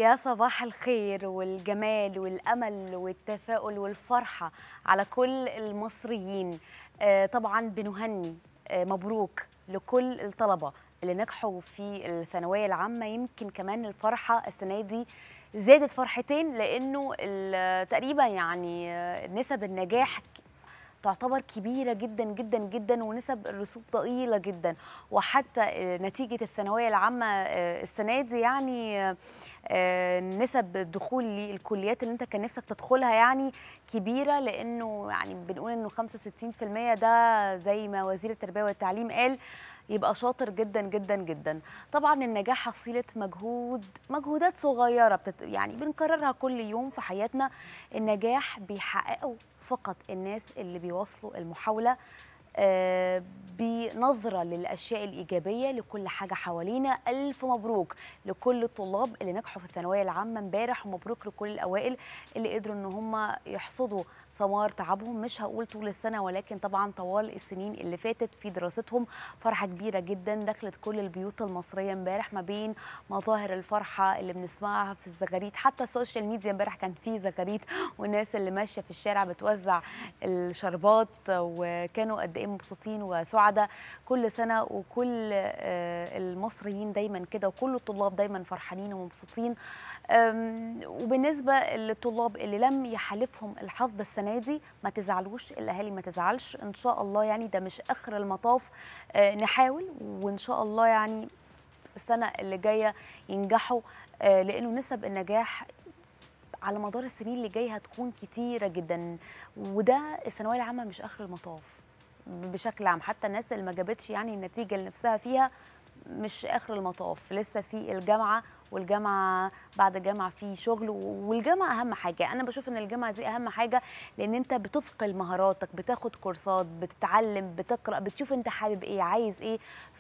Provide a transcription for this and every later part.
يا صباح الخير والجمال والامل والتفاؤل والفرحه على كل المصريين آه، طبعا بنهني آه، مبروك لكل الطلبه اللي نجحوا في الثانويه العامه يمكن كمان الفرحه السنه دي زادت فرحتين لانه ال- تقريبا يعني آه، نسب النجاح تعتبر كبيره جدا جدا جدا ونسب الرسوب ضئيله جدا وحتى آه، نتيجه الثانويه العامه آه، السنه دي يعني آه، آه، نسب الدخول للكليات اللي انت كان نفسك تدخلها يعني كبيره لانه يعني بنقول انه 65% ده زي ما وزير التربيه والتعليم قال يبقى شاطر جدا جدا جدا طبعا النجاح حصيله مجهود مجهودات صغيره بتت... يعني بنكررها كل يوم في حياتنا النجاح بيحققه فقط الناس اللي بيواصلوا المحاوله آه، بنظرة للأشياء الإيجابية لكل حاجة حوالينا ألف مبروك لكل الطلاب اللي نجحوا في الثانوية العامة امبارح ومبروك لكل الأوائل اللي قدروا إن هم يحصدوا ثمار تعبهم مش هقول طول السنة ولكن طبعا طوال السنين اللي فاتت في دراستهم فرحة كبيرة جدا دخلت كل البيوت المصرية امبارح ما بين مظاهر الفرحة اللي بنسمعها في الزغاريد حتى السوشيال ميديا امبارح كان في زغاريد والناس اللي ماشية في الشارع بتوزع الشربات وكانوا قد ايه مبسوطين وسعداء كل سنة وكل آه، المصريين دايما كده وكل الطلاب دايما فرحانين ومبسوطين أم، وبالنسبه للطلاب اللي لم يحالفهم الحظ السنه دي ما تزعلوش الاهالي ما تزعلش ان شاء الله يعني ده مش اخر المطاف آه، نحاول وان شاء الله يعني السنه اللي جايه ينجحوا آه، لانه نسب النجاح على مدار السنين اللي جايه هتكون كتيره جدا وده الثانويه العامه مش اخر المطاف بشكل عام حتى الناس اللي ما جابتش يعني النتيجه اللي نفسها فيها مش اخر المطاف لسه في الجامعه والجامعه بعد الجامعه في شغل والجامعه اهم حاجه انا بشوف ان الجامعه دي اهم حاجه لان انت بتثقل مهاراتك بتاخد كورسات بتتعلم بتقرا بتشوف انت حابب ايه عايز ايه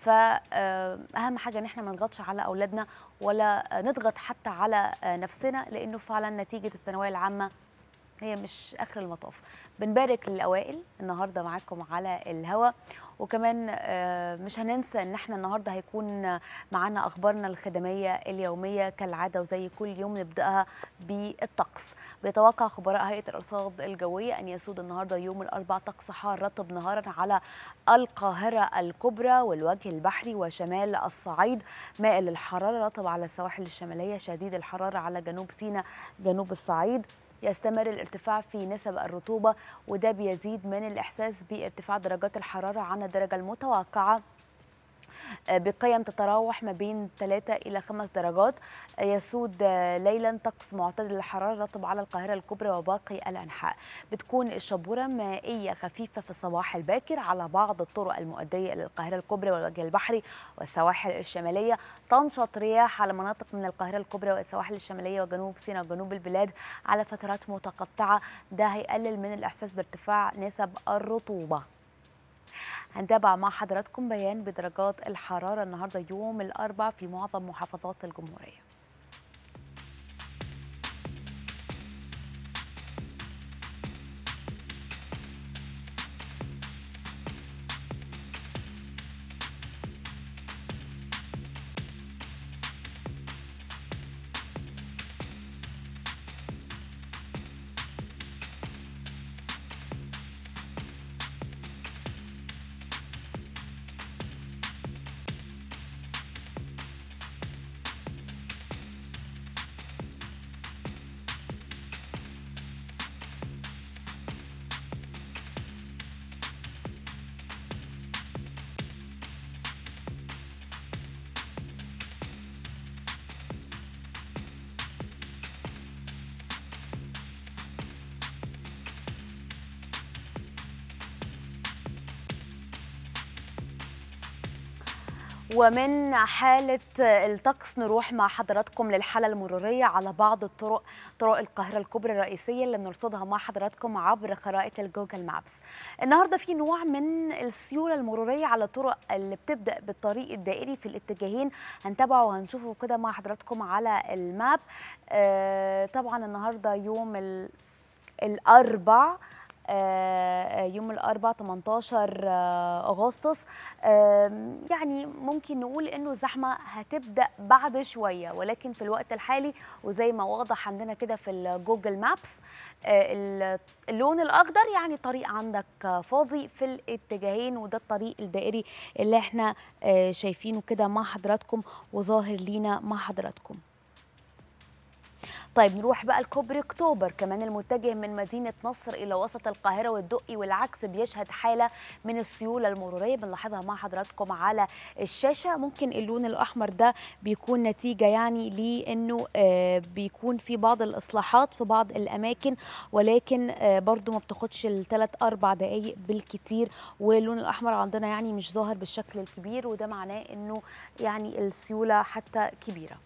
فاهم حاجه ان احنا ما نضغطش على اولادنا ولا آه، نضغط حتى على آه، نفسنا لانه فعلا نتيجه الثانويه العامه هي مش اخر المطاف بنبارك للاوائل النهارده معاكم على الهوا وكمان آه، مش هننسى ان احنا النهارده هيكون معانا اخبارنا الخدميه اليوميه كالعاده وزي كل يوم نبداها بالطقس بيتوقع خبراء هيئه الارصاد الجويه ان يسود النهارده يوم الاربعاء طقس حار رطب نهارا على القاهره الكبرى والوجه البحري وشمال الصعيد مائل للحراره رطب على السواحل الشماليه شديد الحراره على جنوب سيناء جنوب الصعيد يستمر الارتفاع في نسب الرطوبة وده بيزيد من الإحساس بارتفاع درجات الحرارة عن الدرجة المتوقعة آه، بقيم تتراوح ما بين 3 إلى 5 درجات آه، يسود آه، ليلا طقس معتدل الحرارة رطب على القاهرة الكبرى وباقي الأنحاء بتكون الشبورة مائية خفيفة في الصباح الباكر على بعض الطرق المؤدية إلى القاهرة الكبرى والوجه البحري والسواحل الشمالية تنشط رياح على مناطق من القاهرة الكبرى والسواحل الشمالية وجنوب سيناء وجنوب البلاد على فترات متقطعة ده هيقلل من الإحساس بارتفاع نسب الرطوبة هنتابع مع حضراتكم بيان بدرجات الحرارة النهاردة يوم الأربعاء في معظم محافظات الجمهورية ومن حالة الطقس نروح مع حضراتكم للحالة المرورية على بعض الطرق طرق القاهرة الكبرى الرئيسية اللي بنرصدها مع حضراتكم عبر خرائط الجوجل مابس النهاردة في نوع من السيولة المرورية على الطرق اللي بتبدأ بالطريق الدائري في الاتجاهين هنتابعه وهنشوفه كده مع حضراتكم على الماب آه طبعا النهاردة يوم ال- الأربع يوم الاربعاء 18 اغسطس يعني ممكن نقول انه الزحمه هتبدا بعد شويه ولكن في الوقت الحالي وزي ما واضح عندنا كده في الجوجل مابس اللون الاخضر يعني طريق عندك فاضي في الاتجاهين وده الطريق الدائري اللي احنا شايفينه كده مع حضراتكم وظاهر لينا مع حضراتكم طيب نروح بقى لكوبري اكتوبر كمان المتجه من مدينه نصر الى وسط القاهره والدقي والعكس بيشهد حاله من السيوله المروريه بنلاحظها مع حضراتكم على الشاشه ممكن اللون الاحمر ده بيكون نتيجه يعني لانه آه بيكون في بعض الاصلاحات في بعض الاماكن ولكن آه برضو ما بتاخدش الثلاث اربع دقائق بالكتير واللون الاحمر عندنا يعني مش ظاهر بالشكل الكبير وده معناه انه يعني السيوله حتى كبيره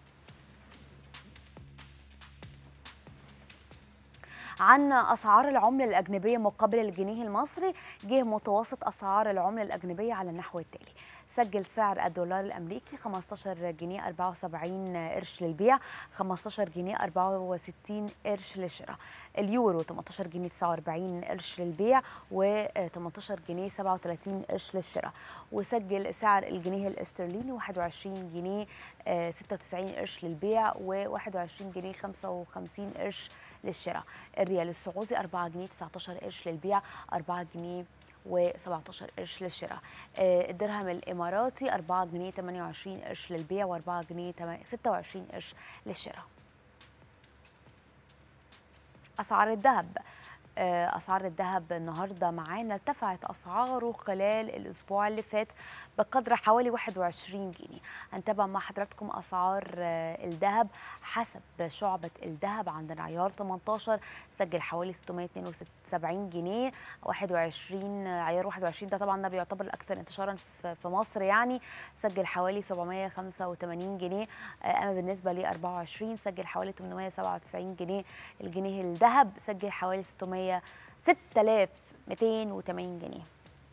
عن اسعار العمله الاجنبيه مقابل الجنيه المصري جه متوسط اسعار العمله الاجنبيه على النحو التالي سجل سعر الدولار الامريكي 15 جنيه 74 قرش للبيع 15 جنيه 64 قرش للشراء اليورو 18 جنيه 49 قرش للبيع و 18 جنيه 37 قرش للشراء وسجل سعر الجنيه الاسترليني 21 جنيه 96 قرش للبيع و 21 جنيه 55 قرش للشراء الريال السعودي 4 جنيه 19 قرش للبيع 4 جنيه و17 قرش للشراء الدرهم الاماراتي 4 جنيه 28 قرش للبيع و4 جنيه 26 قرش للشراء اسعار الذهب اسعار الذهب النهارده معانا ارتفعت اسعاره خلال الاسبوع اللي فات بقدر حوالي 21 جنيه هنتابع مع حضراتكم اسعار الذهب حسب شعبة الذهب عندنا عيار 18 سجل حوالي 672 جنيه 21 عيار 21 ده طبعا ده بيعتبر الاكثر انتشارا في مصر يعني سجل حوالي 785 جنيه اما بالنسبه ل 24 سجل حوالي 897 جنيه الجنيه الذهب سجل حوالي 600 6280 جنيه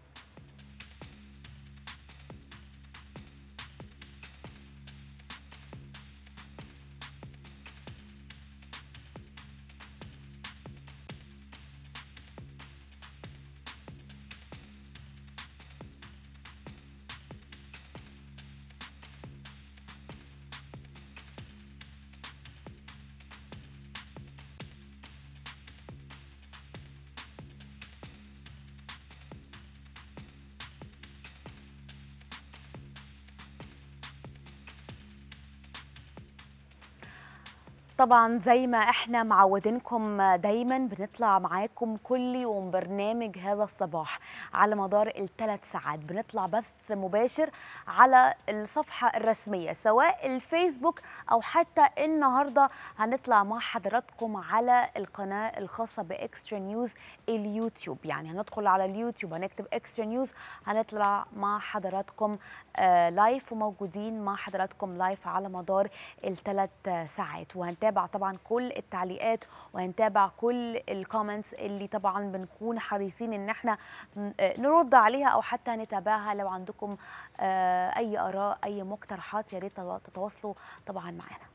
طبعا زي ما احنا معودينكم دايما بنطلع معاكم كل يوم برنامج هذا الصباح على مدار الثلاث ساعات بنطلع بث مباشر على الصفحة الرسمية سواء الفيسبوك أو حتى النهاردة هنطلع مع حضراتكم على القناة الخاصة بإكسترا نيوز اليوتيوب يعني هندخل على اليوتيوب هنكتب إكسترا نيوز هنطلع مع حضراتكم آه لايف وموجودين مع حضراتكم لايف على مدار الثلاث ساعات وهنتابع طبعا كل التعليقات وهنتابع كل الكومنتس اللي طبعا بنكون حريصين ان احنا نرد عليها او حتى نتابعها لو عندكم عندكم اي اراء اي مقترحات يا ريت تتواصلوا طبعا معنا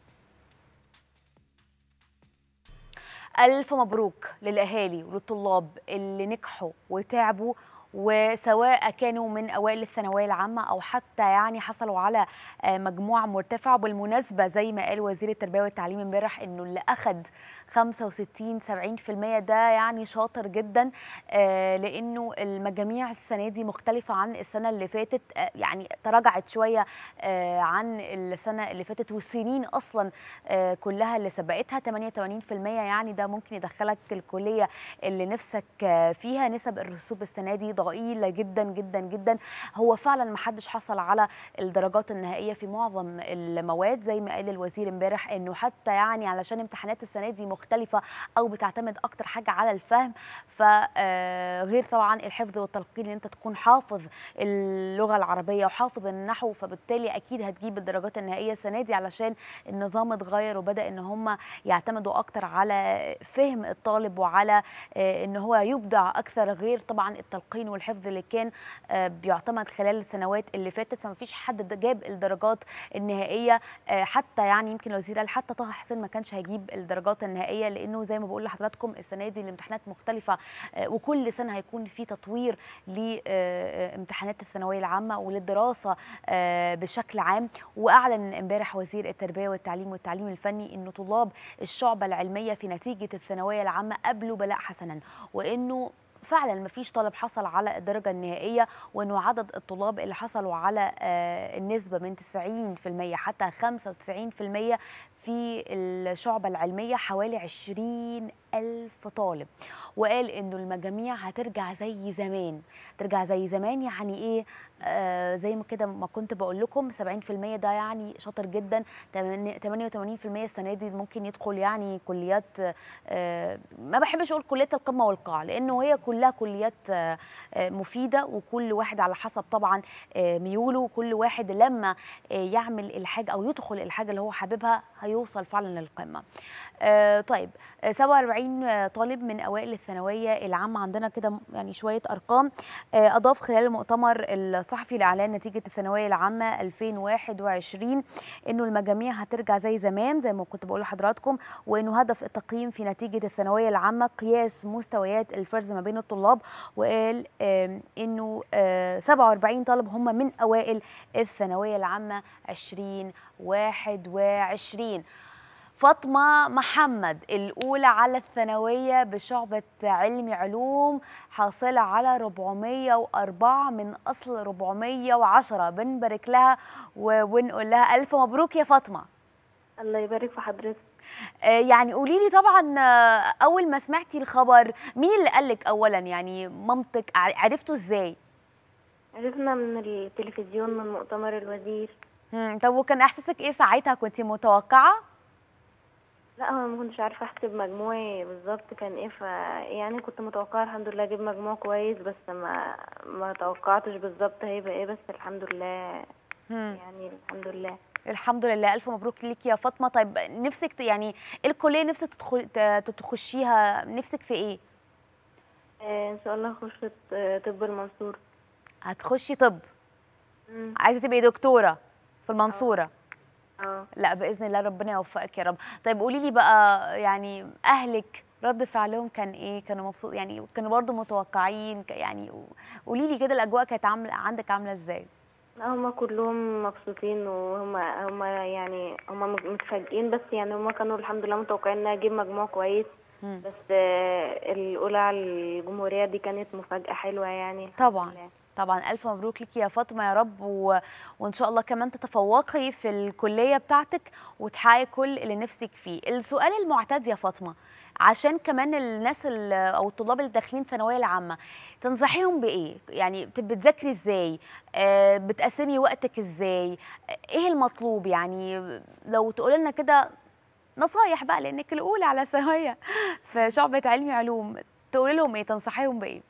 الف مبروك للاهالي وللطلاب اللي نجحوا وتعبوا وسواء كانوا من اوائل الثانويه العامه او حتى يعني حصلوا على مجموع مرتفع بالمناسبه زي ما قال وزير التربيه والتعليم امبارح انه اللي اخذ 65 70% ده يعني شاطر جدا لانه المجاميع السنه دي مختلفه عن السنه اللي فاتت يعني تراجعت شويه عن السنه اللي فاتت والسنين اصلا كلها اللي سبقتها 88% يعني ده ممكن يدخلك الكليه اللي نفسك فيها نسب الرسوب السنه دي ضئيله جدا جدا جدا هو فعلا ما حدش حصل على الدرجات النهائيه في معظم المواد زي ما قال الوزير امبارح انه حتى يعني علشان امتحانات السنه دي مختلفه او بتعتمد اكتر حاجه على الفهم فغير طبعا الحفظ والتلقين ان انت تكون حافظ اللغه العربيه وحافظ النحو فبالتالي اكيد هتجيب الدرجات النهائيه السنه دي علشان النظام اتغير وبدا ان هم يعتمدوا اكتر على فهم الطالب وعلى ان هو يبدع اكثر غير طبعا التلقين التمرين والحفظ اللي كان آه، بيعتمد خلال السنوات اللي فاتت فما فيش حد جاب الدرجات النهائيه آه، حتى يعني يمكن الوزير قال حتى طه حسين ما كانش هيجيب الدرجات النهائيه لانه زي ما بقول لحضراتكم السنه دي الامتحانات مختلفه وكل سنه هيكون في تطوير لامتحانات الثانويه العامه وللدراسه بشكل عام واعلن امبارح وزير التربيه والتعليم والتعليم الفني انه طلاب الشعبه العلميه في نتيجه الثانويه العامه قبلوا بلاء حسنا وانه فعلا ما فيش طالب حصل على الدرجة النهائية وأنه عدد الطلاب اللي حصلوا على النسبة من 90% حتى 95% في الشعبة العلمية حوالي 20 ألف طالب وقال إنه المجاميع هترجع زي زمان ترجع زي زمان يعني إيه آه زي ما كده ما كنت بقول لكم 70% ده يعني شاطر جدا 88% السنة دي ممكن يدخل يعني كليات آه ما بحبش أقول كليات القمة والقاع لأنه هي كلها كليات آه مفيدة وكل واحد على حسب طبعا آه ميوله وكل واحد لما آه يعمل الحاجة أو يدخل الحاجة اللي هو حاببها هيوصل فعلا للقمة آه طيب 47 طالب من اوائل الثانويه العامه عندنا كده يعني شويه ارقام آه اضاف خلال المؤتمر الصحفي لاعلان نتيجه الثانويه العامه 2021 انه المجاميع هترجع زي زمان زي ما كنت بقول لحضراتكم وانه هدف التقييم في نتيجه الثانويه العامه قياس مستويات الفرز ما بين الطلاب وقال آه انه 47 طالب هم من اوائل الثانويه العامه 2021 فاطمة محمد الأولى على الثانوية بشعبة علمي علوم حاصلة على 404 من أصل 410 بنبارك لها ونقول لها ألف مبروك يا فاطمة الله يبارك في حضرتك يعني قولي لي طبعا أول ما سمعتي الخبر مين اللي قالك أولا يعني مامتك عرفتوا إزاي؟ عرفنا من التلفزيون من مؤتمر الوزير طب وكان إحساسك إيه ساعتها كنتي متوقعة؟ لا هو ما كنتش عارفه احسب مجموعي بالظبط كان ايه ف يعني كنت متوقعه الحمد لله اجيب مجموع كويس بس ما ما توقعتش بالظبط هيبقى ايه بس الحمد لله مم. يعني الحمد لله الحمد لله الف مبروك ليكي يا فاطمه طيب نفسك يعني ايه الكليه نفسك تدخل تخشيها نفسك في ايه آه ان شاء الله اخش طب المنصوره هتخشي طب مم. عايزه تبقي دكتوره في المنصوره اه لا باذن الله ربنا يوفقك يا رب طيب قولي لي بقى يعني اهلك رد فعلهم كان ايه كانوا مبسوط يعني كانوا برضو متوقعين يعني قولي لي كده الاجواء كانت عامله عندك عامله ازاي هم كلهم مبسوطين وهم هم يعني هم متفاجئين بس يعني هم كانوا الحمد لله متوقعين ان اجيب مجموع كويس مم. بس آه، الاولى على الجمهوريه دي كانت مفاجاه حلوه يعني الحمد طبعا. لله. طبعا الف مبروك ليكي يا فاطمه يا رب و... وان شاء الله كمان تتفوقي في الكليه بتاعتك وتحققي كل اللي نفسك فيه السؤال المعتاد يا فاطمه عشان كمان الناس ال- او الطلاب اللي داخلين ثانويه العامه تنصحيهم بايه يعني بت- بتذاكري ازاي آه، بتقسمي وقتك ازاي آه، ايه المطلوب يعني لو تقولي لنا كده نصايح بقى لانك الاولى على ثانويه في شعبه علمي علوم تقولي لهم ايه تنصحيهم بايه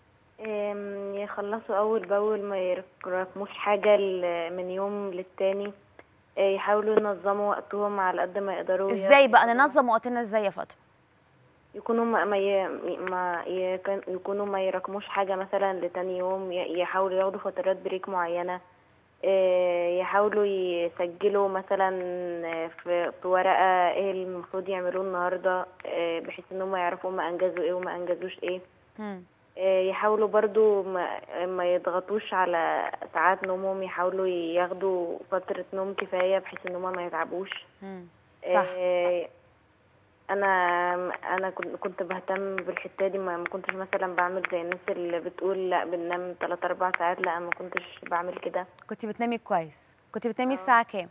أم، يخلصوا أول بأول ما يركموش حاجة ل- من يوم للتاني أه، يحاولوا ينظموا وقتهم على قد ما يقدروا ازاي بقى ياخدوا- ننظم وقتنا ازاي يا فاطمه يكونوا ما ما, ي... ما يكن- يكونوا ما يركموش حاجة مثلا لتاني يوم ي- يحاولوا ياخدوا فترات بريك معينة أه، يحاولوا يسجلوا مثلا في, في ورقة ايه المفروض يعملوه النهاردة أه، بحيث انهم يعرفوا ما انجزوا ايه وما انجزوش ايه مم. آه، يحاولوا برضو ما, ما يضغطوش على ساعات نومهم يحاولوا ياخدوا فترة نوم كفاية بحيث ان هما ما يتعبوش مم. صح آه، انا انا كنت كنت بهتم بالحتة دي ما ما كنتش مثلا بعمل زي الناس اللي بتقول لا بننام 3 4 ساعات لا ما كنتش بعمل كده كنت بتنامي كويس كنت بتنامي آه. الساعه كام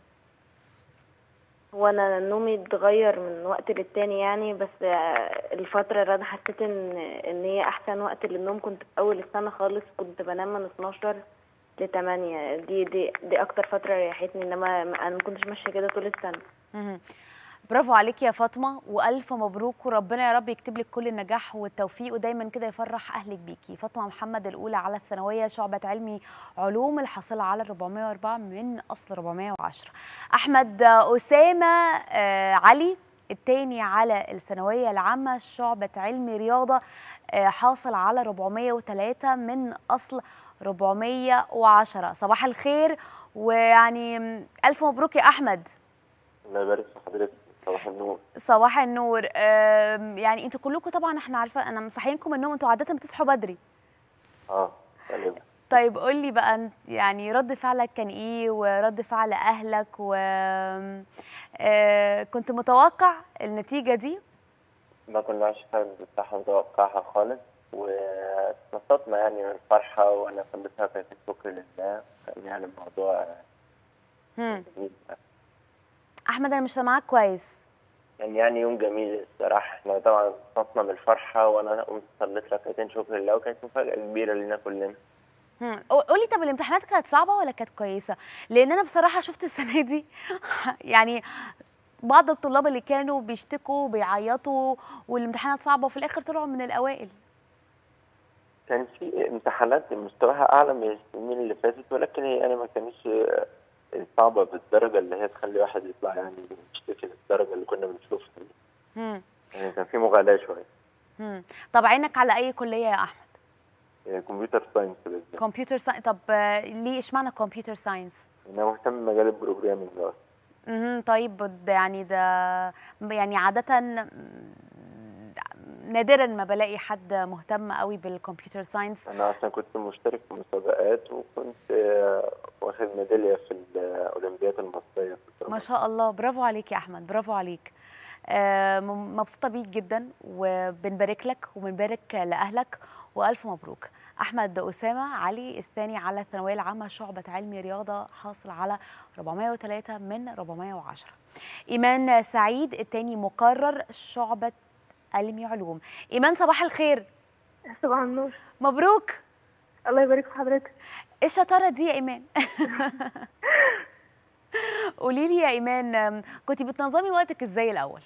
هو انا نومي اتغير من وقت للتاني يعني بس آه، الفترة اللي انا حسيت ان ان هي احسن وقت للنوم كنت في اول السنة خالص كنت بنام من 12 ل 8 دي دي دي اكتر فترة ريحتني انما ما- انا ما كنتش ماشية كده طول السنة مهم. برافو عليكي يا فاطمه والف مبروك وربنا يا رب يكتب لك كل النجاح والتوفيق ودايما كده يفرح اهلك بيكي فاطمه محمد الاولى على الثانويه شعبه علمي علوم الحاصله على 404 من اصل 410 احمد اسامه آه، علي الثاني على الثانويه العامه شعبه علم رياضه آه، حاصل على 403 من اصل 410 صباح الخير ويعني الف مبروك يا احمد الله يبارك في حضرتك صباح النور صباح النور آم، يعني انتوا كلكم طبعا احنا عارفه انا مصحيينكم النوم انتوا عاده بتصحوا بدري اه غالبا طيب قول لي بقى انت- يعني رد فعلك كان ايه ورد فعل اهلك و آه، كنت متوقع النتيجه دي ما كناش حاجة بصراحة متوقعها خالص واتبسطنا يعني من الفرحة وأنا خليتها كانت الشكر لله كان يعني الموضوع هم. جميل احمد انا مش سامعاك كويس يعني يعني يوم جميل الصراحة احنا طبعا اتبسطنا من الفرحة وأنا قمت صليت ركعتين شكر لله وكانت مفاجأة كبيرة لينا كلنا هم. قولي طب الامتحانات كانت صعبه ولا كانت كويسه لان انا بصراحه شفت السنه دي يعني بعض الطلاب اللي كانوا بيشتكوا بيعيطوا والامتحانات صعبه وفي الاخر طلعوا من الاوائل كان في امتحانات مستواها أعلى من السنين اللي فاتت ولكن هي يعني ما كانتش صعبة بالدرجة اللي هي تخلي واحد يطلع يعني يشتكي بالدرجة اللي كنا بنشوفها دي. هم. يعني كان في مغالاة شوية هم. طب عينك على اي كليه يا احمد كمبيوتر ساينس بالذات كمبيوتر ساينس طب آه، ليه اشمعنى كمبيوتر ساينس انا مهتم بمجال البروجرامينج ده مهم. طيب ده يعني ده يعني عادة م- نادرا ما بلاقي حد مهتم قوي بالكمبيوتر ساينس انا اصلا كنت مشترك في مسابقات وكنت آه، واخد ميداليه في الاولمبياد المصريه في ما الدراسة. شاء الله برافو عليك يا احمد برافو عليك آه، م- مبسوطة بيك جدا وبنبارك لك وبنبارك لأهلك وألف مبروك أحمد أسامة علي الثاني على الثانوية العامة شعبة علم رياضة حاصل على 403 من 410 إيمان سعيد الثاني مقرر شعبة علمي علوم إيمان صباح الخير صباح النور مبروك الله يبارك في حضرتك ايه الشطاره دي يا ايمان قولي لي يا ايمان أم، كنتي بتنظمي وقتك ازاي الاول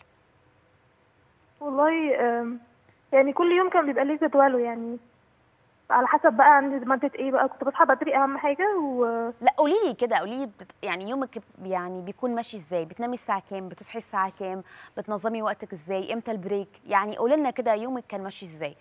والله آم، يعني كل يوم كان بيبقى ليه جدوله يعني على حسب بقى عندي مادة ايه بقى كنت بصحى بدري اهم حاجة و لا قولي لي كده قولي لي بت... يعني يومك يعني بيكون ماشي ازاي بتنامي الساعه كام بتصحي الساعه كام بتنظمي وقتك ازاي امتى البريك يعني قولي لنا كده يومك كان ماشي ازاي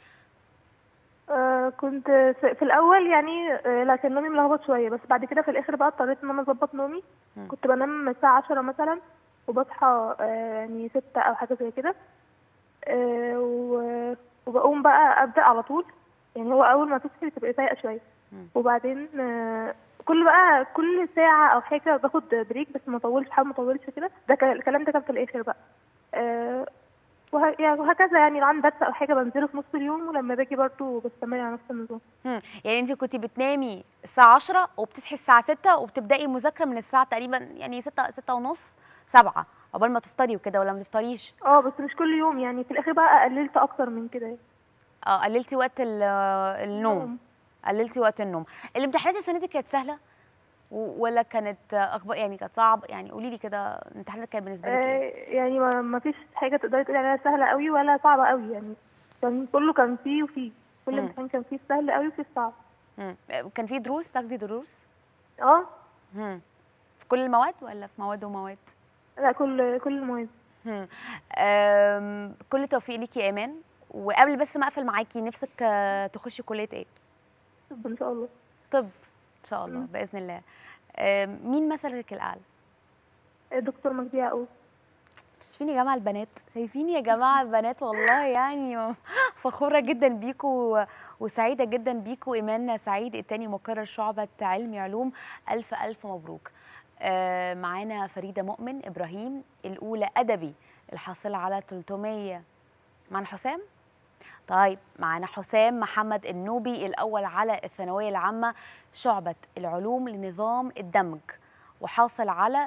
آه كنت في في الاول يعني آه لا كان نومي ملخبط شويه بس بعد كده في الاخر بقى اضطريت ان انا اظبط نومي مم. كنت بنام الساعه 10 مثلا وبصحى آه يعني 6 او حاجه زي كده آه و- وبقوم بقى ابدا على طول يعني هو اول ما تصحي تبقى فايقه شويه مم. وبعدين آه كل بقى كل ساعه او حاجه باخد بريك بس ما اطولش حاول ما اطولش كده ده كان- الكلام ده كان في الاخر بقى آه وه- يعني وهكذا يعني لو عندي درس او حاجه بنزله في نص اليوم ولما باجي برضه بستمر على نفس النظام هم. يعني انت كنتي بتنامي الساعه 10 وبتصحي الساعه 6 وبتبداي المذاكره من الساعه تقريبا يعني 6 6 ونص 7 عقبال ما تفطري وكده ولا ما تفطريش اه بس مش كل يوم يعني في الاخر بقى قللت اكتر من كده يعني. اه قللتي وقت ال- النوم قللتي وقت النوم الامتحانات السنه دي كانت سهله و- ولا كانت اخبار يعني كانت صعب يعني قولي لي كده الامتحانات كانت بالنسبه لك ايه آه يعني ما ما فيش حاجه تقدري تقولي عليها سهله قوي ولا صعبه قوي يعني كان كله كان فيه وفيه كل مم. امتحان كان فيه السهل قوي وفيه الصعب مم. كان في دروس بتاخدي دروس اه مم. في كل المواد ولا في مواد ومواد لا كل كل المواد مم. أم، كل التوفيق ليكي يا ايمان وقبل بس ما اقفل معاكي نفسك آه، تخشي كليه ايه طب ان شاء الله طب ان شاء الله مم. باذن الله أم، مين مثلك الاعلى آه، دكتور مجدي يعقوب شايفين يا جماعه البنات شايفين يا جماعه البنات والله يعني فخوره جدا بيكوا وسعيده جدا بيكوا ايمان سعيد التاني مقرر شعبه علمي علوم الف الف مبروك آه، معانا فريده مؤمن ابراهيم الاولى ادبي الحاصله على 300 معانا حسام طيب معانا حسام محمد النوبي الاول على الثانويه العامه شعبه العلوم لنظام الدمج وحاصل على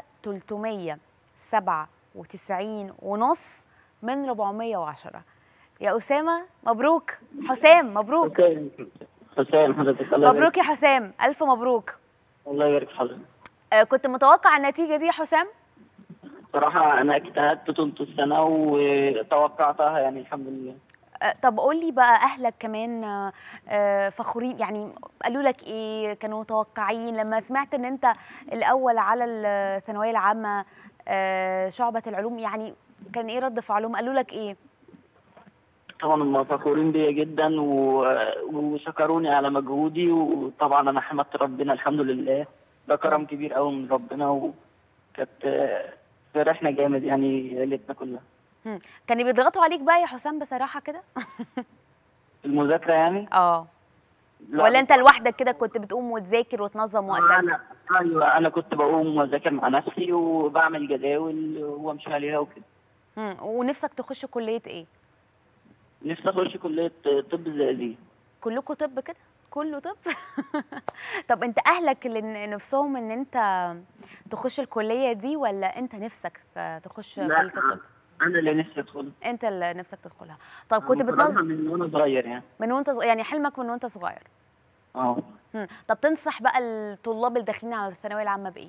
397 ونص من 410 يا أسامة مبروك حسام مبروك اوكي حسام حضرتك الله يبارك مبروك يا حسام ألف مبروك الله يبارك في حضرتك آه، كنت متوقع النتيجة دي يا حسام صراحة أنا اجتهدت طول السنة وتوقعتها يعني الحمد لله آه، طب قول لي بقى أهلك كمان آه، آه، فخورين يعني قالوا لك إيه كانوا متوقعين لما سمعت إن أنت الأول على الثانوية العامة آه، شعبة العلوم يعني كان ايه رد فعلهم قالوا لك ايه طبعا هم فخورين بيا جدا و... وشكروني على مجهودي وطبعا انا حمدت ربنا الحمد لله ده كرم كبير قوي من ربنا وكانت فرحنا جامد يعني ليلتنا كلها هم. كانوا بيضغطوا عليك بقى يا حسام بصراحه كده المذاكره يعني اه لا، ولا انت لوحدك كده كنت بتقوم وتذاكر وتنظم وقتك انا ايوه انا كنت بقوم واذاكر مع نفسي وبعمل جداول وامشي عليها وكده هم. ونفسك تخش كليه ايه نفسي اخش كليه طب الزقازيق كلكم طب كده كله طب طب انت اهلك اللي ن- نفسهم ان انت تخش الكليه دي ولا انت نفسك آه، تخش لا كليه الطب انا اللي نفسي ادخل انت اللي نفسك تدخلها طب كنت مقررها بتنظم من وانا صغير يعني من وانت صغ- يعني حلمك من وانت صغير اه هم. طب تنصح بقى الطلاب اللي داخلين على الثانويه العامه بايه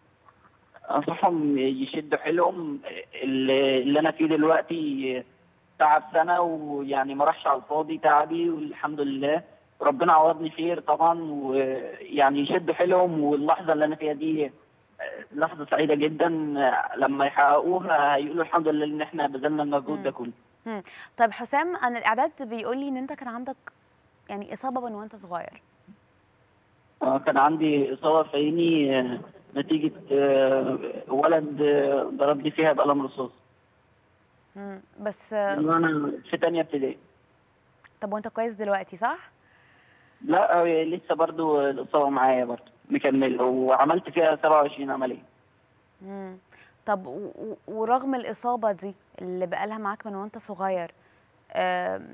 انصحهم يشدوا حيلهم اللي اللي انا فيه دلوقتي تعب سنه ويعني ما راحش على الفاضي تعبي والحمد لله ربنا عوضني خير طبعا ويعني يشدوا حيلهم واللحظه اللي انا فيها دي لحظه سعيده جدا لما يحققوها هيقولوا الحمد لله ان احنا بذلنا المجهود ده كله هم. طيب حسام انا الاعداد بيقول لي ان انت كان عندك يعني اصابه من وانت صغير آه، كان عندي اصابه في عيني آه، نتيجه آه، ولد آه، ضربني فيها بقلم رصاص هم. بس آه، من وانا في تانية ابتدائي طب وانت كويس دلوقتي صح لا آه، لسه برضو الإصابة معايا برضو مكمل وعملت فيها 27 عملية مم. طب و- و- ورغم الإصابة دي اللي بقالها معاك من وانت صغير آم،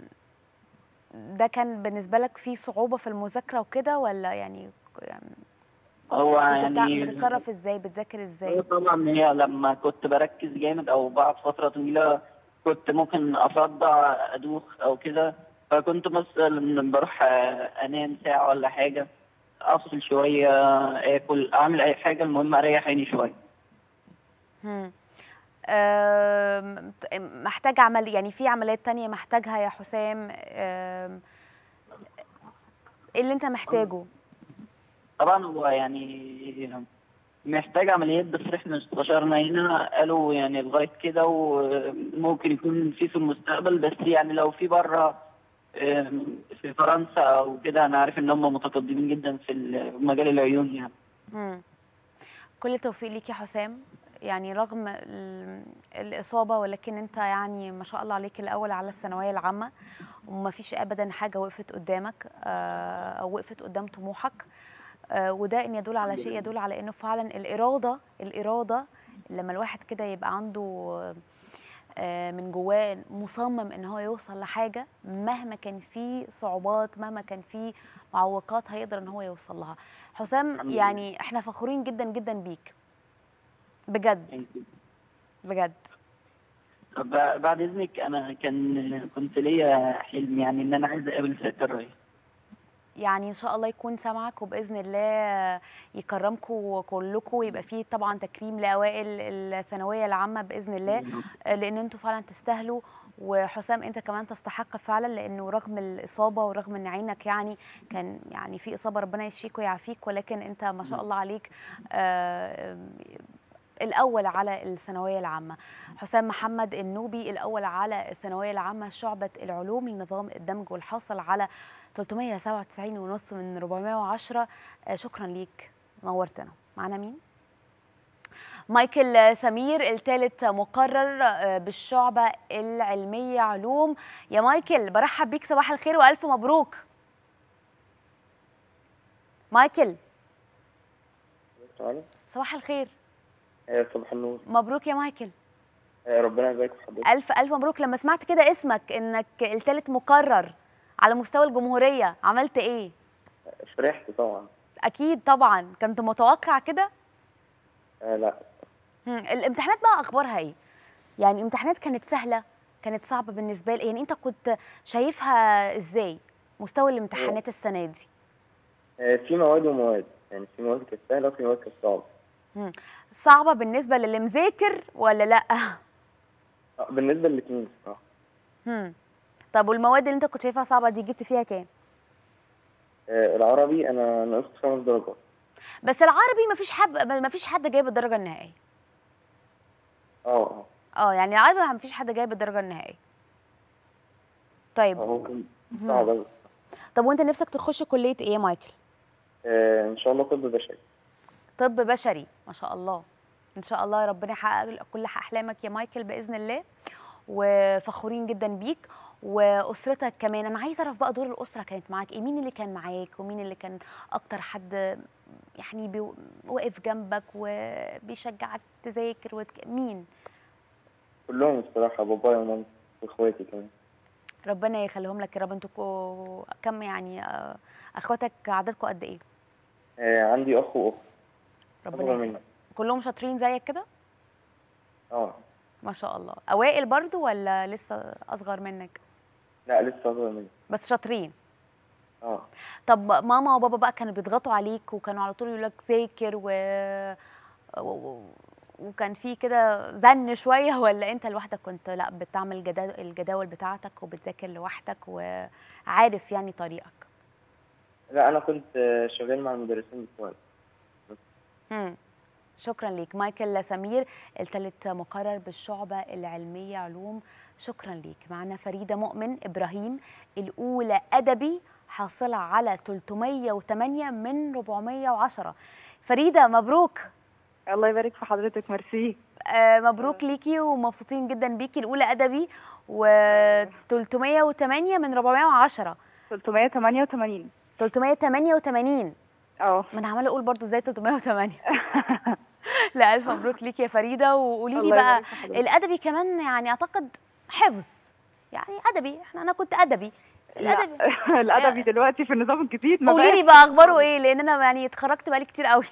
ده كان بالنسبة لك في صعوبة في المذاكرة وكده ولا يعني يعني هو كنت بتع- يعني بتتصرف ازاي بتذاكر هو ازاي طبعا هي لما كنت بركز جامد أو بقعد فترة طويلة كنت ممكن أصدع أدوخ أو كده فكنت مثلا بروح آه، أنام ساعة ولا حاجة أفصل شوية آكل أعمل أي حاجة المهم أريح عيني شوية مم. آم، ت- محتاج عمل يعني في عمليات تانية محتاجها يا حسام آم، ايه اللي انت محتاجه طبعا هو يعني محتاج عمليات بس احنا استشرنا هنا قالوا يعني لغايه كده وممكن يكون في في المستقبل بس يعني لو في بره آم، في فرنسا او كده انا عارف ان هم متقدمين جدا في مجال العيون يعني مم. كل التوفيق ليك يا حسام يعني رغم ال- الإصابة ولكن أنت يعني ما شاء الله عليك الأول على الثانوية العامة وما فيش أبدا حاجة وقفت قدامك آه، أو وقفت قدام طموحك آه، وده إن يدل على شيء يدل على إنه فعلا الإرادة الإرادة لما الواحد كده يبقى عنده آه، من جواه مصمم ان هو يوصل لحاجه مهما كان في صعوبات مهما كان في معوقات هيقدر ان هو يوصل لها حسام الحمد لله. يعني احنا فخورين جدا جدا بيك بجد بجد طب بعد اذنك انا كان كنت ليا حلم يعني ان انا عايز اقابل سياده الرئيس يعني ان شاء الله يكون سمعك وباذن الله يكرمكم كلكم ويبقى فيه طبعا تكريم لاوائل الثانويه العامه باذن الله لان انتوا فعلا تستاهلوا وحسام انت كمان تستحق فعلا لانه رغم الاصابه ورغم ان عينك يعني كان يعني في اصابه ربنا يشفيك ويعافيك ولكن انت ما شاء الله عليك آه، الاول على الثانويه العامه حسام محمد النوبي الاول على الثانويه العامه شعبه العلوم لنظام الدمج والحاصل على 397 ونص من 410 آه، شكرا ليك نورتنا معنا مين مايكل سمير الثالث مقرر آه، بالشعبة العلمية علوم يا مايكل برحب بيك صباح الخير وألف مبروك مايكل تعالى صباح الخير يا صباح النور مبروك يا مايكل يا ربنا يبارك في حضرتك ألف ألف مبروك لما سمعت كده اسمك إنك الثالث مقرر على مستوى الجمهورية عملت إيه؟ فرحت طبعا أكيد طبعا كنت متوقع كده؟ آه لا مم. الامتحانات بقى اخبارها ايه يعني امتحانات كانت سهله كانت صعبه بالنسبه لي يعني انت كنت شايفها ازاي مستوى الامتحانات السنه دي آه في مواد ومواد يعني في مواد كانت سهلة وفي مواد كانت صعبة مم. صعبه بالنسبه للي مذاكر ولا لا آه، بالنسبة للاتنين بصراحة مم. طب والمواد اللي انت كنت شايفها صعبه دي جبت فيها كام آه العربي أنا نقصت خمس درجات بس العربي مفيش حد مفيش حد جايب الدرجه النهائيه اه اه اه يعني العربي ما فيش حد جايب الدرجه النهائيه طيب هو كان صعب أوي. طب وانت نفسك تخش كليه ايه يا مايكل آه، ان شاء الله طب بشري طب بشري ما شاء الله ان شاء الله ربنا يحقق لك كل احلامك يا مايكل باذن الله وفخورين جدا بيك واسرتك كمان انا عايزه اعرف بقى دور الاسره كانت معاك ايه مين اللي كان معاك ومين اللي كان اكتر حد يعني بي- واقف جنبك وبيشجعك تذاكر وتك... مين كلهم الصراحه بابايا ومامتي واخواتي كمان ربنا يخليهم لك يا رب انتوا كو- كم يعني آه، اخواتك عددكم قد ايه آه، عندي اخ واخت ربنا اكبر يخليك مني كلهم شاطرين زيك كده اه ما شاء الله اوائل برضو ولا لسه اصغر منك لا لسه اصغر مني بس شاطرين اه طب ماما وبابا بقى كانوا بيضغطوا عليك وكانوا على طول يقول لك ذاكر و... و... و- وكان في كده زن شويه ولا انت لوحدك كنت لا بتعمل جدا... الجداول بتاعتك وبتذاكر لوحدك وعارف يعني طريقك لا انا كنت آه، شغال مع المدرسين بتوعي مم. شكرا ليك مايكل سمير الثالث مقرر بالشعبة العلمية علوم شكرا ليك معنا فريدة مؤمن إبراهيم الأولى أدبي حاصلة على 308 من 410 فريدة مبروك الله يبارك في حضرتك ميرسي آه مبروك ليكي ومبسوطين جدا بيكي الأولى أدبي و 308 من 410 388 388 اه ما انا عماله اقول برضو ازاي 308 لا الف مبروك ليكي يا فريده وقولي لي الله بقى يبارك في حضرتك. الادبي كمان يعني اعتقد حفظ يعني ادبي احنا انا كنت ادبي الادبي لا الادبي دلوقتي في النظام الجديد ما قولي بقاش لي بقى اخباره ايه لان انا يعني اتخرجت بقالي كتير قوي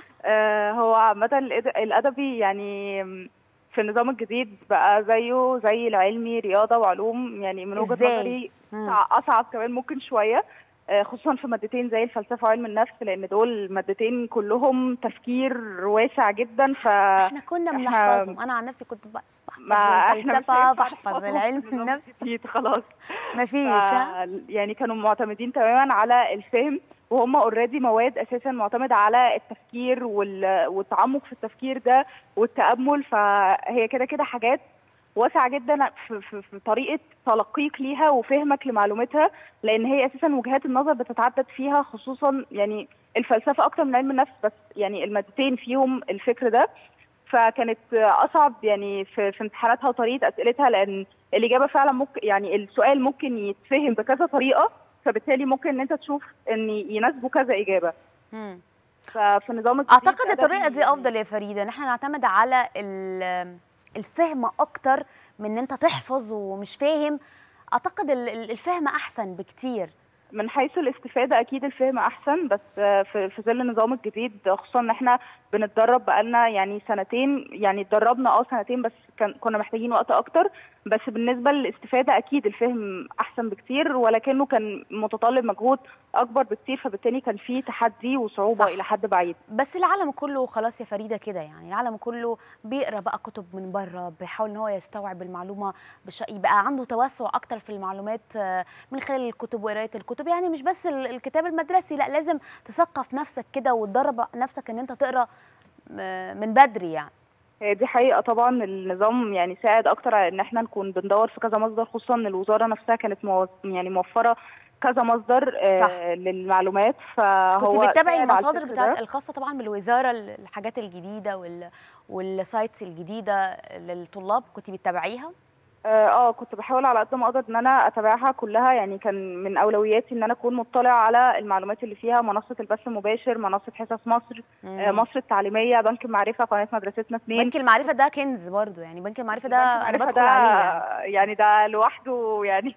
آه هو عامة الأد- الأدبي يعني في النظام الجديد بقى زيه زي العلمي رياضة وعلوم يعني من وجهة إزاي؟ نظري مم. أصع- أصعب كمان ممكن شوية آه، خصوصا في مادتين زي الفلسفة وعلم النفس لأن دول مادتين كلهم تفكير واسع جدا ف احنا كنا إحنا- بنحفظهم انا عن نفسي كنت ب- بحفظ ما احنا مش الفلسفه هينفع بحفظ نحفظهم العلم في النظام النفس الجديد خلاص مفيش ها؟ ف- يعني كانوا معتمدين تماما على الفهم وهم اوريدي مواد اساسا معتمده على التفكير وال- والتعمق في التفكير ده والتامل فهي كده كده حاجات واسعه جدا في, في, في طريقه تلقيك ليها وفهمك لمعلوماتها لان هي اساسا وجهات النظر بتتعدد فيها خصوصا يعني الفلسفه اكتر من علم النفس بس يعني المادتين فيهم الفكر ده فكانت اصعب يعني في, في امتحاناتها وطريقه اسئلتها لان الاجابه فعلا ممكن يعني السؤال ممكن يتفهم بكذا طريقه فبالتالي ممكن ان انت تشوف ان يناسبوا كذا اجابه مم. ففي النظام الجديد اعتقد ده الطريقه بي- دي افضل يا فريده ان احنا نعتمد على ال- الفهم اكتر من ان انت تحفظ ومش فاهم اعتقد ال- ال- الفهم احسن بكتير من حيث الاستفاده اكيد الفهم احسن بس آه، في في ظل النظام الجديد خصوصا ان احنا بنتدرب بقالنا يعني سنتين يعني اتدربنا اه سنتين بس كان كنا محتاجين وقت اكتر بس بالنسبه للاستفاده اكيد الفهم احسن بكتير ولكنه كان متطلب مجهود اكبر بكتير فبالتالي كان فيه تحدي وصعوبه صح. الى حد بعيد بس العالم كله خلاص يا فريده كده يعني العالم كله بيقرا بقى كتب من بره بيحاول ان هو يستوعب المعلومه بش... يبقى عنده توسع اكتر في المعلومات آه، من خلال الكتب وقرايه الكتب يعني مش بس ال- الكتاب المدرسي لا لازم تثقف نفسك كده وتدرب نفسك ان انت تقرا آه، من بدري يعني هي دي حقيقة طبعا النظام يعني ساعد أكتر على إن احنا نكون بندور في كذا مصدر خصوصا إن الوزارة نفسها كانت مو... يعني موفرة كذا مصدر آه صح. للمعلومات فهو كنت بتتابعي ساعد على المصادر الفكر بتاعت ده. الخاصه طبعا بالوزاره ال- الحاجات الجديده وال... والسايتس الجديده للطلاب كنت بتتابعيها اه آه، كنت بحاول على قد ما اقدر ان انا اتابعها كلها يعني كان من اولوياتي ان انا اكون مطلع على المعلومات اللي فيها منصه البث المباشر منصه حصص مصر آه مصر التعليميه بنك المعرفه قناه مدرستنا اثنين بنك المعرفه ده كنز برضو يعني بنك المعرفه ده بنك انا المعرفة بدخل ده عليه يعني. يعني ده لوحده يعني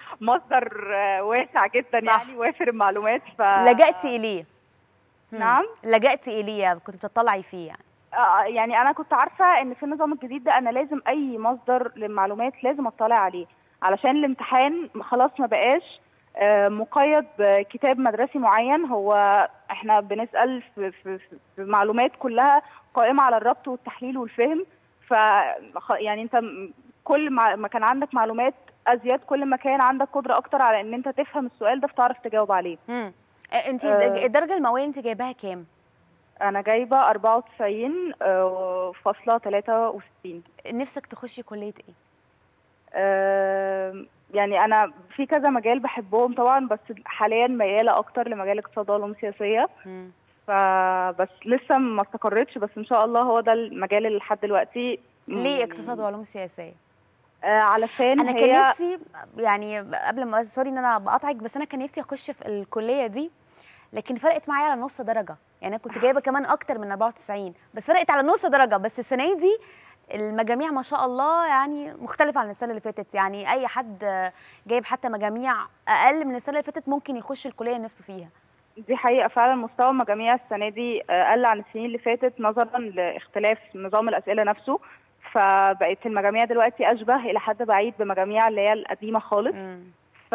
مصدر آه، واسع جدا صح. يعني وافر المعلومات ف لجأتي اليه مم. نعم لجأتي اليه كنت بتطلعي فيه يعني آه، يعني انا كنت عارفه ان في النظام الجديد ده انا لازم اي مصدر للمعلومات لازم اطلع عليه علشان الامتحان خلاص ما بقاش آه، مقيد بكتاب مدرسي معين هو احنا بنسال في, في, في في معلومات كلها قائمه على الربط والتحليل والفهم ف خ- يعني انت م- كل ما ما كان عندك معلومات ازيد كل ما كان عندك قدره اكتر على ان انت تفهم السؤال ده فتعرف تجاوب عليه امم انت آه. الدرجه المئويه انت جايباها كام انا جايبه 94 آه، فاصلة 63 نفسك تخشي كليه ايه آه، يعني انا في كذا مجال بحبهم طبعا بس حاليا مياله اكتر لمجال اقتصاد وعلوم سياسيه مم. فبس لسه ما استقرتش بس ان شاء الله هو ده المجال اللي لحد دلوقتي ليه اقتصاد وعلوم سياسيه آه علشان انا هي كان نفسي يعني قبل ما سوري ان انا بقاطعك بس انا كان نفسي اخش في الكليه دي لكن فرقت معايا على نص درجه يعني انا كنت جايبه كمان اكتر من 94 بس فرقت على نص درجه بس السنه دي المجاميع ما شاء الله يعني مختلفه عن السنه اللي فاتت يعني اي حد جايب حتى مجاميع اقل من السنه اللي فاتت ممكن يخش الكليه اللي نفسه فيها دي حقيقة فعلا مستوى المجاميع السنة دي آه، قل عن السنين اللي فاتت نظرا لاختلاف نظام الأسئلة نفسه فبقت المجاميع دلوقتي أشبه إلى حد بعيد بمجاميع اللي هي القديمة خالص مم. ف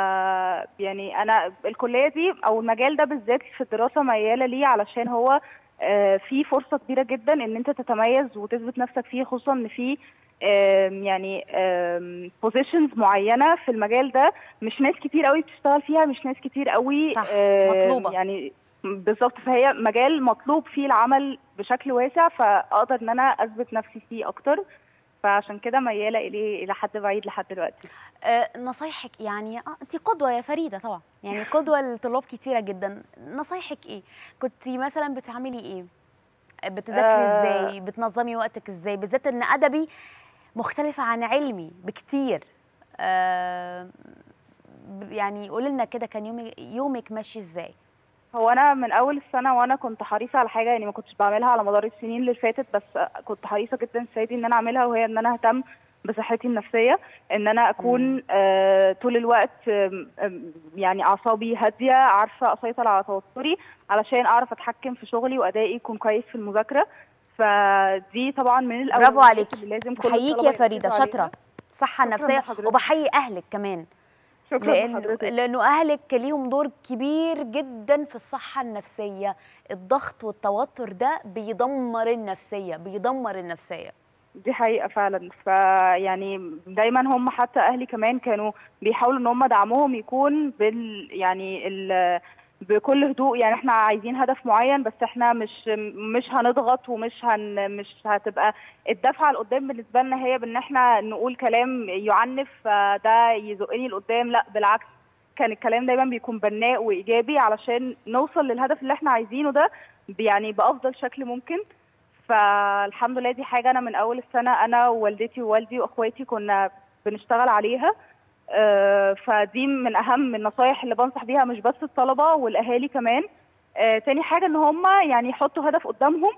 يعني انا الكليه دي او المجال ده بالذات في الدراسه مياله ليه علشان هو آه، في فرصه كبيره جدا ان انت تتميز وتثبت نفسك فيه خصوصا ان في آم، يعني بوزيشنز معينه في المجال ده مش ناس كتير قوي بتشتغل فيها مش ناس كتير قوي صح، آم، مطلوبة. يعني بالظبط فهي مجال مطلوب فيه العمل بشكل واسع فاقدر ان انا اثبت نفسي فيه اكتر فعشان كده مياله اليه الى حد بعيد لحد دلوقتي آه، نصايحك يعني اه انت قدوه يا فريده طبعا يعني قدوه لطلاب كتيره جدا نصايحك ايه كنت مثلا بتعملي ايه بتذاكري آه. ازاي بتنظمي وقتك ازاي بالذات ان ادبي مختلفه عن علمي بكتير آه، ب- يعني قولي لنا كده كان يومك يومك ماشي ازاي هو انا من اول السنه وانا كنت حريصه على حاجه يعني ما كنتش بعملها على مدار السنين اللي فاتت بس كنت حريصه جدا السنه دي ان انا اعملها وهي ان انا اهتم بصحتي النفسيه ان انا اكون آه طول الوقت آم، آم، يعني اعصابي هاديه عارفه اسيطر على توتري علشان اعرف اتحكم في شغلي وادائي يكون كويس في المذاكره فدي طبعا من الاولويات برافو عليكي اللي لازم كل بحييكي الطلبة يا فريده يركزوا شاطره عليها. صحه شكراً نفسيه لحضرتك. وبحيي اهلك كمان شكرا لأن لحضرتك لأنه أهلك ليهم دور كبير جدا في الصحة النفسية الضغط والتوتر ده بيدمر النفسية بيدمر النفسية دي حقيقة فعلا فيعني دايما هم حتى اهلي كمان كانوا بيحاولوا ان هم دعمهم يكون بال يعني ال بكل هدوء يعني احنا عايزين هدف معين بس احنا مش مش هنضغط ومش هن مش هتبقى الدفعه لقدام بالنسبه لنا هي بان احنا نقول كلام يعنف فده يزقني لقدام لا بالعكس كان الكلام دايما بيكون بناء وايجابي علشان نوصل للهدف اللي احنا عايزينه ده يعني بافضل شكل ممكن فالحمد لله دي حاجه انا من اول السنه انا ووالدتي ووالدي واخواتي كنا بنشتغل عليها آه، فدي من اهم النصايح اللي بنصح بيها مش بس الطلبه والاهالي كمان آه، تاني حاجه ان هم يعني يحطوا هدف قدامهم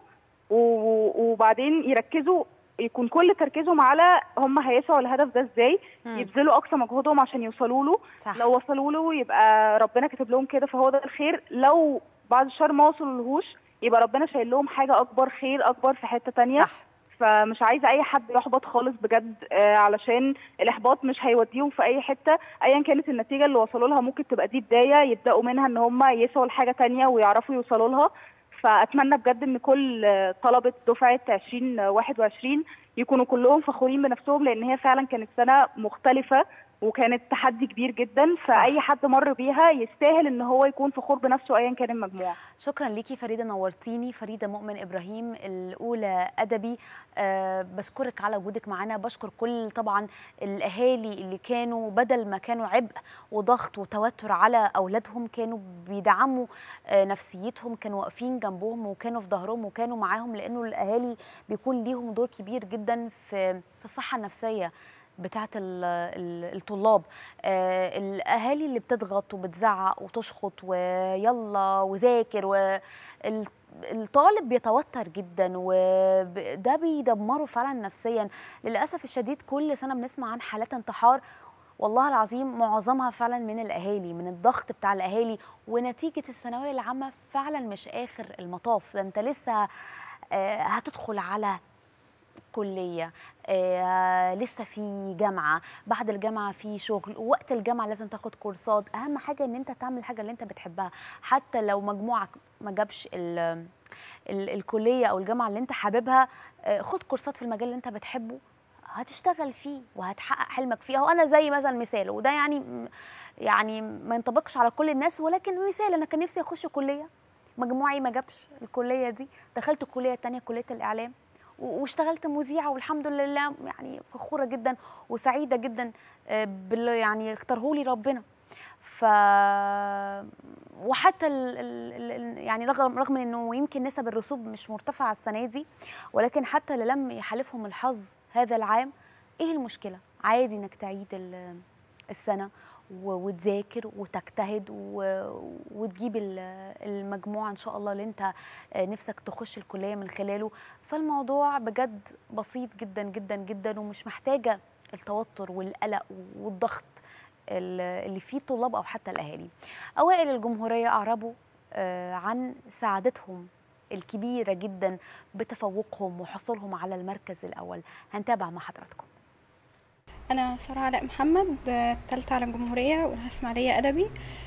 و- وبعدين يركزوا يكون كل تركيزهم على هم هيسعوا الهدف ده ازاي مم. يبذلوا اقصى مجهودهم عشان يوصلوا له صح لو وصلوا له يبقى ربنا كاتب لهم كده فهو ده الخير لو بعد الشر ما وصلوا لهوش يبقى ربنا شايل لهم حاجه اكبر خير اكبر في حته تانية صح فمش عايزه اي حد يحبط خالص بجد آه، علشان الاحباط مش هيوديهم في اي حته ايا كانت النتيجه اللي وصلوا لها ممكن تبقى دي بدايه يبداوا منها ان هم يسعوا لحاجه تانية ويعرفوا يوصلوا لها فاتمنى بجد ان كل آه، طلبه دفعه 2021 يكونوا كلهم فخورين بنفسهم لان هي فعلا كانت سنه مختلفه وكانت تحدي كبير جدا فاي حد مر بيها يستاهل ان هو يكون فخور بنفسه ايا كان المجموع شكرا ليكي فريده نورتيني فريده مؤمن ابراهيم الاولى ادبي أه بشكرك على وجودك معانا بشكر كل طبعا الاهالي اللي كانوا بدل ما كانوا عبء وضغط وتوتر على اولادهم كانوا بيدعموا آه، نفسيتهم كانوا واقفين جنبهم وكانوا في ظهرهم وكانوا معاهم لانه الاهالي بيكون ليهم دور كبير جدا في في الصحه النفسيه بتاعه ال- ال- الطلاب آه، الاهالي اللي بتضغط وبتزعق وتشخط ويلا وذاكر والطالب بيتوتر جدا وده بيدمره فعلا نفسيا للاسف الشديد كل سنه بنسمع عن حالات انتحار والله العظيم معظمها فعلا من الاهالي من الضغط بتاع الاهالي ونتيجه الثانويه العامه فعلا مش اخر المطاف ده انت لسه آه، هتدخل على كليه آه، لسه في جامعه بعد الجامعه في شغل وقت الجامعه لازم تاخد كورسات اهم حاجه ان انت تعمل الحاجه اللي انت بتحبها حتى لو مجموعك ما جابش ال ال الكليه او الجامعه اللي انت حاببها آه، خد كورسات في المجال اللي انت بتحبه هتشتغل فيه وهتحقق حلمك فيه اهو انا زي مثلا مثال وده يعني يعني ما ينطبقش على كل الناس ولكن مثال انا كان نفسي اخش كليه مجموعي ما جابش الكليه دي دخلت الكليه الثانيه كليه الاعلام و- واشتغلت مذيعه والحمد لله يعني فخوره جدا وسعيده جدا آه، باللي يعني اختاره لي ربنا ف وحتى ال... ال... ال... يعني رغم رغم انه يمكن نسب الرسوب مش مرتفعه السنه دي ولكن حتى اللي لم يحالفهم الحظ هذا العام ايه المشكله عادي انك تعيد ال- السنه و- وتذاكر وتجتهد و- وتجيب ال- المجموع ان شاء الله اللي انت آه، نفسك تخش الكليه من خلاله فالموضوع بجد بسيط جدا جدا جدا ومش محتاجه التوتر والقلق والضغط ال- اللي فيه الطلاب او حتى الاهالي. اوائل الجمهوريه اعربوا آه، عن سعادتهم الكبيره جدا بتفوقهم وحصولهم على المركز الاول. هنتابع مع حضراتكم. أنا سارة علاء محمد آه، تالتة على الجمهورية وأنا إسماعيلية أدبي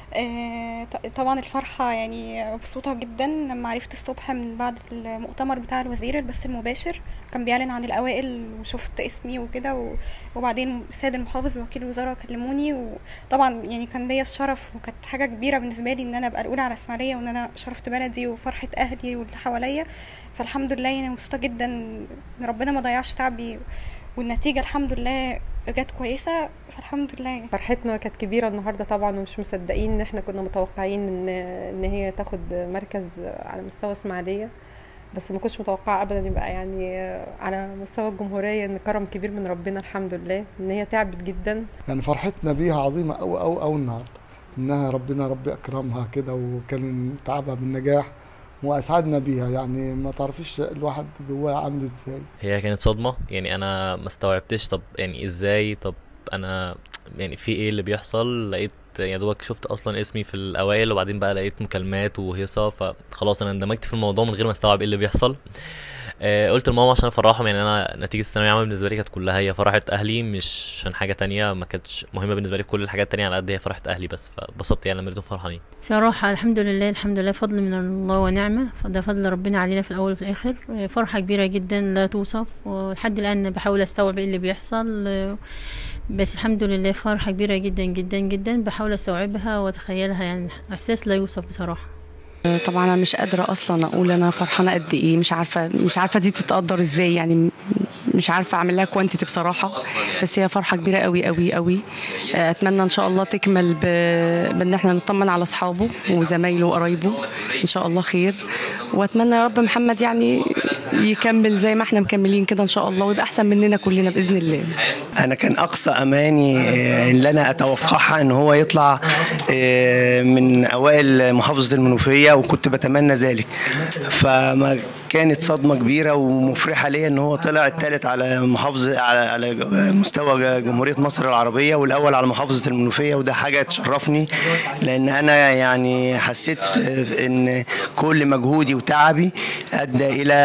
آه، ط- طبعا الفرحة يعني مبسوطة جدا لما عرفت الصبح من بعد المؤتمر بتاع الوزير البث المباشر كان بيعلن عن الأوائل وشفت اسمي وكده و- وبعدين السيد المحافظ ووكيل الوزارة كلموني وطبعا يعني كان ليا الشرف وكانت حاجة كبيرة بالنسبة لي إن أنا أبقى الأولى على إسماعيلية وإن أنا شرفت بلدي وفرحة أهلي واللي حواليا فالحمد لله يعني مبسوطة جدا إن ربنا ما ضيعش تعبي والنتيجة الحمد لله جت كويسة فالحمد لله يعني. فرحتنا كانت كبيرة النهاردة طبعا ومش مصدقين ان احنا كنا متوقعين ان ان هي تاخد مركز على مستوى اسماعيلية بس ما كنتش متوقعة ابدا يبقى يعني على مستوى الجمهورية ان كرم كبير من ربنا الحمد لله ان هي تعبت جدا يعني فرحتنا بيها عظيمة أوي أوي أوي النهاردة إنها ربنا ربي أكرمها كده وكان تعبها بالنجاح وأسعدنا بيها يعني ما تعرفيش الواحد جواه عامل إزاي هي كانت صدمة يعني انا ما استوعبتش طب يعني ازاي طب انا يعني في ايه اللي بيحصل لقيت يا دوبك شفت اصلا اسمي في الاوائل وبعدين بقى لقيت مكالمات وهيصة فخلاص انا اندمجت في الموضوع من غير ما استوعب ايه اللي بيحصل آه، قلت لماما عشان افرحهم يعني انا نتيجه الثانويه العامه بالنسبه لي كانت كلها هي فرحه اهلي مش عشان حاجه تانية ما كانتش مهمه بالنسبه لي كل الحاجات التانية على قد هي فرحه اهلي بس فبسطت يعني لما لقيتهم فرحانين صراحة الحمد لله الحمد لله فضل من الله ونعمة فده فضل ربنا علينا في الأول وفي الآخر فرحة كبيرة جدا لا توصف ولحد الآن بحاول أستوعب إيه اللي بيحصل بس الحمد لله فرحة كبيرة جدا جدا جدا بحاول أستوعبها وأتخيلها يعني إحساس لا يوصف بصراحة طبعا انا مش قادره اصلا اقول انا فرحانه قد ايه مش عارفه مش عارفه دي تتقدر ازاي يعني م- مش عارفه اعمل لها كوانتيتي بصراحه بس هي فرحه كبيره قوي قوي قوي اتمنى ان شاء الله تكمل ب... بان احنا نطمن على اصحابه وزمايله وقرايبه ان شاء الله خير واتمنى يا رب محمد يعني يكمل زي ما احنا مكملين كده ان شاء الله ويبقى احسن مننا كلنا باذن الله انا كان اقصى اماني آه، اللي انا اتوقعها ان هو يطلع آه، من اوائل محافظه المنوفيه وكنت بتمنى ذلك فما كانت صدمه كبيره ومفرحه ليا ان هو طلع الثالث على محافظه على على مستوى جمهوريه مصر العربيه والاول على محافظه المنوفيه وده حاجه تشرفني لان انا يعني حسيت ان كل مجهودي وتعبي ادى الى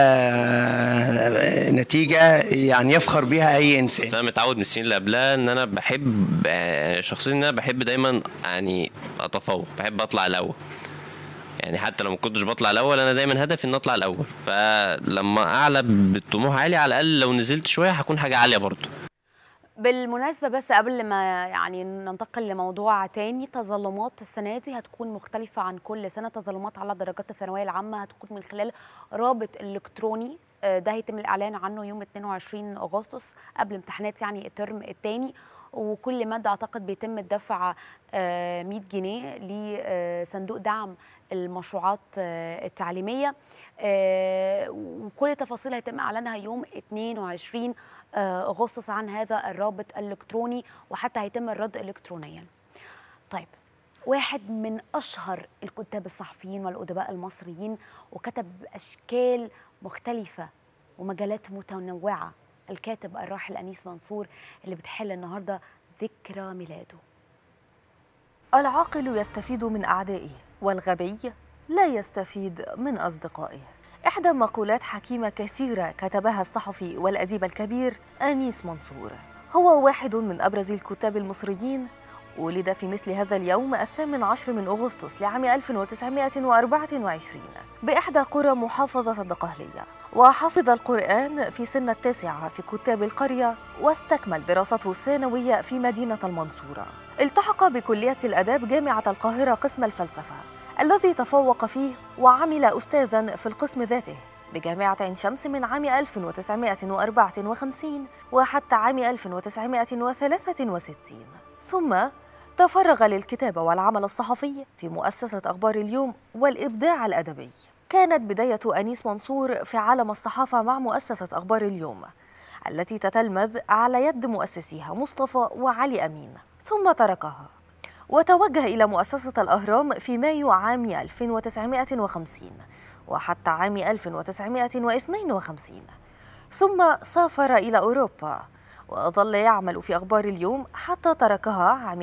نتيجه يعني يفخر بها اي انسان بس انا متعود من السنين اللي قبلها ان انا بحب آه، شخصيا ان انا بحب دايما يعني اتفوق بحب اطلع الاول يعني حتى لو ما كنتش بطلع الاول انا دايما هدفي ان اطلع الاول فلما اعلى بالطموح عالي على الاقل لو نزلت شويه هكون حاجه عاليه برضه بالمناسبة بس قبل ما يعني ننتقل لموضوع تاني تظلمات السنة دي هتكون مختلفة عن كل سنة تظلمات على درجات الثانوية العامة هتكون من خلال رابط إلكتروني آه، ده هيتم الإعلان عنه يوم 22 أغسطس قبل امتحانات يعني الترم الثاني وكل مادة أعتقد بيتم الدفع آه، 100 جنيه لصندوق دعم المشروعات آه، التعليمية آه، وكل تفاصيل هيتم إعلانها يوم 22 آه، أغسطس عن هذا الرابط الإلكتروني وحتى هيتم الرد إلكترونيا طيب واحد من أشهر الكتاب الصحفيين والأدباء المصريين وكتب أشكال مختلفة ومجالات متنوعة الكاتب الراحل أنيس منصور اللي بتحل النهاردة ذكرى ميلاده العاقل يستفيد من أعدائه والغبي لا يستفيد من أصدقائه إحدى مقولات حكيمة كثيرة كتبها الصحفي والأديب الكبير أنيس منصور هو واحد من أبرز الكتاب المصريين ولد في مثل هذا اليوم الثامن عشر من أغسطس لعام 1924 بإحدى قرى محافظة الدقهلية وحفظ القرآن في سن التاسعة في كتاب القرية واستكمل دراسته الثانوية في مدينة المنصورة التحق بكلية الآداب جامعة القاهرة قسم الفلسفة الذي تفوق فيه وعمل أستاذا في القسم ذاته بجامعة عين شمس من عام 1954 وحتى عام 1963 ثم تفرغ للكتابة والعمل الصحفي في مؤسسة أخبار اليوم والإبداع الأدبي كانت بداية أنيس منصور في عالم الصحافة مع مؤسسة أخبار اليوم التي تتلمذ على يد مؤسسيها مصطفى وعلي أمين ثم تركها وتوجه إلى مؤسسة الأهرام في مايو عام 1950 وحتى عام 1952 ثم سافر إلى أوروبا وظل يعمل في أخبار اليوم حتى تركها عام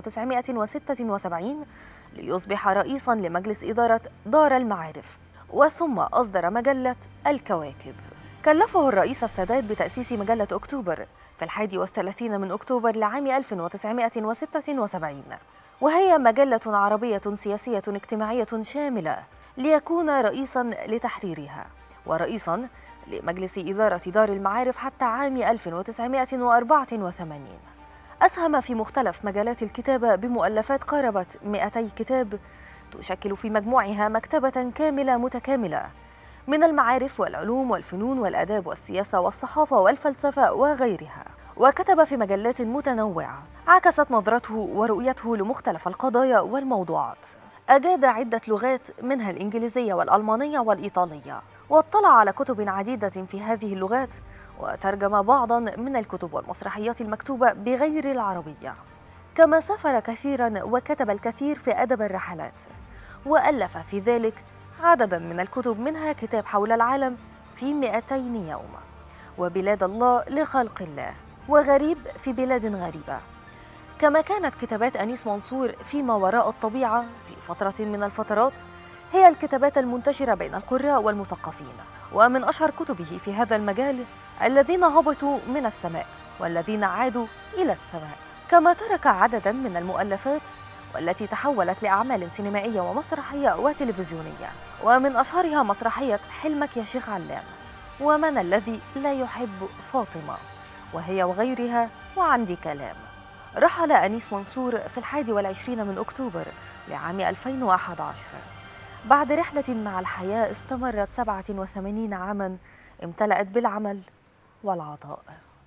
1976 ليصبح رئيسا لمجلس إدارة دار المعارف وثم أصدر مجلة الكواكب كلفه الرئيس السادات بتأسيس مجلة أكتوبر في الحادي والثلاثين من أكتوبر لعام 1976 وهي مجلة عربية سياسية اجتماعية شاملة ليكون رئيسا لتحريرها ورئيسا لمجلس إدارة دار المعارف حتى عام 1984 أسهم في مختلف مجالات الكتابة بمؤلفات قاربت 200 كتاب تشكل في مجموعها مكتبة كاملة متكاملة من المعارف والعلوم والفنون والآداب والسياسة والصحافة والفلسفة وغيرها وكتب في مجلات متنوعة عكست نظرته ورؤيته لمختلف القضايا والموضوعات أجاد عدة لغات منها الإنجليزية والألمانية والإيطالية واطلع على كتب عديدة في هذه اللغات وترجم بعضا من الكتب والمسرحيات المكتوبة بغير العربية كما سافر كثيرا وكتب الكثير في أدب الرحلات وألف في ذلك عددا من الكتب منها كتاب حول العالم في 200 يوم وبلاد الله لخلق الله وغريب في بلاد غريبة كما كانت كتابات أنيس منصور فيما وراء الطبيعة في فترة من الفترات هي الكتابات المنتشرة بين القراء والمثقفين ومن أشهر كتبه في هذا المجال الذين هبطوا من السماء والذين عادوا إلى السماء كما ترك عددا من المؤلفات والتي تحولت لأعمال سينمائية ومسرحية وتلفزيونية ومن أشهرها مسرحية حلمك يا شيخ علام ومن الذي لا يحب فاطمة وهي وغيرها وعندي كلام رحل أنيس منصور في الحادي والعشرين من أكتوبر لعام 2011 بعد رحلة مع الحياة استمرت 87 عاما امتلأت بالعمل والعطاء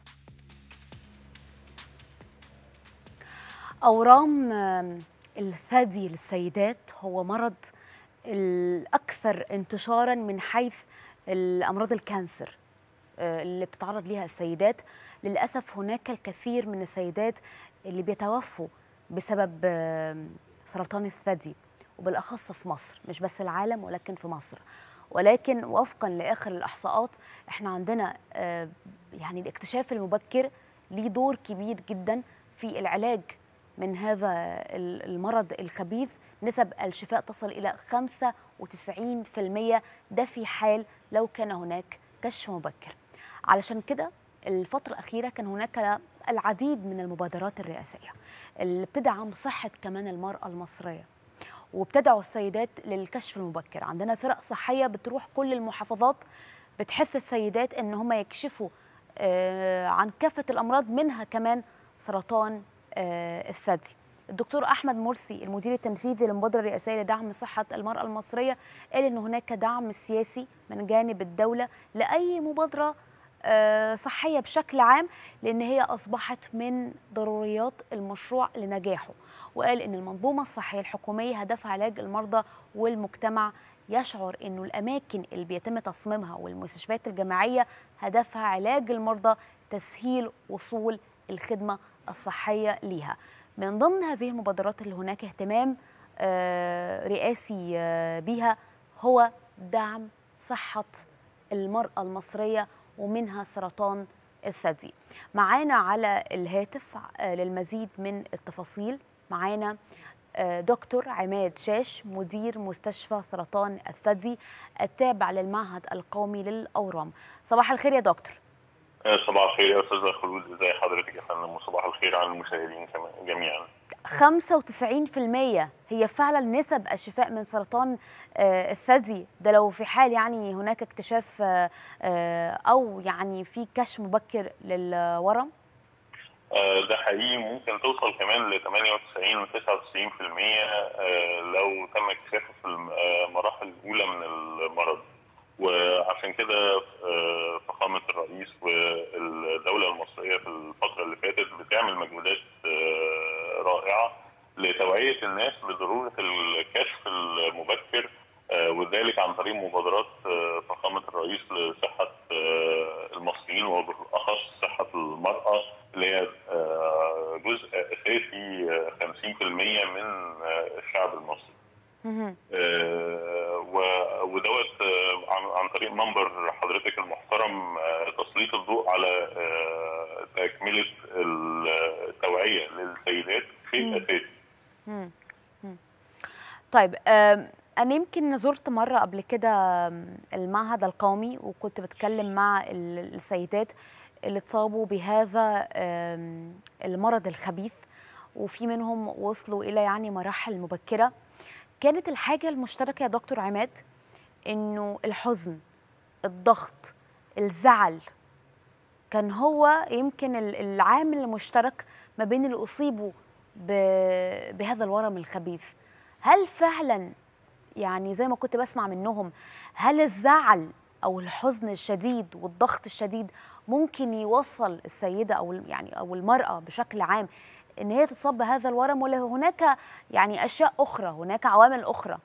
أورام الثدي للسيدات هو مرض الأكثر انتشارا من حيث الأمراض الكانسر اللي بتتعرض ليها السيدات للأسف هناك الكثير من السيدات اللي بيتوفوا بسبب سرطان الثدي وبالأخص في مصر مش بس العالم ولكن في مصر ولكن وفقا لآخر الإحصاءات احنا عندنا يعني الاكتشاف المبكر ليه دور كبير جدا في العلاج من هذا المرض الخبيث نسب الشفاء تصل إلى 95% ده في حال لو كان هناك كشف مبكر علشان كده الفترة الأخيرة كان هناك العديد من المبادرات الرئاسية اللي بتدعم صحة كمان المرأة المصرية وبتدعو السيدات للكشف المبكر عندنا فرق صحية بتروح كل المحافظات بتحث السيدات ان هم يكشفوا عن كافة الأمراض منها كمان سرطان الثدي الدكتور احمد مرسي المدير التنفيذي للمبادره الرئاسيه لدعم صحه المراه المصريه قال ان هناك دعم سياسي من جانب الدوله لاي مبادره صحيه بشكل عام لان هي اصبحت من ضروريات المشروع لنجاحه وقال ان المنظومه الصحيه الحكوميه هدفها علاج المرضى والمجتمع يشعر انه الاماكن اللي بيتم تصميمها والمستشفيات الجامعيه هدفها علاج المرضى تسهيل وصول الخدمه الصحيه ليها من ضمن هذه المبادرات اللي هناك اهتمام رئاسي بها هو دعم صحة المرأة المصرية ومنها سرطان الثدي معانا على الهاتف للمزيد من التفاصيل معانا دكتور عماد شاش مدير مستشفى سرطان الثدي التابع للمعهد القومي للأورام صباح الخير يا دكتور صباح الخير يا استاذه خلود ازي حضرتك يا فندم وصباح الخير على المشاهدين كمان جميعا 95% هي فعلا نسب الشفاء من سرطان الثدي ده لو في حال يعني هناك اكتشاف او يعني في كشف مبكر للورم ده حقيقي ممكن توصل كمان ل 98 و 99% لو تم اكتشافه في المرض وعشان كده آه، فخامة الرئيس والدولة المصرية في الفترة اللي فاتت بتعمل مجهودات آه، رائعة لتوعية الناس بضرورة الكشف المبكر آه، وذلك عن طريق مبادرات آه، فخامة الرئيس لصحة آه، المصريين وبالأخص صحة المرأة اللي هي آه، جزء أساسي آه، 50% من آه، الشعب المصري. مهم. آه، و- ودوت آه، عن عن طريق منبر حضرتك المحترم آه، تسليط الضوء على آه، تكملة التوعية للسيدات شيء أساسي. مم. مم. طيب آم، أنا يمكن زرت مرة قبل كده آم، المعهد القومي وكنت بتكلم مع ال- السيدات اللي اتصابوا بهذا آم، المرض الخبيث وفي منهم وصلوا إلى يعني مراحل مبكرة كانت الحاجة المشتركة يا دكتور عماد إنه الحزن الضغط الزعل كان هو يمكن ال- العامل المشترك ما بين اللي أصيبوا ب- بهذا الورم الخبيث هل فعلا يعني زي ما كنت بسمع منهم هل الزعل او الحزن الشديد والضغط الشديد ممكن يوصل السيده او ال- يعني او المراه بشكل عام ان هي تتصاب بهذا الورم ولا هناك يعني اشياء اخرى هناك عوامل اخرى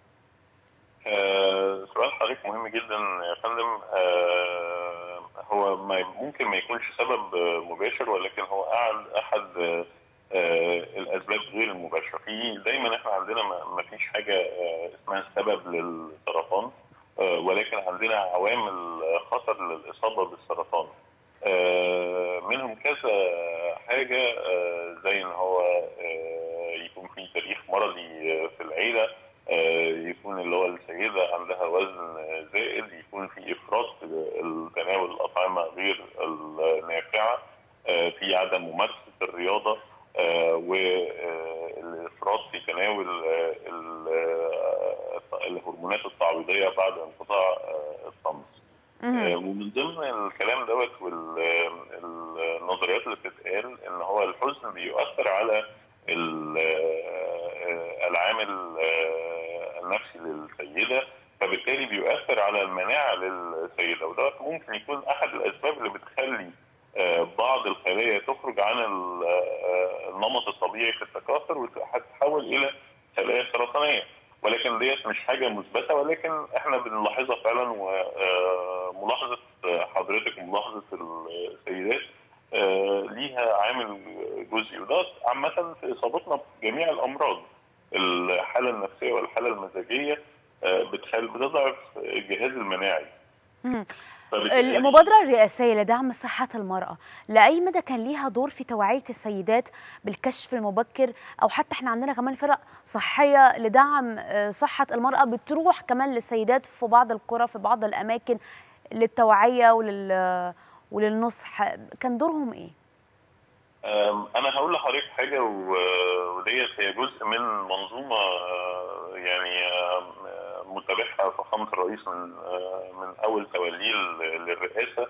آه، سؤال حضرتك مهم جدا يا فندم آه، هو ما ممكن ما يكونش سبب آه، مباشر ولكن هو أحد أحد آه، آه، الأسباب غير المباشرة في دايما احنا عندنا ما ما فيش حاجة آه، اسمها سبب للسرطان آه، ولكن عندنا عوامل خطر للإصابة بالسرطان آه، منهم كذا حاجة آه، زي إن هو آه، يكون في تاريخ مرضي آه، في العيلة آه، يكون اللي هو السيدة عندها وزن آه، زائد يكون في إفراط في تناول الأطعمة غير النافعة آه، في عدم ممارسة الرياضة والإفراط في تناول آه، ال- آه، الهرمونات التعويضية بعد انقطاع آه، الطمس آه، ومن ضمن الكلام دوت والنظريات اللي بتتقال ان هو الحزن بيؤثر على ال- آه، العامل آه، النفسي للسيده فبالتالي بيؤثر على المناعه للسيده وده ممكن يكون احد الاسباب اللي بتخلي آه، بعض الخلايا تخرج عن ال- آه، النمط الطبيعي في التكاثر وتتحول الى خلايا سرطانيه ولكن ديت مش حاجه مثبته ولكن احنا بنلاحظها فعلا وملاحظه حضرتك وملاحظه السيدات آه، ليها عامل جزئي وده عامه في اصابتنا بجميع الامراض الحاله النفسيه والحاله المزاجيه آه، بتخل بتضعف الجهاز المناعي مم. فبالتالي- المبادرة الرئاسية لدعم صحة المرأة لأي مدى كان ليها دور في توعية السيدات بالكشف المبكر أو حتى احنا عندنا كمان فرق صحية لدعم آه، صحة المرأة بتروح كمان للسيدات في بعض القرى في بعض الأماكن للتوعية ولل وللنصح كان دورهم إيه؟ أم، انا هقول لحضرتك حاجه و- وديت هي جزء من منظومه آه، يعني آم، آه، متابعها فخامه الرئيس من آه، من اول توليه ل- للرئاسه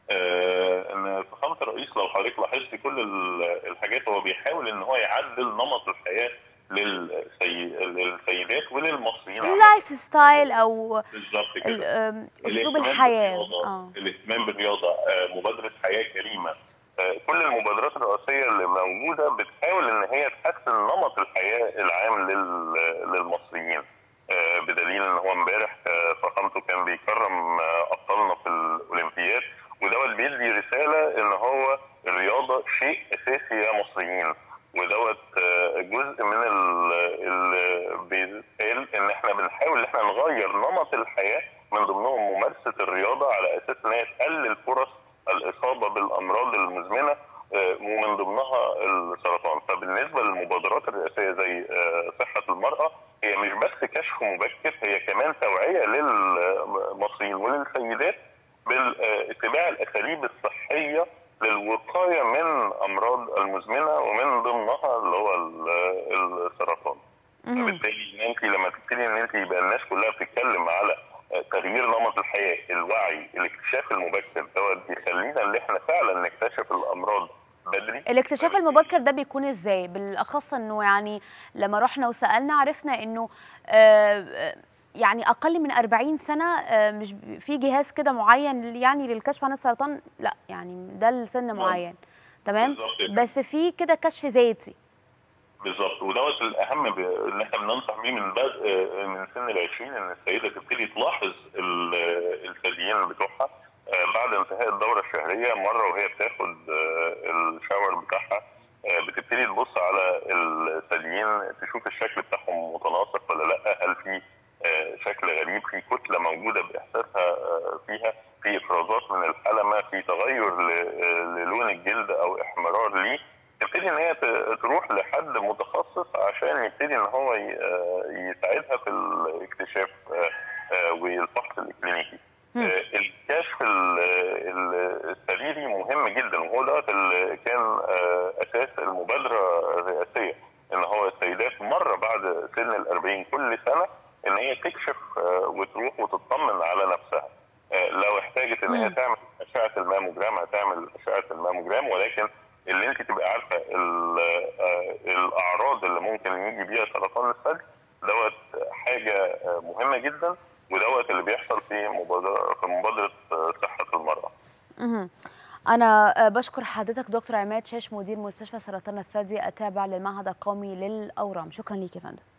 آه، ان فخامه الرئيس لو حضرتك لاحظتي كل ال- الحاجات هو بيحاول ان هو يعدل نمط الحياه للسي... للسيدات وللمصريين عامة. اللايف ستايل أو بالظبط ال- كده آم، أسلوب الاهتمام الحياة بالرياضة، آه. الاهتمام بالرياضه آه، مبادره حياه كريمه آه، كل المبادرات الرئاسيه اللي موجوده بتحاول ان هي تحسن نمط الحياه العام لل- للمصريين آه، بدليل ان هو امبارح آه، فخامته كان بيكرم آه، ابطالنا في الاولمبياد ودوت بيدي رساله ان هو الرياضه شيء اساسي يا مصريين ودوت آه، جزء من اللي بيتقال ان احنا بنحاول ان احنا نغير نمط الحياه من ضمنهم ممارسه الرياضه على اساس ان هي تقلل فرص الاصابه بالامراض المزمنه آه، ومن ضمنها السرطان فبالنسبه للمبادرات الرئاسيه زي آه، صحه المراه هي مش بس كشف مبكر هي كمان توعيه للمصريين وللسيدات باتباع الاساليب الصحيه للوقايه من امراض المزمنه ومن ضمنها اللي هو ال- السرطان فبالتالي ان انت لما تبتدي ان انت يبقى الناس كلها بتتكلم على آه، تغيير نمط الحياه، الوعي، الاكتشاف المبكر دوت بيخلينا ان احنا فعلا نكتشف الامراض بدري الاكتشاف المبكر ده بيكون ازاي بالاخص انه يعني لما رحنا وسالنا عرفنا انه آه، آه، يعني اقل من 40 سنه آه، مش ب- في جهاز كده معين يعني للكشف عن السرطان لا يعني ده السن معين تمام بالظبط كده. بس في كده كشف ذاتي بالظبط ودوت الاهم ب- اللي احنا بننصح بيه من بدء من سن ال 20 ان السيده تبتدي تلاحظ ال- الثديين بتوعها آه، بعد انتهاء الدوره الشهريه مره وهي بتاخد آه، الشاور بتاعها آه، بتبتدي تبص على الثديين تشوف الشكل بتاعهم متناسق ولا لا هل في آه، شكل غريب في كتله موجوده باحساسها آه، فيها في افرازات من الحلمه في تغير ل- آه، للون الجلد او احمرار ليه تبتدي ان هي ت- تروح لحد متخصص عشان يبتدي ان هو ي- آه، يساعدها في الاكتشاف آه، آه، والفحص الاكلينيكي. آه، الكشف ال- ال- السريري مهم جدا وهو دوت اللي كان آه، اساس المبادره الرئاسيه ان هو السيدات مره بعد سن ال 40 كل سنه ان هي تكشف آه، وتروح وتطمن على نفسها. آه، لو احتاجت ان هي مم. تعمل اشعه الماموجرام هتعمل اشعه الماموجرام ولكن اللي انت تبقى عارفه ال- آه، الاعراض اللي ممكن يجي بيها سرطان الثدي دوت حاجه آه، مهمه جدا ودوت اللي بيحصل في مبادره في مبادره آه، صحه المراه. مهم. أنا آه، بشكر حضرتك دكتور عماد شاش مدير مستشفى سرطان الثدي التابع للمعهد القومي للأورام شكرا ليك يا فندم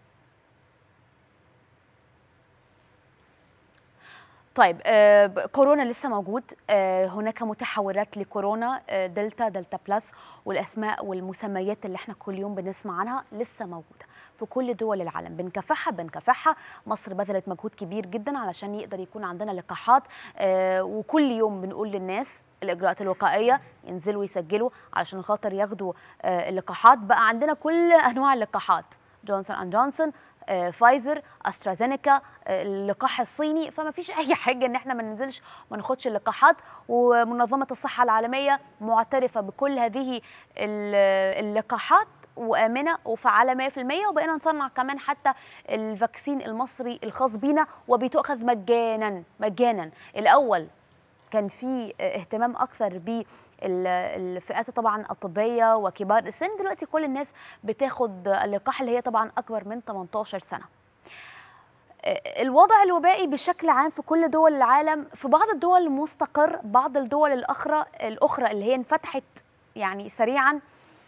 طيب آه، ب- كورونا لسه موجود آه، هناك متحورات لكورونا آه، دلتا دلتا بلس والاسماء والمسميات اللي احنا كل يوم بنسمع عنها لسه موجوده في كل دول العالم بنكافحها بنكافحها مصر بذلت مجهود كبير جدا علشان يقدر يكون عندنا لقاحات آه، وكل يوم بنقول للناس الاجراءات الوقائيه ينزلوا يسجلوا علشان خاطر ياخدوا آه، اللقاحات بقى عندنا كل انواع اللقاحات جونسون اند جونسون آه، فايزر استرازينيكا آه، اللقاح الصيني فما فيش اي حاجه ان احنا ما ننزلش ما ناخدش اللقاحات ومنظمه الصحه العالميه معترفه بكل هذه ال- اللقاحات وامنه وفعاله 100% وبقينا نصنع كمان حتى الفاكسين المصري الخاص بينا وبتؤخذ مجانا مجانا الاول كان في اهتمام اكثر بالفئات طبعا الطبيه وكبار السن دلوقتي كل الناس بتاخد اللقاح اللي هي طبعا اكبر من 18 سنه الوضع الوبائي بشكل عام في كل دول العالم في بعض الدول مستقر بعض الدول الاخرى الاخرى اللي هي انفتحت يعني سريعا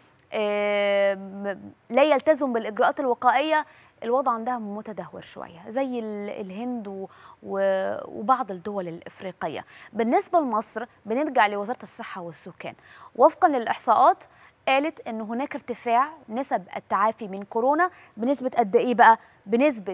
آم، لا يلتزم بالاجراءات الوقائيه الوضع عندها متدهور شويه زي ال- الهند و- و- وبعض الدول الافريقيه بالنسبه لمصر بنرجع لوزاره الصحه والسكان وفقا للاحصاءات قالت ان هناك ارتفاع نسب التعافي من كورونا بنسبه قد ايه بقى بنسبه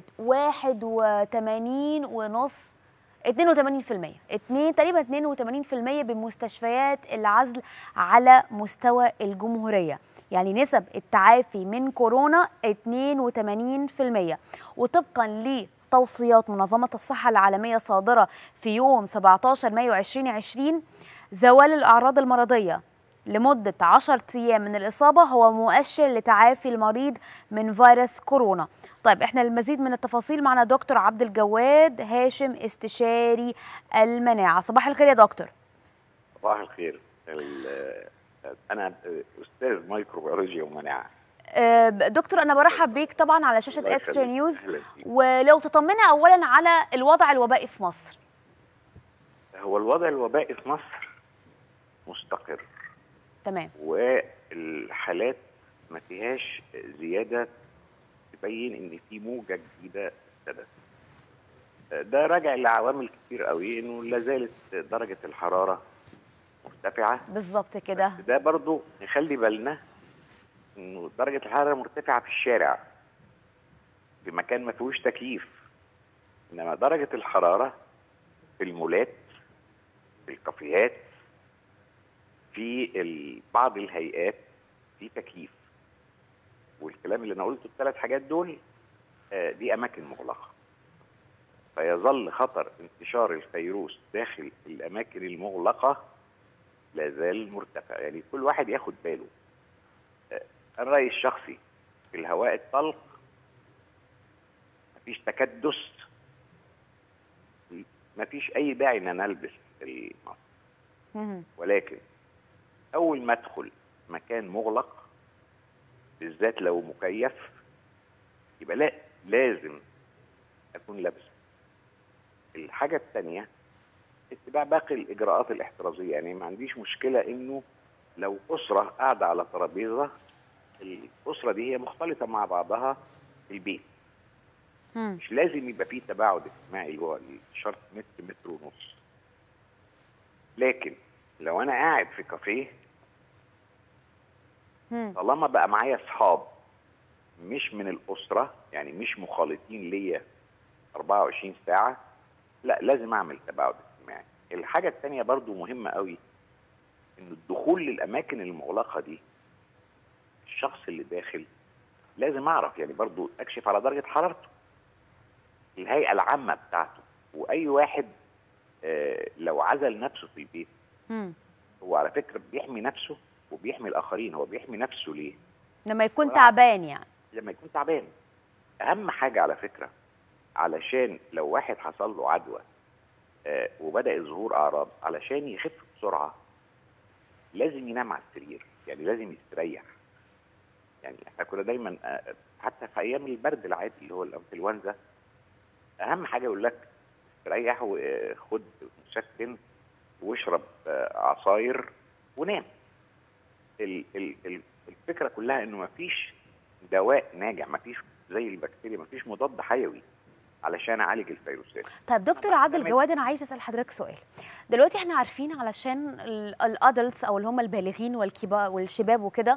81 ونص 82% 2 تقريبا 82% بمستشفيات العزل على مستوى الجمهورية يعني نسب التعافي من كورونا 82% وطبقا لتوصيات منظمة الصحة العالمية صادرة في يوم 17 مايو 2020 زوال الأعراض المرضية لمدة 10 أيام من الإصابة هو مؤشر لتعافي المريض من فيروس كورونا طيب احنا المزيد من التفاصيل معنا دكتور عبد الجواد هاشم استشاري المناعة صباح الخير يا دكتور صباح الخير ال- انا استاذ مايكروبيولوجيا ومناعه آه، دكتور انا برحب بيك طبعا على شاشة الله اكسترا يخليك. نيوز أهلاً بيك. ولو تطمنا اولا على الوضع الوبائي في مصر هو الوضع الوبائي في مصر مستقر تمام والحالات ما فيهاش زياده تبين ان في موجه جديده ابتدت ده راجع لعوامل كتير قوي انه لا زالت درجه الحراره مرتفعه بالظبط كده ده برضو نخلي بالنا انه درجه الحراره مرتفعه في الشارع في مكان ما فيهوش تكييف انما درجه الحراره في المولات في الكافيهات في ال- بعض الهيئات في تكييف والكلام اللي انا قلته الثلاث حاجات دول آه، دي اماكن مغلقه فيظل خطر انتشار الفيروس داخل الاماكن المغلقه لا زال مرتفع يعني كل واحد ياخد باله آه، انا رايي الشخصي في الهواء الطلق مفيش تكدس مفيش اي داعي ان انا البس الماسك مهم. ولكن اول ما ادخل مكان مغلق بالذات لو مكيف يبقى لا لازم اكون لابسه الحاجه الثانيه اتباع باقي الاجراءات الاحترازيه يعني ما عنديش مشكله انه لو اسره قاعده على ترابيزه الاسره دي هي مختلطه مع بعضها في البيت مش لازم يبقى فيه تباعد اجتماعي اللي هو الشرط متر متر ونص لكن لو انا قاعد في كافيه طالما بقى معايا اصحاب مش من الاسره يعني مش مخالطين ليا 24 ساعه لا لازم اعمل تباعد اجتماعي الحاجه الثانيه برضو مهمه قوي ان الدخول للاماكن المغلقه دي الشخص اللي داخل لازم اعرف يعني برضو اكشف على درجه حرارته الهيئه العامه بتاعته واي واحد آه، لو عزل نفسه في البيت هو على فكره بيحمي نفسه وبيحمي الاخرين هو بيحمي نفسه ليه لما يكون تعبان يعني لما يكون تعبان اهم حاجه على فكره علشان لو واحد حصل له عدوى آه، وبدا ظهور اعراض علشان يخف بسرعه لازم ينام على السرير يعني لازم يستريح يعني احنا كنا دايما آه، حتى في ايام البرد العادي اللي هو الانفلونزا اهم حاجه يقول لك استريح وخد مسكن واشرب آه، عصاير ونام ال- ال- ال- الفكره كلها انه مفيش دواء ناجع مفيش زي البكتيريا مفيش مضاد حيوي علشان اعالج الفيروسات طيب دكتور عادل جواد انا عايز اسال حضرتك سؤال دلوقتي احنا عارفين علشان الادلتس او اللي هم البالغين والكبار والشباب وكده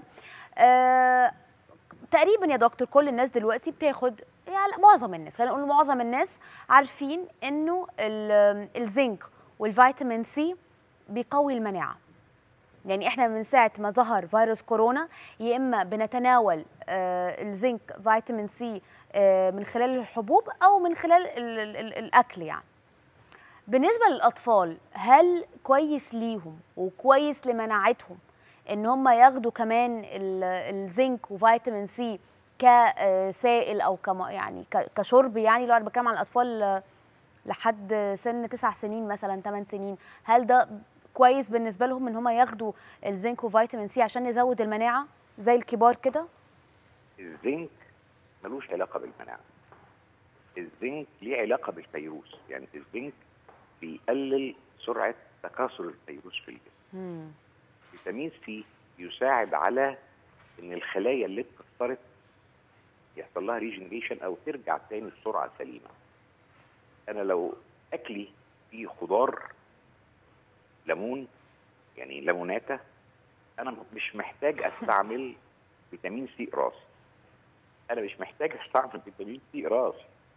آه تقريبا يا دكتور كل الناس دلوقتي بتاخد يعني لا، معظم الناس خلينا نقول معظم الناس عارفين انه ال- الزنك والفيتامين سي بيقوي المناعه يعني احنا من ساعه ما ظهر فيروس كورونا يا اما بنتناول آه، الزنك فيتامين سي آه، من خلال الحبوب او من خلال ال ال ال الاكل يعني بالنسبه للاطفال هل كويس ليهم وكويس لمناعتهم ان هم ياخدوا كمان ال- الزنك وفيتامين سي كسائل او كما يعني ك- كشرب يعني لو انا بتكلم عن الاطفال آه، لحد سن تسع سنين مثلا ثمان سنين هل ده كويس بالنسبه لهم ان هم ياخدوا الزنك وفيتامين سي عشان يزود المناعه زي الكبار كده الزنك ملوش علاقه بالمناعه الزنك ليه علاقه بالفيروس يعني الزنك بيقلل سرعه تكاثر الفيروس في الجسم فيتامين سي يساعد على ان الخلايا اللي اتكسرت يحصل لها ريجنريشن او ترجع تاني بسرعه سليمه انا لو اكلي فيه خضار ليمون يعني ليموناته انا مش محتاج استعمل فيتامين سي قراص انا مش محتاج استعمل فيتامين سي قراص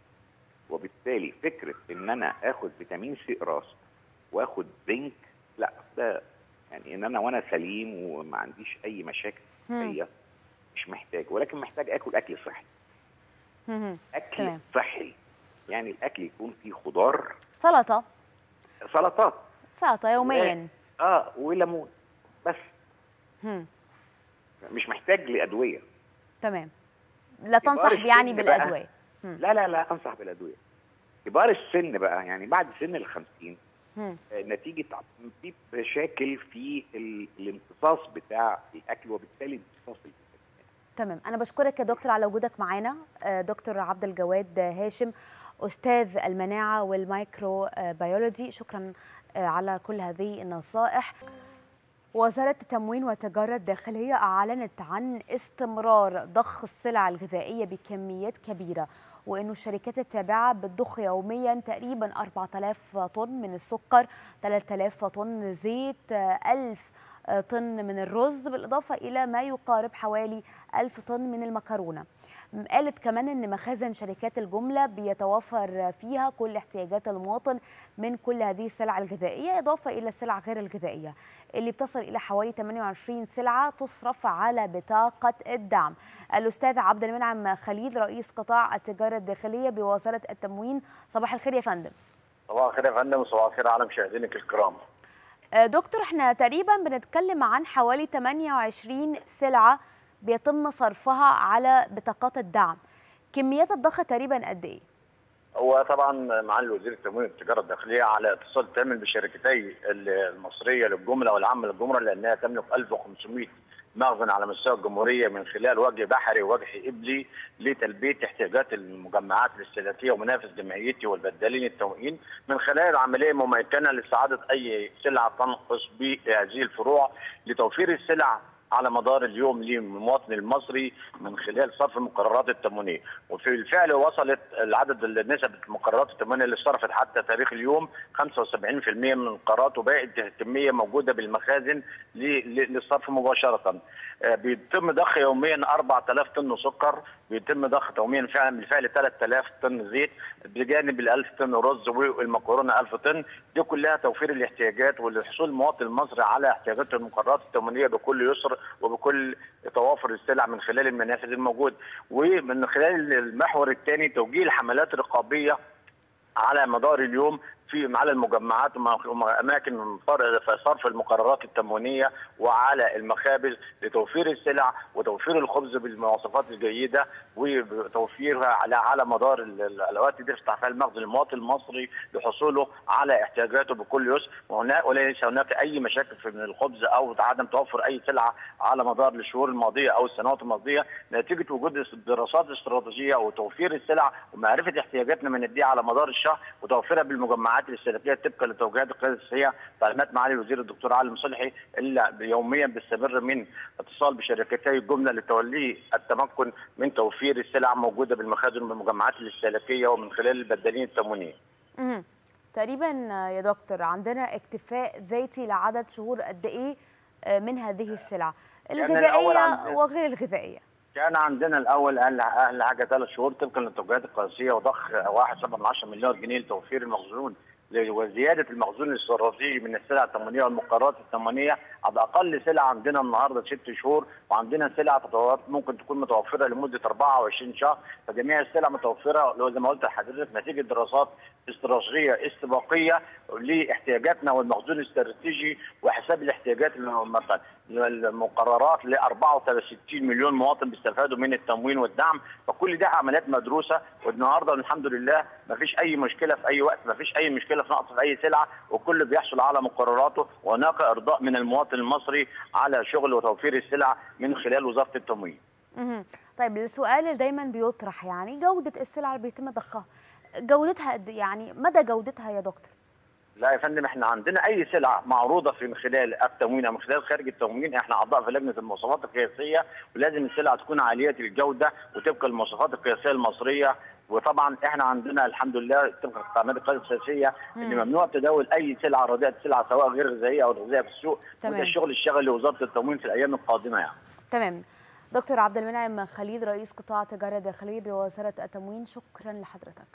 وبالتالي فكره ان انا اخد فيتامين سي قراص واخد زنك لا ده يعني ان انا وانا سليم وما عنديش اي مشاكل مم. صحيه مش محتاج ولكن محتاج اكل اكل صحي مهم. اكل تمام. صحي يعني الاكل يكون فيه خضار سلطه سلطات سلطه يوميا اه وليمون بس هم. مش محتاج لادويه تمام لا كبار تنصح السن يعني بقى- بالادويه هم. لا لا لا انصح بالادويه كبار السن بقى يعني بعد سن ال 50 هم. آه، نتيجه في مشاكل في ال- الامتصاص بتاع الاكل وبالتالي امتصاص الجسم تمام انا بشكرك يا دكتور على وجودك معانا آه، دكتور عبد الجواد هاشم استاذ المناعه والمايكرو آه، بيولوجي شكرا آه، على كل هذه النصائح وزارة التموين والتجارة الداخلية أعلنت عن استمرار ضخ السلع الغذائية بكميات كبيرة وأنه الشركات التابعة بتضخ يوميا تقريبا 4000 طن من السكر 3000 طن زيت آه، 1000 آه، طن من الرز بالإضافة إلى ما يقارب حوالي 1000 طن من المكرونة م- قالت كمان ان مخازن شركات الجمله بيتوفر فيها كل احتياجات المواطن من كل هذه السلع الغذائيه اضافه الى السلع غير الغذائيه اللي بتصل الى حوالي 28 سلعه تصرف على بطاقه الدعم. الاستاذ عبد المنعم خليل رئيس قطاع التجاره الداخليه بوزاره التموين صباح الخير يا فندم. صباح الخير يا فندم وصباح الخير على مشاهدينك الكرام آه، دكتور احنا تقريبا بنتكلم عن حوالي 28 سلعه بيتم صرفها على بطاقات الدعم. كميات الضخ تقريبا قد ايه؟ هو طبعا معالي وزير التموين والتجاره الداخليه على اتصال تام بشركتي المصريه للجمله والعامه للجمله لانها تملك 1500 مخزن على مستوى الجمهوريه من خلال وجه بحري ووجه ابلي لتلبيه احتياجات المجمعات الاستهلاكيه ومنافس جمعيتي والبدالين التوقين من خلال عمليه مميكنه لاستعاده اي سلعه تنقص بهذه الفروع لتوفير السلع على مدار اليوم للمواطن المصري من خلال صرف المقررات التموينيه وفي الفعل وصلت العدد نسب المقررات التموينيه اللي صرفت حتى تاريخ اليوم 75% من القرارات وباقي الكميه موجوده بالمخازن ل- ل- للصرف مباشره آه، بيتم ضخ يوميا 4000 طن سكر بيتم ضخ يوميا فعلا بالفعل 3000 طن زيت بجانب ال 1000 طن رز والمكرونه 1000 طن دي كلها توفير الاحتياجات والحصول المواطن المصري على احتياجاته المقررات التموينيه بكل يسر وبكل توافر السلع من خلال المنافذ الموجوده ومن خلال المحور الثاني توجيه الحملات الرقابيه على مدار اليوم في على المجمعات واماكن صرف المقررات التموينيه وعلى المخابز لتوفير السلع وتوفير الخبز بالمواصفات الجيده وتوفيرها على على مدار ال- ال- الاوقات دي يفتح فيها المخزن المواطن المصري لحصوله على احتياجاته بكل يسر وهنا وليس هناك اي مشاكل في من الخبز او عدم توفر اي سلعه على مدار الشهور الماضيه او السنوات الماضيه نتيجه وجود دراسات استراتيجيه وتوفير السلع ومعرفه احتياجاتنا من الدي على مدار الشهر وتوفيرها بالمجمعات الاستهلاكيه طبقا لتوجيهات القياده السياسيه تعليمات معالي الوزير الدكتور علي مصلحي الا يوميا بيستمر من اتصال بشركتي الجمله لتوليه التمكن من توفير السلع موجوده بالمخازن والمجمعات الاستهلاكيه ومن خلال البدالين التموينيه. مهم. تقريبا يا دكتور عندنا اكتفاء ذاتي لعدد شهور قد ايه آه، من هذه السلع الأول الغذائيه عند- وغير الغذائيه كان عندنا الاول اقل اقل حاجه ثلاث شهور طبقا للتوجيهات القياسيه وضخ 1.7 مليار جنيه لتوفير المخزون وزياده المخزون الاستراتيجي من السلع التموينيه والمقررات التموينيه على اقل سلعه عندنا النهارده ست شهور وعندنا سلع تطورات ممكن تكون متوفره لمده 24 شهر فجميع السلع متوفره لو زي ما قلت لحضرتك نتيجه دراسات استراتيجيه استباقيه لاحتياجاتنا والمخزون الاستراتيجي وحساب الاحتياجات الم- المقررات ل 64 مليون مواطن بيستفادوا من التموين والدعم فكل ده عمليات مدروسه والنهارده الحمد لله ما فيش اي مشكله في اي وقت ما فيش اي مشكله في نقص في اي سلعه وكل بيحصل على مقرراته وهناك ارضاء من المواطن المصري على شغل وتوفير السلع من خلال وزاره التموين. مهم. طيب السؤال اللي دايما بيطرح يعني جوده السلع اللي بيتم ضخها جودتها قد إيه؟ يعني مدى جودتها يا دكتور لا يا فندم احنا عندنا اي سلعه معروضه في من خلال التموين او من خلال خارج التموين احنا اعضاء في لجنه المواصفات القياسيه ولازم السلعه تكون عاليه الجوده وتبقى المواصفات القياسيه المصريه وطبعا احنا عندنا الحمد لله طبقا لتعليمات القياده السياسيه ان مم. ممنوع تداول اي سلعه رديئه سلعه سواء غير غذائيه او غذائيه في السوق تمام. وده الشغل الشغل لوزاره التموين في الايام القادمه يعني تمام دكتور عبد المنعم خليل رئيس قطاع تجارة داخلية بوزارة التموين شكرا لحضرتك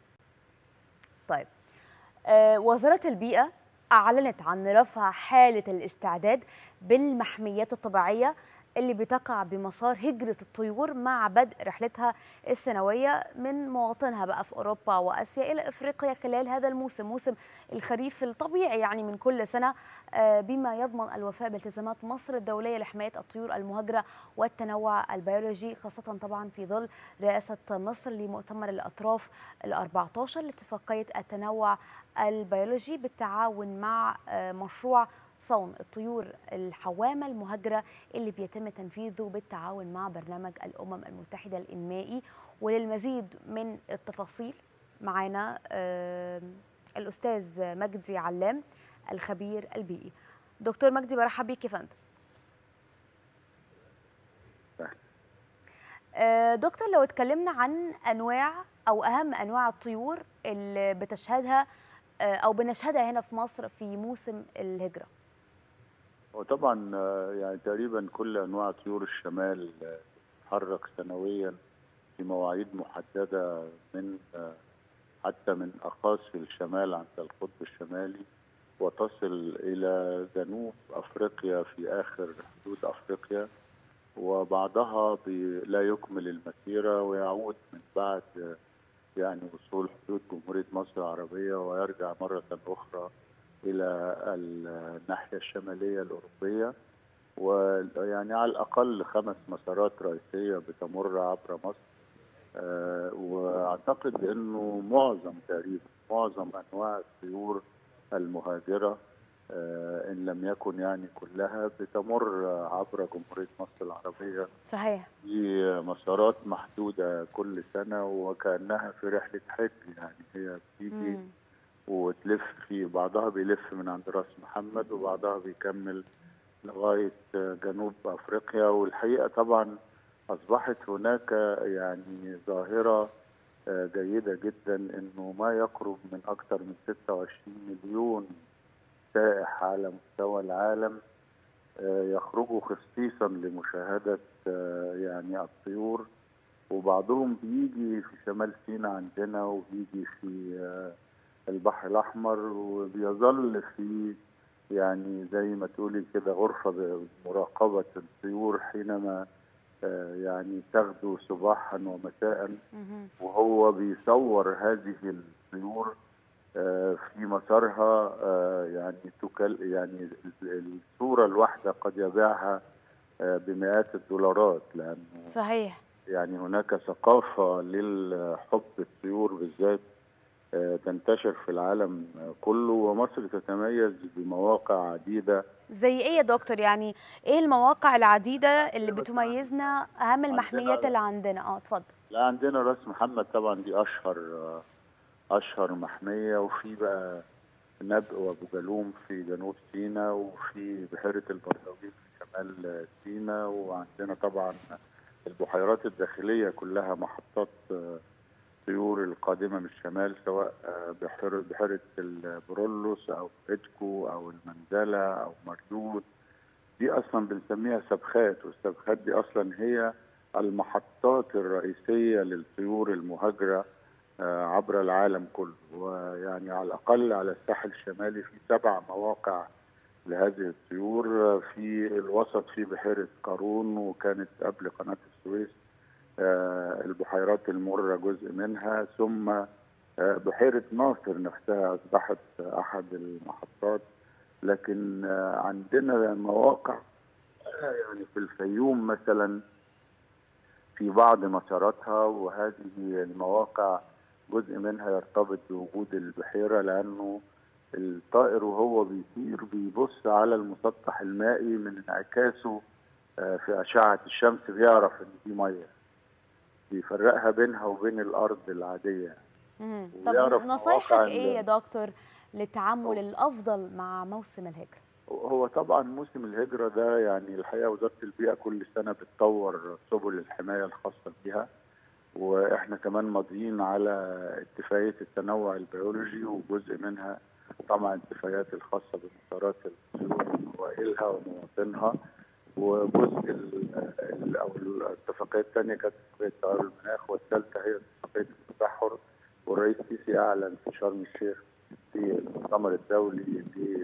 طيب آه وزارة البيئة أعلنت عن رفع حالة الاستعداد بالمحميات الطبيعية اللي بتقع بمسار هجرة الطيور مع بدء رحلتها السنوية من مواطنها بقى في أوروبا وآسيا إلى إفريقيا خلال هذا الموسم موسم الخريف الطبيعي يعني من كل سنة آه، بما يضمن الوفاء بالتزامات مصر الدولية لحماية الطيور المهاجرة والتنوع البيولوجي خاصة طبعا في ظل رئاسة مصر لمؤتمر الأطراف ال 14 لاتفاقية التنوع البيولوجي بالتعاون مع آه، مشروع صون الطيور الحوامة المهاجرة اللي بيتم تنفيذه بالتعاون مع برنامج الأمم المتحدة الإنمائي وللمزيد من التفاصيل معانا آه، الأستاذ مجدي علام الخبير البيئي دكتور مجدي برحب بيك يا فندم آه، دكتور لو اتكلمنا عن انواع او اهم انواع الطيور اللي بتشهدها آه، او بنشهدها هنا في مصر في موسم الهجره وطبعا آه، يعني تقريبا كل انواع طيور الشمال آه، تتحرك سنويا في مواعيد محدده من آه، حتى من اقاصي الشمال عند القطب الشمالي وتصل الى جنوب افريقيا في اخر حدود افريقيا وبعضها بي- لا يكمل المسيره ويعود من بعد آه، يعني وصول حدود جمهوريه مصر العربيه ويرجع مره اخرى الى الناحيه الشماليه الاوروبيه ويعني على الاقل خمس مسارات رئيسيه بتمر عبر مصر آه، واعتقد انه معظم تقريبا معظم انواع الطيور المهاجره آه، إن لم يكن يعني كلها بتمر عبر جمهورية مصر العربية صحيح في مسارات محدودة كل سنة وكأنها في رحلة حج يعني هي بتيجي مم. وتلف في بعضها بيلف من عند راس محمد وبعضها بيكمل لغاية جنوب أفريقيا والحقيقة طبعا أصبحت هناك يعني ظاهرة آه، جيدة جدا إنه ما يقرب من أكثر من 26 مليون سائح على مستوى العالم آه، يخرجوا خصيصا لمشاهدة آه، يعني الطيور وبعضهم بيجي في شمال سيناء عندنا وبيجي في آه، البحر الأحمر وبيظل في يعني زي ما تقولي كده غرفة بمراقبة الطيور حينما آه، يعني تغدو صباحا ومساء وهو بيصور هذه الطيور آه، في مسارها آه، يعني تكل يعني الصورة الواحدة قد يبيعها آه، بمئات الدولارات لأنه صحيح يعني هناك ثقافة للحب الطيور بالذات آه، تنتشر في العالم كله ومصر تتميز بمواقع عديدة زي ايه يا دكتور يعني ايه المواقع العديدة اللي بتميزنا اهم المحميات اللي عندنا اه اتفضل لا عندنا راس محمد طبعا دي اشهر اشهر محميه وفي بقى نبق وابو جالوم في جنوب سيناء وفي بحيره البردوي في شمال سيناء وعندنا طبعا البحيرات الداخليه كلها محطات آه، طيور القادمه من الشمال سواء آه، بحيره بحيره البرولوس او ادكو او المنزله او مردود دي اصلا بنسميها سبخات والسبخات دي اصلا هي المحطات الرئيسيه للطيور المهاجره آه، عبر العالم كله ويعني على الاقل على الساحل الشمالي في سبع مواقع لهذه الطيور آه، في الوسط في بحيره قارون وكانت قبل قناه السويس آه، البحيرات المره جزء منها ثم آه، بحيره ناصر نفسها اصبحت احد المحطات لكن آه، عندنا مواقع آه، يعني في الفيوم مثلا في بعض مساراتها وهذه المواقع جزء منها يرتبط بوجود البحيرة لأنه الطائر وهو بيطير بيبص على المسطح المائي من انعكاسه آه، في أشعة الشمس بيعرف إن دي مية بيفرقها بينها وبين الأرض العادية مم. طب ويعرف نصايحك مواقع ايه يا ال- دكتور للتعامل الافضل مع موسم الهجرة هو طبعا موسم الهجرة ده يعني الحقيقة وزارة البيئة كل سنة بتطور سبل الحماية الخاصة بها واحنا كمان ماضيين على اتفاقية التنوع البيولوجي وجزء منها طبعا الاتفاقيات الخاصة بمسارات الطيور وإلها ومواطنها وجزء ال- ال- او الاتفاقية الثانية كانت اتفاقية تغير المناخ والثالثة هي اتفاقية التبحر والرئيس السيسي أعلن في شرم الشيخ في المؤتمر الدولي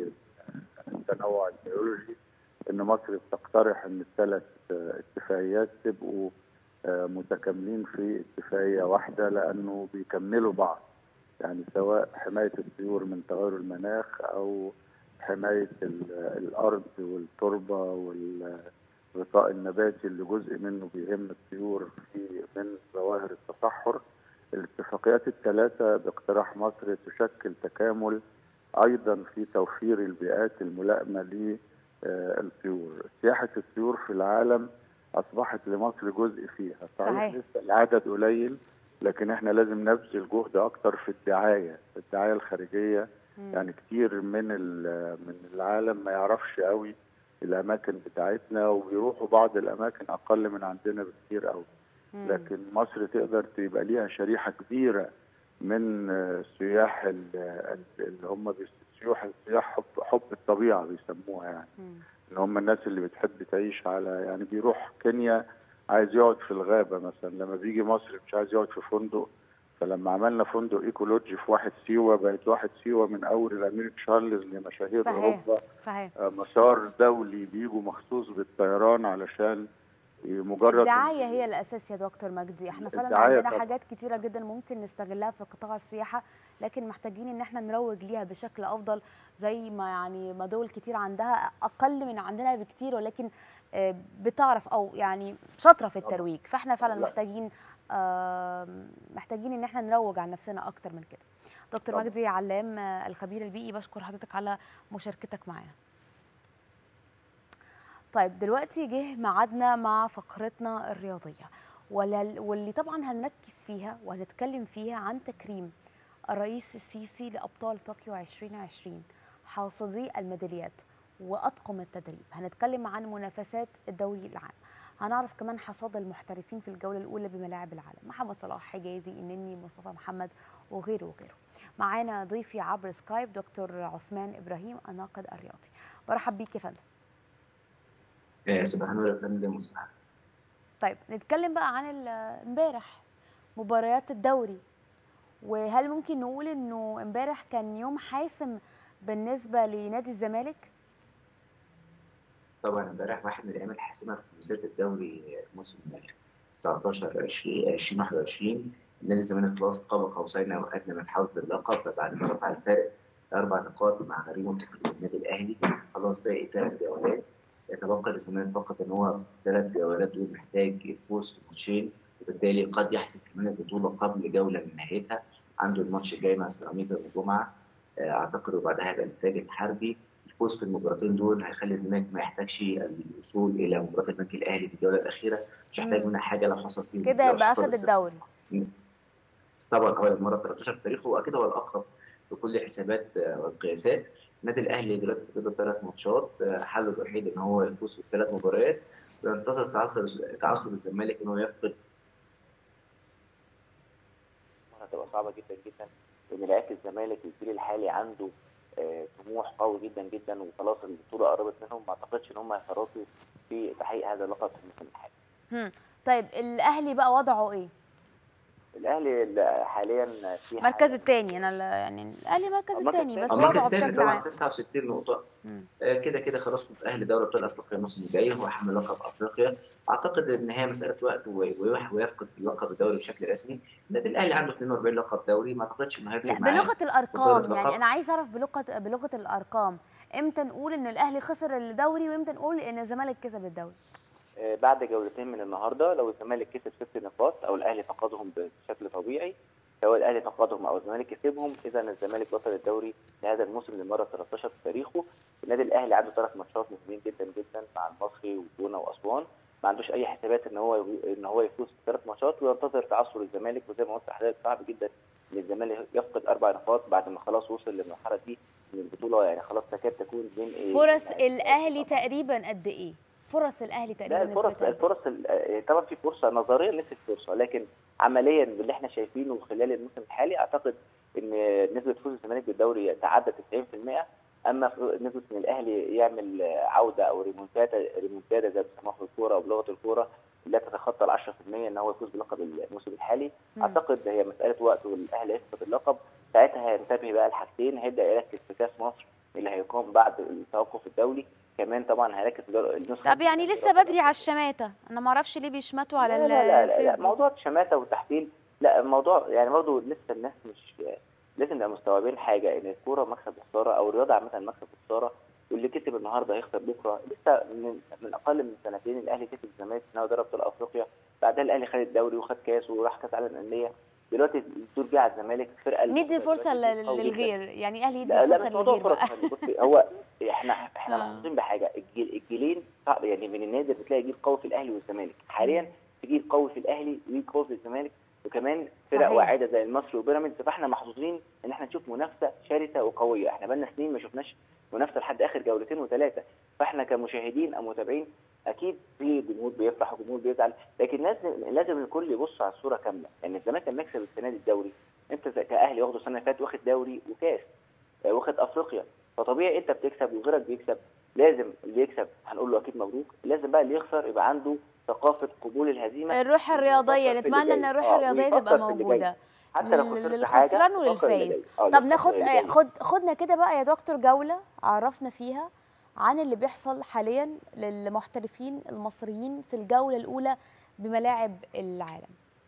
للتنوع البيولوجي ان مصر بتقترح ان الثلاث آه، اتفاقيات تبقوا آه، متكاملين في اتفاقيه واحده لانه بيكملوا بعض يعني سواء حمايه الطيور من تغير المناخ او حمايه ال- الارض والتربه والغطاء النباتي اللي جزء منه بيهم الطيور في من ظواهر التصحر الاتفاقيات الثلاثه باقتراح مصر تشكل تكامل ايضا في توفير البيئات الملائمه للطيور سياحه الطيور في العالم اصبحت لمصر جزء فيها صحيح. لسه العدد قليل لكن احنا لازم نبذل جهد اكتر في الدعايه الدعايه الخارجيه مم. يعني كتير من ال- من العالم ما يعرفش قوي الاماكن بتاعتنا وبيروحوا بعض الاماكن اقل من عندنا بكتير قوي مم. لكن مصر تقدر تبقى ليها شريحه كبيره من آه، السياح ال- ال- اللي هم بيس- سياح سياح حب, حب الطبيعه بيسموها يعني مم. ان هم الناس اللي بتحب تعيش على يعني بيروح كينيا عايز يقعد في الغابه مثلا لما بيجي مصر مش عايز يقعد في فندق فلما عملنا فندق ايكولوجي في واحد سيوه بقت واحد سيوه من اول الامير تشارلز لمشاهير صحيح. اوروبا صحيح آه، مسار دولي بيجوا مخصوص بالطيران علشان مجرد الدعاية هي الأساس يا دكتور مجدي احنا فعلا الدعاية عندنا طبعاً. حاجات كتيرة جدا ممكن نستغلها في قطاع السياحة لكن محتاجين ان احنا نروج ليها بشكل أفضل زي ما يعني ما دول كتير عندها أقل من عندنا بكتير ولكن آه، بتعرف أو يعني شاطرة في الترويج فاحنا فعلا لا. محتاجين آم، محتاجين ان احنا نروج عن نفسنا اكتر من كده دكتور طبعا. مجدي علام آه، الخبير البيئي بشكر حضرتك على مشاركتك معانا طيب دلوقتي جه ميعادنا مع فقرتنا الرياضية ولا- واللي طبعا هنركز فيها وهنتكلم فيها عن تكريم الرئيس السيسي لأبطال طوكيو 2020 حاصدي الميداليات وأطقم التدريب هنتكلم عن منافسات الدوري العام هنعرف كمان حصاد المحترفين في الجولة الأولى بملاعب العالم محمد صلاح حجازي إنني مصطفى محمد وغيره وغيره معانا ضيفي عبر سكايب دكتور عثمان إبراهيم الناقد الرياضي برحب بيك يا فندم آه، سبحان الله يا فندم وسبحان طيب نتكلم بقى عن ال- امبارح مباريات الدوري وهل ممكن نقول انه امبارح كان يوم حاسم بالنسبه لنادي الزمالك طبعا امبارح واحد من الايام الحاسمه في مسيره الدوري موسم 19 20 2021 نادي الزمالك خلاص قاب قوسين او ادنى من حصد اللقب بعد ما رفع الفارق اربع نقاط مع غريمه تقريبا النادي الاهلي خلاص باقي ثلاث جولات يتبقى للزمالك فقط ان هو في الثلاث جولات دول محتاج الفوز في ماتشين وبالتالي قد يحسم كمان البطوله قبل جوله من نهايتها عنده الماتش الجاي مع سيراميكا يوم الجمعه آه، اعتقد وبعدها هيبقى النتائج الحربي الفوز في المباراتين دول هيخلي الزمالك ما يحتاجش الوصول الى مباراه البنك الاهلي في الجوله الاخيره مش هيحتاج مم. منها حاجه لو حصل فيه كده لو يبقى حصل اخد الس- الدوري طبعا هو المره 13 في تاريخه واكيد هو الاقرب بكل حسابات آه، والقياسات النادي الاهلي دلوقتي في كده ثلاث ماتشات آه، حله الوحيد ان هو يفوز في الثلاث مباريات وينتظر تعثر تعثر الزمالك ان هو يفقد هتبقى صعبه جدا جدا لان لعيبه الزمالك الجيل الحالي عنده آه، طموح قوي جدا جدا وخلاص البطوله قربت منهم ما اعتقدش ان هم هيفرطوا في تحقيق هذا اللقب في الموسم الحالي. هم. طيب الاهلي بقى وضعه ايه الاهلي ال- حاليا في المركز الثاني انا ال- يعني الاهلي المركز المركز الثاني بس التاني. وضعه المركز الثاني بشكل طبعا عام 69 نقطه مم. آه، كده كده خلاص متأهل دوري ابطال افريقيا الموسم الجاي هو حامل لقب افريقيا اعتقد ان هي مساله وقت و- ويح- ويفقد لقب الدوري بشكل رسمي النادي الاهلي عنده 42 لقب دوري ما اعتقدش انه هيفرق لا معاه بلغه وصول الارقام اللقب. يعني انا عايز اعرف بلغه بلغه الارقام امتى نقول ان الاهلي خسر الدوري وامتى نقول ان الزمالك كسب الدوري آه، بعد جولتين من النهارده لو الزمالك كسب ست نقاط او الاهلي فقدهم بشكل طبيعي سواء الاهلي فقدهم او الزمالك كسبهم اذا الزمالك بطل الدوري لهذا الموسم للمره 13 في تاريخه النادي الاهلي عنده ثلاث ماتشات مهمين جدا جدا مع المصري والجونه واسوان ما عندوش اي حسابات ان هو ان هو يفوز في ثلاث ماتشات وينتظر تعثر الزمالك وزي ما قلت لحضرتك صعب جدا ان الزمالك يفقد اربع نقاط بعد ما خلاص وصل للمرحله دي من البطوله يعني خلاص تكاد تكون بين ايه فرص الاهلي تقريبا قد ايه فرص الاهلي لا تقريبا الفرص نسبتها قد الفرص ال- طبعا في فرصه نظريا نسبه فرصه لكن عمليا باللي احنا شايفينه خلال الموسم الحالي اعتقد ان نسبه فوز الزمالك بالدوري تعدى 90% اما ف- نسبه ان الاهلي يعمل عوده او ريمونتادا ريمونتادا زي ما بيسموها في الكوره او بلغه الكوره لا تتخطى ال 10% ان هو يفوز بلقب الموسم الحالي مم. اعتقد هي مساله وقت والاهلي يفقد اللقب ساعتها هينتبه بقى لحاجتين هيبدا يركز في كاس مصر اللي هيقام بعد التوقف الدولي كمان طبعا هيركز في دور- النسخه طب يعني لسه بدري على الشماتة انا ما اعرفش ليه بيشمتوا على لا لا لا, لا, لا الفيسبوك موضوع الشماته والتحفيل لا الموضوع يعني برضه لسه الناس مش لازم نبقى مستوعبين حاجه ان الكوره مكسب وخساره او الرياضه عامه مكسب وخساره واللي كسب النهارده هيخسر بكره لسه من, من اقل من سنتين الاهلي كسب الزمالك في نهائي دوري ابطال افريقيا بعدها الاهلي خد الدوري وخد كاس وراح كاس عالم الانديه دلوقتي الدور جه على الزمالك فرقه ندي فرصة دلوقتي لل- قوي جداً. للغير يعني الاهلي يدي لا لا فرصة مش موضوع للغير فرص بقى يعني بصي هو احنا احنا آه. محظوظين بحاجه الجيل الجيلين صعب يعني من النادر بتلاقي جيل قوي في الاهلي والزمالك حاليا في جيل قوي في الاهلي وجيل قوي في الزمالك وكمان فرق صحيح. واعده زي المصري وبيراميدز فاحنا محظوظين ان احنا نشوف منافسه شرسه وقويه احنا بقالنا سنين ما شفناش منافسه لحد اخر جولتين وثلاثه فاحنا كمشاهدين او متابعين اكيد في جمهور بيفرح وجمهور بيزعل لكن لازم لازم الكل يبص على الصوره كامله يعني الزمالك لما يكسب السنه دي الدوري انت زي- كاهلي واخده السنه اللي فاتت واخد دوري وكاس آه، واخد افريقيا فطبيعي انت بتكسب وغيرك بيكسب لازم اللي يكسب هنقول له اكيد مبروك لازم بقى اللي يخسر يبقى عنده ثقافه قبول الهزيمه الروح الرياضية في اللي نتمنى ان جاي. الروح آه، الرياضية ويفكر تبقى في اللي جاي. موجودة حتى لو خسرت حاجه للخسران فكر في اللي وللفايز جاي. آه، طب للخسران ناخد اللي جاي. خد خدنا كده بقى يا دكتور جولة عرفنا فيها عن اللي بيحصل حاليا للمحترفين المصريين في الجولة الأولى بملاعب العالم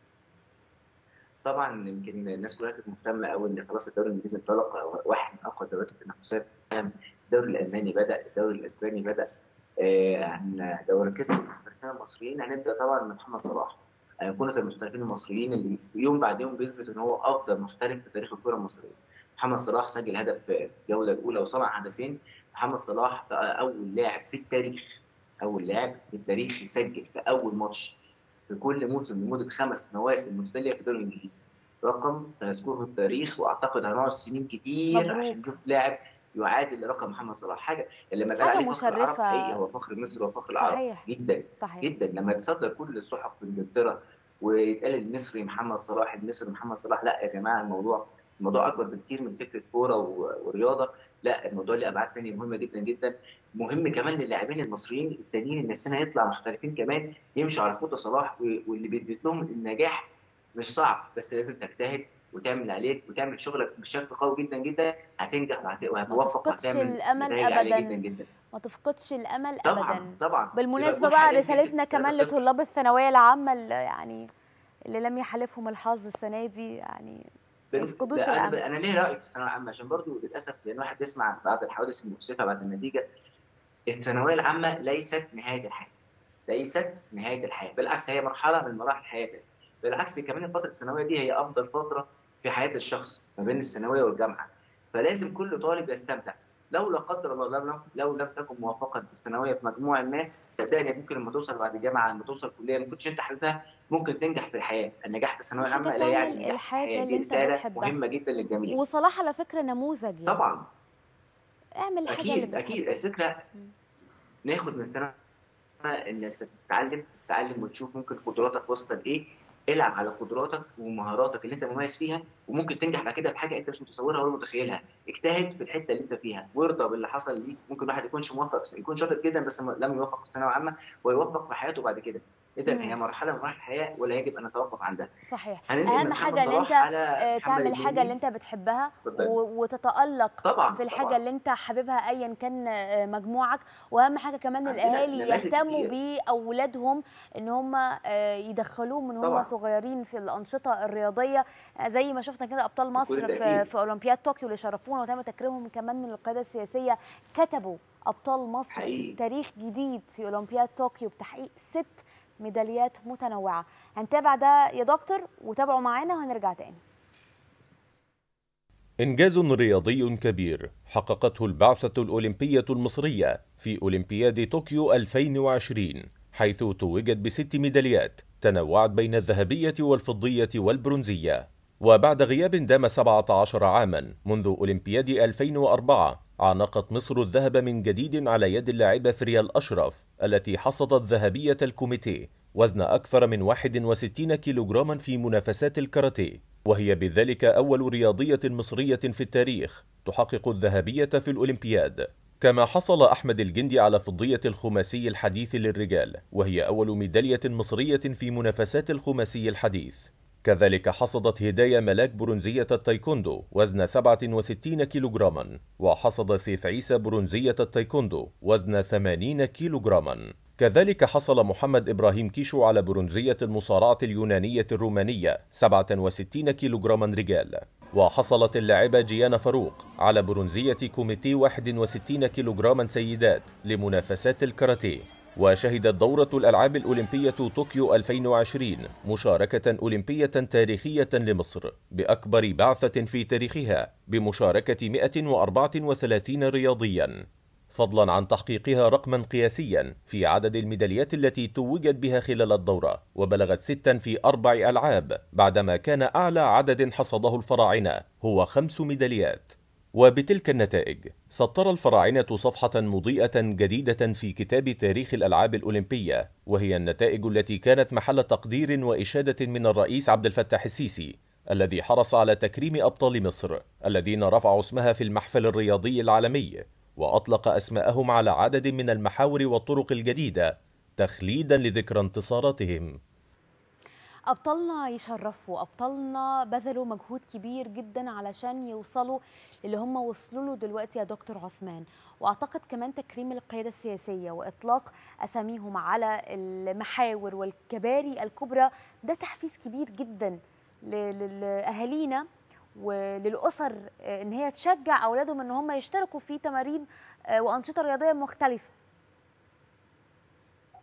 طبعا يمكن الناس كلها كانت مهتمه قوي ان خلاص الدوري الانجليزي انطلق واحد من اقوى الدوريات التنافسيه في العالم الدوري الالماني بدا الدوري الاسباني بدا آه، عن دوري كاس المحترفين المصريين هنبدا طبعا من محمد صلاح ايقونه المحترفين المصريين اللي يوم بعد يوم بيثبت ان هو افضل محترف في تاريخ الكره المصريه محمد صلاح سجل هدف في الجوله الاولى وصنع هدفين محمد صلاح بقى اول لاعب في التاريخ اول لاعب في التاريخ يسجل في اول ماتش في كل موسم لمده خمس مواسم متتاليه في الدوري الانجليزي رقم سيذكره التاريخ واعتقد هنقعد سنين كتير مبروك. عشان نشوف لاعب يعادل رقم محمد صلاح حاجه لما اتقال حاجة عليه فخر العرب مشرفة. حقيقي هو فخر مصر وفخر العرب صحيح. جدا صحيح. جدا لما يتصدر كل الصحف في انجلترا ويتقال المصري محمد صلاح المصري محمد صلاح لا يا جماعه الموضوع الموضوع اكبر بكتير من فكره كوره و- ورياضه لا الموضوع ليه ابعاد ثانيه مهمه جدا جدا مهم كمان للاعبين المصريين التانيين ان السنه يطلع محترفين كمان يمشوا على خطى صلاح و- واللي بيثبت لهم النجاح مش صعب بس لازم تجتهد وتعمل اللي عليك وتعمل شغلك بشكل قوي جدا جدا هتنجح وهت- ما وهتوفق تفقدش وهتعمل الامل نتائج عاليه ابدا جدا جدا ما تفقدش الامل طبعا ابدا طبعا بالمناسبه يبقى بقى حاليا رسالتنا كسب كمان 3-0. لطلاب الثانويه العامه اللي يعني اللي لم يحالفهم الحظ السنه دي يعني ما بن- يفقدوش لا، انا الامل انا ليه راي في الثانويه العامه عشان برضو للاسف لان واحد بيسمع بعد الحوادث المؤسفه بعد النتيجه الثانويه العامه ليست نهايه الحياه ليست نهايه الحياه بالعكس هي مرحله من مراحل حياتك بالعكس كمان الفتره الثانويه دي هي افضل فتره في حياه الشخص ما بين الثانويه والجامعه فلازم كل طالب يستمتع لو لا قدر الله لو لم لو لم تكن موفقا في الثانويه في مجموع ما صدقني ممكن لما توصل بعد الجامعه لما توصل كليه ما كنتش انت حاببها ممكن تنجح في الحياه النجاح في الثانويه حاجة العامه لا يعني تعمل نجاح في الحاجة الحياه اللي دي انت رساله بتحبها. مهمه جدا للجميع وصلاح على فكره نموذج يعني طبعا اعمل الحاجه اللي اكيد بتحبها اكيد الفكره ناخد من سنه انك تتعلم تتعلم وتشوف ممكن قدراتك واصله لايه العب على قدراتك ومهاراتك اللي انت مميز فيها وممكن تنجح بعد كده بحاجه انت مش متصورها ولا متخيلها اجتهد في الحته اللي انت فيها وارضى باللي حصل ليك ممكن واحد يكونش موفق يكون شاطر جدا بس م- لم يوفق في الثانويه العامه ويوفق في حياته بعد كده اذا مم. هي مرحله من مراحل الحياه ولا يجب ان نتوقف عندها صحيح هننقل من اهم محمد حاجه ان صلاح انت على آه، محمد تعمل النني. الحاجه اللي انت بتحبها اتفضل. و- وتتالق طبعا في الحاجه طبعا. اللي انت حاببها ايا كان آه، مجموعك واهم حاجه كمان عندنا الاهالي نماذج يهتموا كتير. باولادهم ان هم آه، يدخلوهم من هم طبعا. صغيرين في الانشطه الرياضيه آه، زي ما شفنا كده ابطال مصر في, تأكيد. في اولمبياد طوكيو اللي شرفونا وتم تكريمهم كمان من القياده السياسيه كتبوا ابطال مصر حقيقي. تاريخ جديد في اولمبياد طوكيو بتحقيق ست ميداليات متنوعه هنتابع ده يا دكتور وتابعوا معانا وهنرجع تاني إنجاز رياضي كبير حققته البعثة الأولمبية المصرية في أولمبياد طوكيو 2020 حيث توجت بست ميداليات تنوعت بين الذهبية والفضية والبرونزية وبعد غياب دام 17 عاما منذ أولمبياد 2004 عانقت مصر الذهب من جديد على يد اللاعبة فريال أشرف التي حصدت ذهبية الكوميتيه وزن أكثر من 61 كيلوغراما في منافسات الكاراتيه وهي بذلك أول رياضية مصرية في التاريخ تحقق الذهبية في الأولمبياد كما حصل أحمد الجندي على فضية الخماسي الحديث للرجال وهي أول ميدالية مصرية في منافسات الخماسي الحديث كذلك حصدت هدايا ملاك برونزية التايكوندو وزن 67 كيلوغراما وحصد سيف عيسى برونزية التايكوندو وزن 80 كيلوغراما كذلك حصل محمد إبراهيم كيشو على برونزية المصارعة اليونانية الرومانية 67 كيلوغراما رجال وحصلت اللاعبة جيانا فاروق على برونزية كوميتي 61 كيلوغراما سيدات لمنافسات الكاراتيه وشهدت دورة الألعاب الأولمبية طوكيو 2020 مشاركة أولمبية تاريخية لمصر بأكبر بعثة في تاريخها بمشاركة 134 رياضياً فضلا عن تحقيقها رقما قياسيا في عدد الميداليات التي توجت بها خلال الدورة وبلغت ستا في أربع ألعاب بعدما كان أعلى عدد حصده الفراعنة هو خمس ميداليات وبتلك النتائج سطر الفراعنة صفحة مضيئة جديدة في كتاب تاريخ الألعاب الأولمبية وهي النتائج التي كانت محل تقدير وإشادة من الرئيس عبد الفتاح السيسي الذي حرص على تكريم أبطال مصر الذين رفعوا اسمها في المحفل الرياضي العالمي وأطلق أسماءهم على عدد من المحاور والطرق الجديدة تخليدا لذكرى انتصاراتهم ابطالنا يشرفوا ابطالنا بذلوا مجهود كبير جدا علشان يوصلوا اللي هم وصلوا له دلوقتي يا دكتور عثمان واعتقد كمان تكريم القياده السياسيه واطلاق اساميهم على المحاور والكباري الكبرى ده تحفيز كبير جدا ل- لاهالينا وللاسر آه، ان هي تشجع اولادهم ان هم يشتركوا في تمارين آه، وانشطه رياضيه مختلفه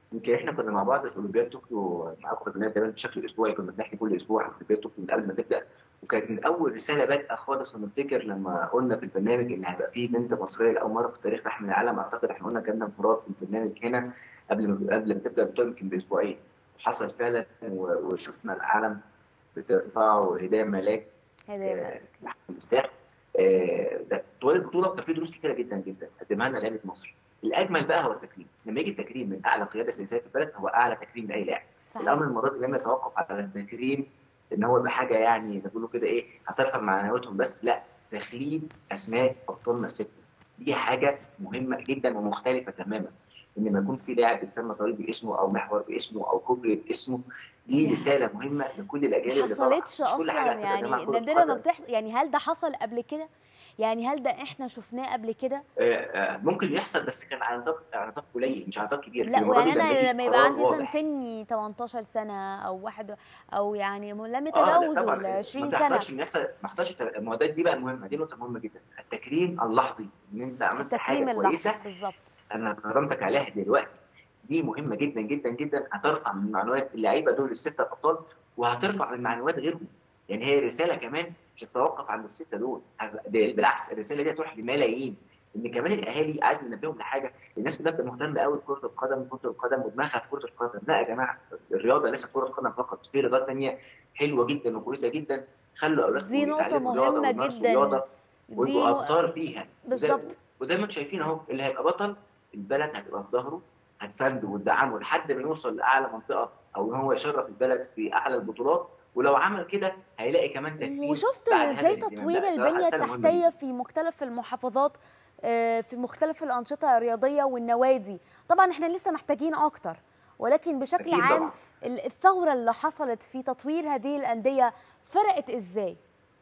يمكن احنا كنا مع بعض في اولمبياد طوكيو معاكم في البرنامج تقريبا بشكل اسبوعي كنا بنحكي كل اسبوع عن اولمبياد طوكيو من قبل ما تبدا وكانت من اول رساله بادئه خالص انا افتكر لما قلنا في البرنامج ان هيبقى فيه بنت مصريه لاول مره في تاريخ رحم العالم اعتقد احنا قلنا كنا انفراد في البرنامج هنا قبل ما قبل ما تبدا البطوله يمكن باسبوعين وحصل فعلا و- وشفنا العالم بترفعه وهدايا ملاك هدايا المفتاح آه، ده طوال البطوله كان في دروس كتيره جدا جدا قدمها لنا لعيبه مصر الاجمل بقى هو التكريم لما يجي التكريم من اعلى قياده سياسيه في البلد هو اعلى تكريم لاي لاعب صحيح. الامر المره دي لم يتوقف على التكريم ان هو يبقى حاجه يعني زي ما بيقولوا كده ايه هترفع معنوياتهم بس لا تخليد اسماء ابطالنا السته دي حاجه مهمه جدا ومختلفه تماما ان ما يكون في لاعب بيتسمى طريق باسمه او محور باسمه او كوبري باسمه دي رساله مهمه لكل الاجيال اللي طالعه حصلتش مش كل اصلا حاجة هتبقى يعني جماعة كرة نادرا ما قدم. بتحصل يعني هل ده حصل قبل كده يعني هل ده احنا شفناه قبل كده آه، آه، ممكن يحصل بس كان على نطاق على نطاق قليل مش على نطاق كبير لا المرة دي يعني لما يجي انا لما يبقى قرار عندي مثلا واضح. سني 18 سنه او واحد او يعني لم اه لا يتجاوزوا طبعا ال ما 20 تحصلش سنه ان يحصل ما يحصلش تل- المعدات دي بقى مهمه دي نقطه مهمه جدا التكريم اللحظي ان انت عملت التكريم حاجه اللحظي كويسه بالظبط انا كرمتك عليها دلوقتي دي مهمه جدا جدا جدا هترفع من معنويات اللعيبه دول السته الابطال وهترفع من معنويات غيرهم يعني هي رساله كمان مش هتتوقف عند السته دول ده بالعكس الرساله دي هتروح لملايين ان كمان الاهالي عايز ننبههم لحاجه الناس كلها بتبقى مهتمه قوي بكره القدم كره القدم ودماغها في كره القدم لا يا جماعه الرياضه ليست كره قدم فقط في رياضات ثانيه حلوه جدا وكويسه جدا خلوا اولادكم دي نقطة يتعلموا رياضه مهمة ويمارسوا جدا. رياضه دي ويبقوا نق- ابطال فيها وزي- بالظبط. وزي ما انتم شايفين اهو اللي هيبقى بطل البلد هتبقى في ظهره هتسنده وتدعمه لحد ما يوصل لاعلى منطقه او ان هو يشرف البلد في اعلى البطولات ولو عمل كده هيلاقي كمان تكريم وشفت بعد هذا ازاي الاهتمام. تطوير لا، صراحة البنيه رسالة مهمة التحتيه جداً. في مختلف المحافظات آه، في مختلف الانشطه الرياضيه والنوادي طبعا احنا لسه محتاجين اكتر ولكن بشكل أكيد عام طبعاً. ال- الثوره اللي حصلت في تطوير هذه الانديه فرقت ازاي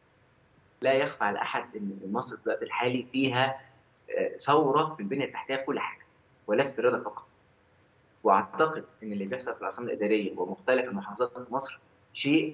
لا يخفى على احد ان مصر في الوقت الحالي فيها آه، ثوره في البنيه التحتيه في كل حاجه وليست في الرياضه فقط واعتقد ان اللي بيحصل في العاصمه الاداريه ومختلف المحافظات في مصر شيء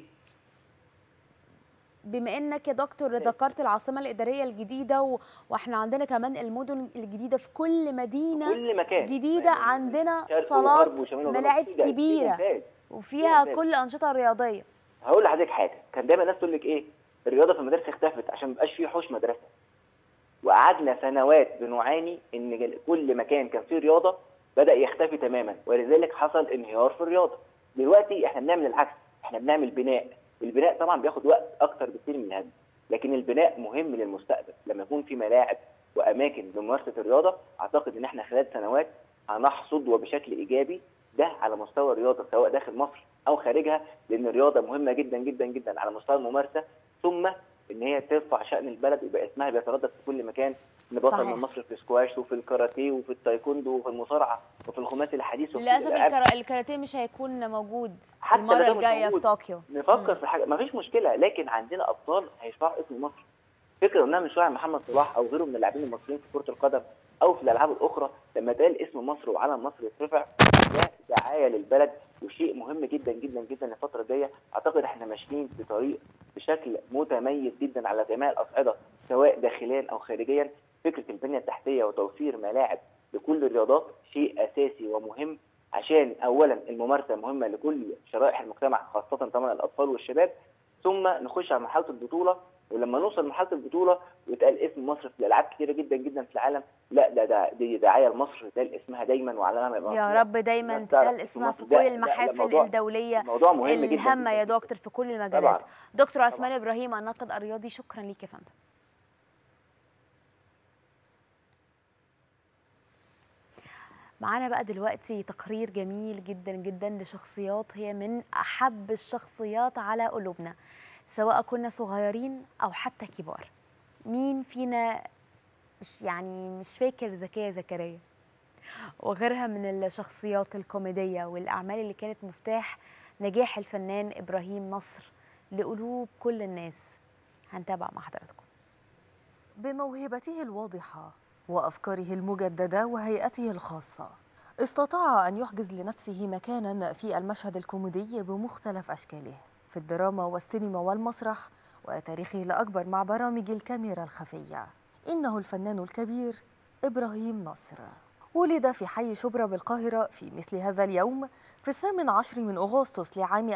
بما انك يا دكتور ذكرت العاصمه الاداريه الجديده و... واحنا عندنا كمان المدن الجديده في كل مدينه كل مكان. جديده عندنا شرق صالات وغرب وشمال وجنوب. ملاعب في ده- في كبيره ممتاز. وفيها ممتاز. كل الانشطه الرياضيه هقول لحضرتك حاجه كان دايما الناس تقول لك ايه الرياضه في المدارس اختفت عشان ما بقاش فيه حوش مدرسه وقعدنا سنوات بنعاني ان جل- كل مكان كان فيه رياضه بدا يختفي تماما ولذلك حصل انهيار في الرياضه دلوقتي احنا بنعمل العكس احنا بنعمل بناء البناء طبعا بياخد وقت اكتر بكتير من الهدم لكن البناء مهم للمستقبل لما يكون في ملاعب واماكن لممارسه الرياضه اعتقد ان احنا خلال سنوات هنحصد وبشكل ايجابي ده على مستوى الرياضه سواء داخل مصر او خارجها لان الرياضه مهمه جدا جدا جدا على مستوى الممارسه ثم ان هي ترفع شان البلد ويبقى اسمها بيتردد في كل مكان ان بطل صحيح. من مصر في السكواش وفي الكاراتيه وفي التايكوندو وفي المصارعه وفي الخماسي الحديث وفي للاسف الألعاب. الكرا... الكاراتيه مش هيكون موجود حتى المره لو ده مش الجايه في موجود. طوكيو نفكر في حاجه مفيش مشكله لكن عندنا ابطال هيرفعوا اسم مصر فكره قلناها من شويه عن محمد صلاح او غيره من اللاعبين المصريين في كره القدم او في الالعاب الاخرى لما اتقال اسم مصر وعلم مصر يترفع ده دعايه للبلد وشيء مهم جدا جدا جدا الفتره الجايه اعتقد احنا ماشيين في طريق بشكل متميز جدا على جميع الاصعده سواء داخليا او خارجيا فكره البنيه التحتيه وتوفير ملاعب لكل الرياضات شيء اساسي ومهم عشان اولا الممارسه مهمه لكل شرائح المجتمع خاصه طبعا الاطفال والشباب ثم نخش على مرحله البطوله ولما نوصل لمرحله البطوله ويتقال اسم مصر في الالعاب كتيره جدا جدا في العالم لا ده ده دي دعايه لمصر ده اسمها دايما وعلامها يبقى يا مرفوع. رب دايما الناس تعرف تتقال اسم اسمها مصر. في ده- كل ده- ده المحافل موضوع- الدوليه موضوع مهم جدا الهامه جدا يا دكتور في كل المجالات طبعا. دكتور عثمان ابراهيم الناقد الرياضي شكرا ليك يا فندم معانا بقى دلوقتي تقرير جميل جدا جدا لشخصيات هي من احب الشخصيات على قلوبنا سواء كنا صغيرين او حتى كبار مين فينا مش يعني مش فاكر زكيه زكريا وغيرها من الشخصيات الكوميديه والاعمال اللي كانت مفتاح نجاح الفنان ابراهيم نصر لقلوب كل الناس هنتابع مع حضراتكم بموهبته الواضحة وأفكاره المجددة وهيئته الخاصة استطاع أن يحجز لنفسه مكانا في المشهد الكوميدي بمختلف أشكاله في الدراما والسينما والمسرح وتاريخه الأكبر مع برامج الكاميرا الخفية إنه الفنان الكبير إبراهيم نصر ولد في حي شبرا بالقاهرة في مثل هذا اليوم في الثامن عشر من أغسطس لعام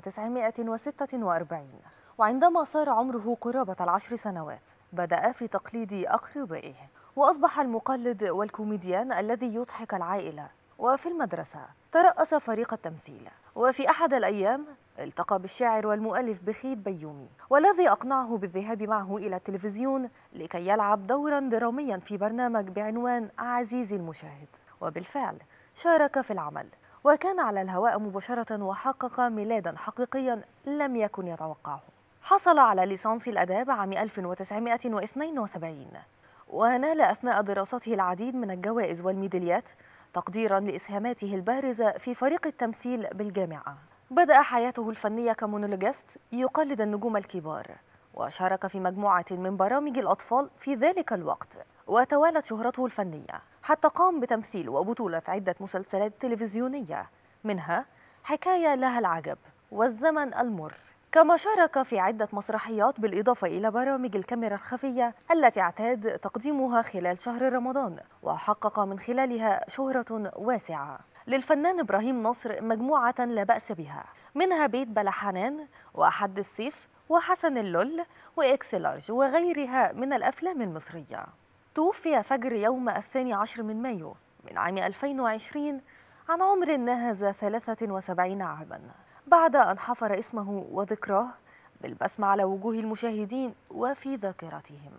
1946 وعندما صار عمره قرابة العشر سنوات بدأ في تقليد أقربائه وأصبح المقلد والكوميديان الذي يضحك العائلة وفي المدرسة ترأس فريق التمثيل وفي أحد الأيام التقى بالشاعر والمؤلف بخيت بيومي والذي أقنعه بالذهاب معه إلى التلفزيون لكي يلعب دورا دراميا في برنامج بعنوان عزيزي المشاهد وبالفعل شارك في العمل وكان على الهواء مباشرة وحقق ميلادا حقيقيا لم يكن يتوقعه حصل على ليسانس الآداب عام 1972 ونال أثناء دراسته العديد من الجوائز والميداليات تقديرا لإسهاماته البارزة في فريق التمثيل بالجامعة بدأ حياته الفنية كمونولوجيست يقلد النجوم الكبار وشارك في مجموعة من برامج الأطفال في ذلك الوقت وتوالت شهرته الفنية حتى قام بتمثيل وبطولة عدة مسلسلات تلفزيونية منها حكاية لها العجب والزمن المر كما شارك في عدة مسرحيات بالإضافة إلى برامج الكاميرا الخفية التي اعتاد تقديمها خلال شهر رمضان وحقق من خلالها شهرة واسعة للفنان إبراهيم نصر مجموعة لا بأس بها منها بيت بلا حنان وأحد السيف وحسن اللل وإكس لارج وغيرها من الأفلام المصرية توفي فجر يوم الثاني عشر من مايو من عام 2020 عن عمر ناهز 73 عاما بعد أن حفر اسمه وذكراه بالبسمة على وجوه المشاهدين وفي ذاكرتهم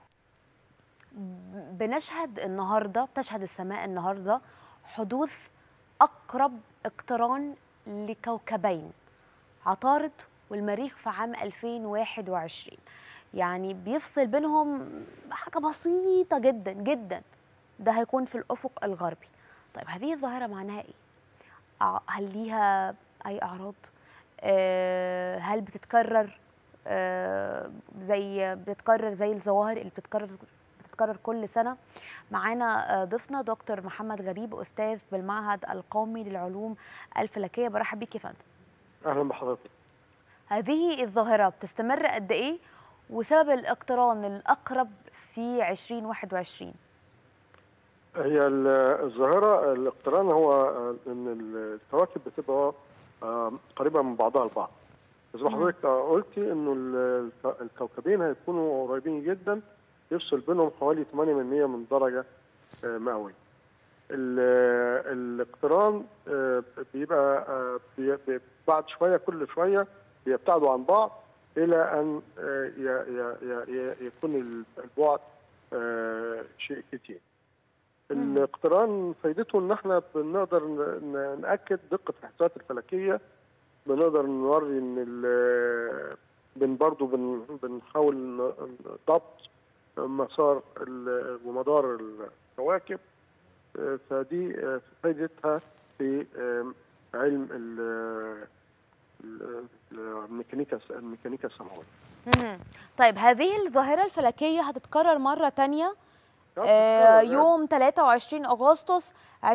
بنشهد النهارده بتشهد السماء النهارده حدوث اقرب اقتران لكوكبين عطارد والمريخ في عام 2021 يعني بيفصل بينهم حاجه بسيطه جدا جدا ده هيكون في الافق الغربي طيب هذه الظاهره معناها ايه أع- هل ليها اي اعراض آه، هل بتتكرر آه، زي بتتكرر زي الظواهر اللي بتتكرر بتتكرر كل سنه معانا آه، ضيفنا دكتور محمد غريب استاذ بالمعهد القومي للعلوم الفلكيه برحب بيك يا فندم اهلا بحضرتك هذه الظاهره بتستمر قد ايه وسبب الاقتران الاقرب في 2021 هي ال- الظاهره الاقتران هو آه، ان الكواكب بتبقى آه، قريبه من بعضها البعض زي ما مم. حضرتك قلتي انه ال- الك- الكوكبين هيكونوا قريبين جدا يفصل بينهم حوالي 8 من 100 من درجه آه، مئويه ال- الاقتران آه، بيبقى آه، بي- بي- بعد شويه كل شويه بيبتعدوا عن بعض الى ان آه، ي- ي- ي- ي- يكون البعد آه، شيء كتير الاقتران فايدته ان احنا بنقدر ن- ن- ناكد دقه الاحصائيات الفلكيه بنقدر نوري ان ال- بن برضه بن بنحاول ن- ضبط مسار ال- ومدار الكواكب آه، فدي آه، فايدتها في آه، علم ال- ال- الميكانيكا الميكانيكا السماويه مهم. طيب هذه الظاهرة الفلكية هتتكرر مرة تانية آه، آه بتتكرر. يوم 23 أغسطس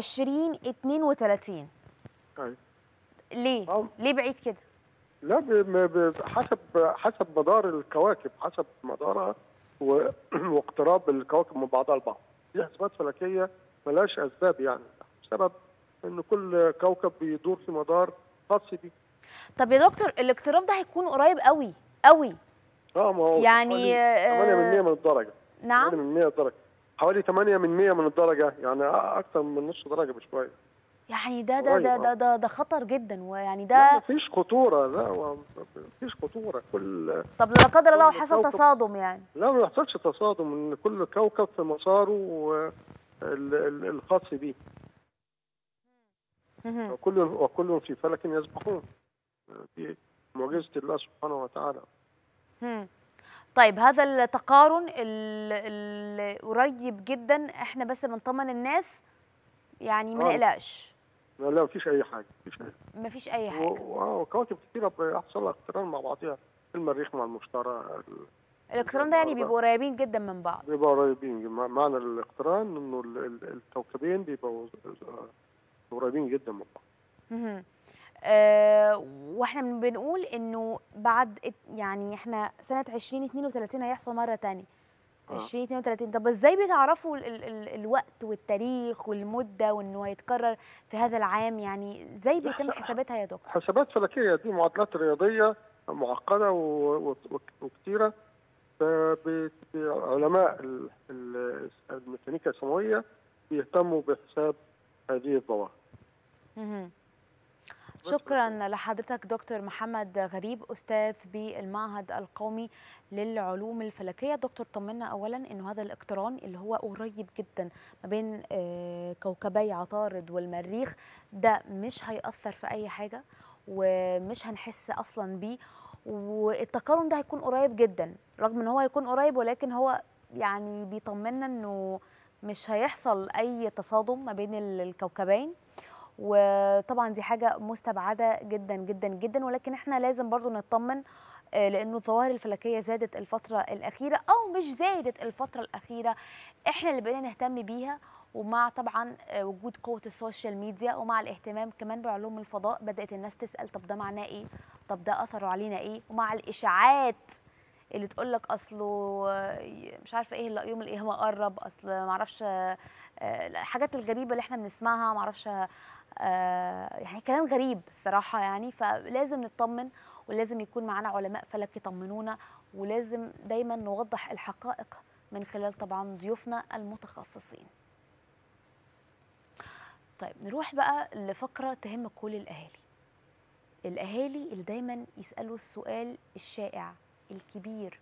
2032 أيوة. ليه؟ ليه بعيد كده؟ لا ب- ب- ب- حسب حسب مدار الكواكب حسب مدارها و- واقتراب الكواكب من بعضها البعض دي حسابات فلكيه ملهاش اسباب يعني بسبب ان كل كوكب بيدور في مدار خاص بيه طب يا دكتور الاقتراب ده هيكون قريب قوي قوي اه ما هو يعني، حوالي 8 من 100 آه، من الدرجه نعم 8 من 100 درجه حوالي 8 من 100 من الدرجه يعني اكثر من نص درجه بشويه يعني ده ده قريب، ده آه. ده ده, ده خطر جدا ويعني لا ده مفيش خطوره لا هو مفيش خطوره كل طب لا قدر الله كل حصل كوكب- تصادم يعني لا ما يحصلش تصادم ان كل كوكب في مساره و- ال- ال- الخاص بيه مهم. وكل وكل في فلك يسبحون دي معجزه الله سبحانه وتعالى مم. طيب هذا التقارن ال- القريب جدا احنا بس بنطمن الناس يعني ما آه. نقلقش لا لا مفيش اي حاجه مفيش اي مفيش اي حاجه و- وكواكب كتيره بيحصل لها اقتران مع بعضها المريخ مع المشتري ال- الاقتران ده يعني بيبقوا قريبين جدا من بعض بيبقوا قريبين مع- معنى الاقتران انه ال- ال- الكوكبين بيبقوا قريبين جدا من بعض مهم. آه واحنا من- بنقول انه بعد ات- يعني احنا سنه 2032 هيحصل مره تانية آه. 2032 طب ازاي بتعرفوا ال ال ال الوقت والتاريخ والمده وانه هيتكرر في هذا العام يعني ازاي بيتم حساباتها يا دكتور حسابات فلكيه دي معادلات رياضيه معقده و- و- وكتيره فعلماء ال- ال- الميكانيكا السماويه بيهتموا بحساب هذه الظواهر مهم. شكرا لحضرتك دكتور محمد غريب استاذ بالمعهد القومي للعلوم الفلكيه دكتور طمنا اولا انه هذا الاقتران اللي هو قريب جدا ما بين آه، كوكبي عطارد والمريخ ده مش هيأثر في اي حاجه ومش هنحس اصلا بيه والتقارن ده هيكون قريب جدا رغم ان هو هيكون قريب ولكن هو يعني بيطمنا انه مش هيحصل اي تصادم ما بين ال- الكوكبين وطبعا دي حاجه مستبعده جدا جدا جدا ولكن احنا لازم برضو نطمن آه، لانه الظواهر الفلكيه زادت الفتره الاخيره او مش زادت الفتره الاخيره احنا اللي بقينا نهتم بيها ومع طبعا آه، وجود قوه السوشيال ميديا ومع الاهتمام كمان بعلوم الفضاء بدات الناس تسال طب ده معناه ايه طب ده اثره علينا ايه ومع الاشاعات اللي تقول لك اصله آه، مش عارفه ايه اللي يوم القيامه قرب اصل ما اعرفش آه، آه، الحاجات الغريبه اللي احنا بنسمعها ما اعرفش آه، يعني كلام غريب الصراحه يعني فلازم نطمن ولازم يكون معانا علماء فلك يطمنونا ولازم دايما نوضح الحقائق من خلال طبعا ضيوفنا المتخصصين طيب نروح بقى لفقره تهم كل الاهالي الاهالي اللي دايما يسالوا السؤال الشائع الكبير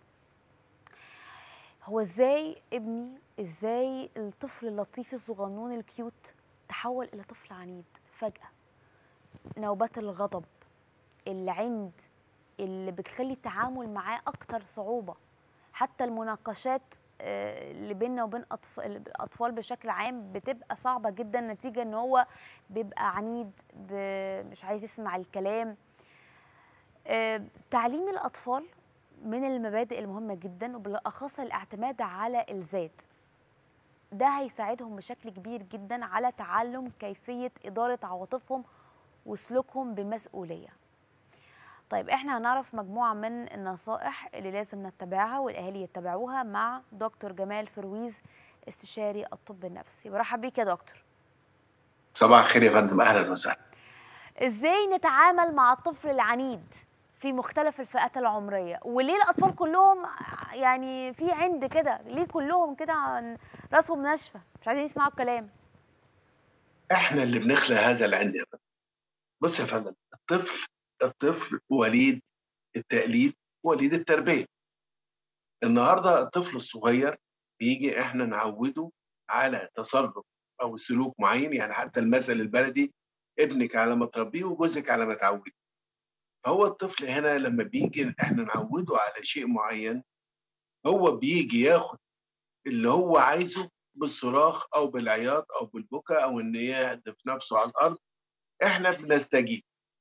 هو ازاي ابني ازاي الطفل اللطيف الصغنون الكيوت تحول الى طفل عنيد فجاه نوبات الغضب العند اللي بتخلي التعامل معاه اكتر صعوبه حتى المناقشات آه، اللي بيننا وبين أطف- الاطفال بشكل عام بتبقى صعبه جدا نتيجه ان هو بيبقى عنيد ب- مش عايز يسمع الكلام آه، تعليم الاطفال من المبادئ المهمه جدا وبالاخص الاعتماد على الذات ده هيساعدهم بشكل كبير جدا على تعلم كيفيه اداره عواطفهم وسلوكهم بمسؤوليه طيب احنا هنعرف مجموعه من النصائح اللي لازم نتبعها والاهالي يتبعوها مع دكتور جمال فرويز استشاري الطب النفسي برحب بيك يا دكتور صباح الخير يا فندم اهلا وسهلا ازاي نتعامل مع الطفل العنيد في مختلف الفئات العمريه وليه الاطفال كلهم يعني في عند كده ليه كلهم كده عن- راسهم ناشفه مش عايزين يسمعوا الكلام احنا اللي بنخلق هذا العند يا فندم بص يا فندم الطفل الطفل وليد التقليد وليد التربيه النهارده الطفل الصغير بيجي احنا نعوده على تصرف او سلوك معين يعني حتى المثل البلدي ابنك على ما تربيه وجوزك على ما تعوده فهو الطفل هنا لما بيجي احنا نعوده على شيء معين هو بيجي ياخد اللي هو عايزه بالصراخ او بالعياط او بالبكاء او ان يهدف نفسه على الارض احنا بنستجيب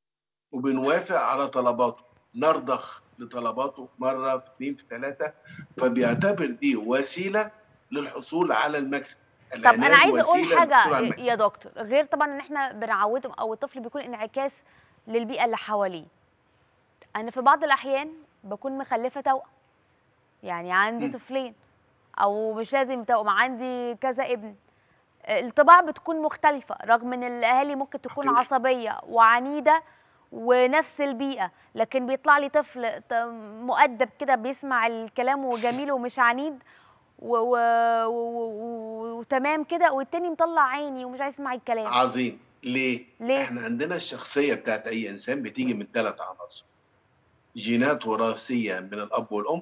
وبنوافق على طلباته نرضخ لطلباته مره في اثنين في ثلاثه فبيعتبر دي وسيله للحصول على المكسب طب انا العناد عايزه اقول وسيلة للحصول على حاجه المكسب. يا دكتور غير طبعا ان احنا بنعوده او الطفل بيكون انعكاس للبيئه اللي حواليه انا في بعض الاحيان بكون مخلفه توأم يعني عندي مم. طفلين او مش لازم توأم عندي كذا ابن الطباع بتكون مختلفة رغم ان الاهالي ممكن تكون عصبية وعنيدة ونفس البيئة لكن بيطلع لي طفل ط- مؤدب كده بيسمع الكلام وجميل ومش عنيد و- و- و- و- وتمام كده والتاني مطلع عيني ومش عايز يسمع الكلام عظيم ليه؟ ليه؟ احنا عندنا الشخصيه بتاعت اي انسان بتيجي من ثلاث عناصر جينات وراثيه من الاب والام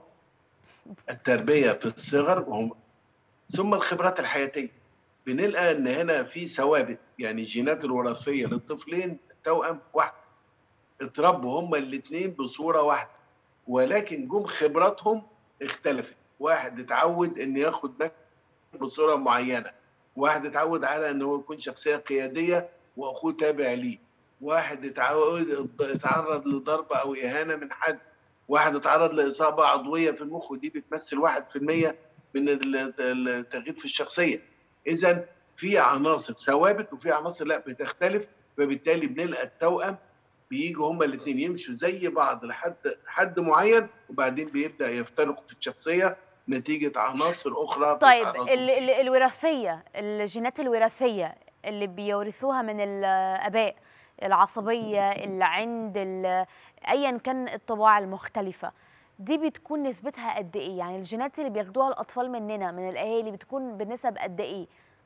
التربيه في الصغر وهم ثم الخبرات الحياتيه بنلقى ان هنا في ثوابت يعني الجينات الوراثيه للطفلين توأم واحد اتربوا هما الاثنين بصوره واحده ولكن جم خبراتهم اختلفت واحد اتعود ان ياخد باك بصوره معينه واحد اتعود على ان هو يكون شخصيه قياديه واخوه تابع ليه واحد اتعود اتعرض لضرب او اهانه من حد واحد اتعرض لاصابه عضويه في المخ ودي بتمثل 1% من ال- التغيير في الشخصيه اذا في عناصر ثوابت وفي عناصر لا بتختلف فبالتالي بنلقى التوأم بييجوا هما الاثنين يمشوا زي بعض لحد حد معين وبعدين بيبدا يفترقوا في الشخصيه نتيجه عناصر اخرى طيب بيتعرضوا ال ال الوراثيه الجينات الوراثيه اللي بيورثوها من الاباء العصبيه العند ال- ايا كان الطباع المختلفه دي بتكون نسبتها قد ايه يعني الجينات اللي بياخدوها الاطفال مننا من الاهالي بتكون بنسب قد ايه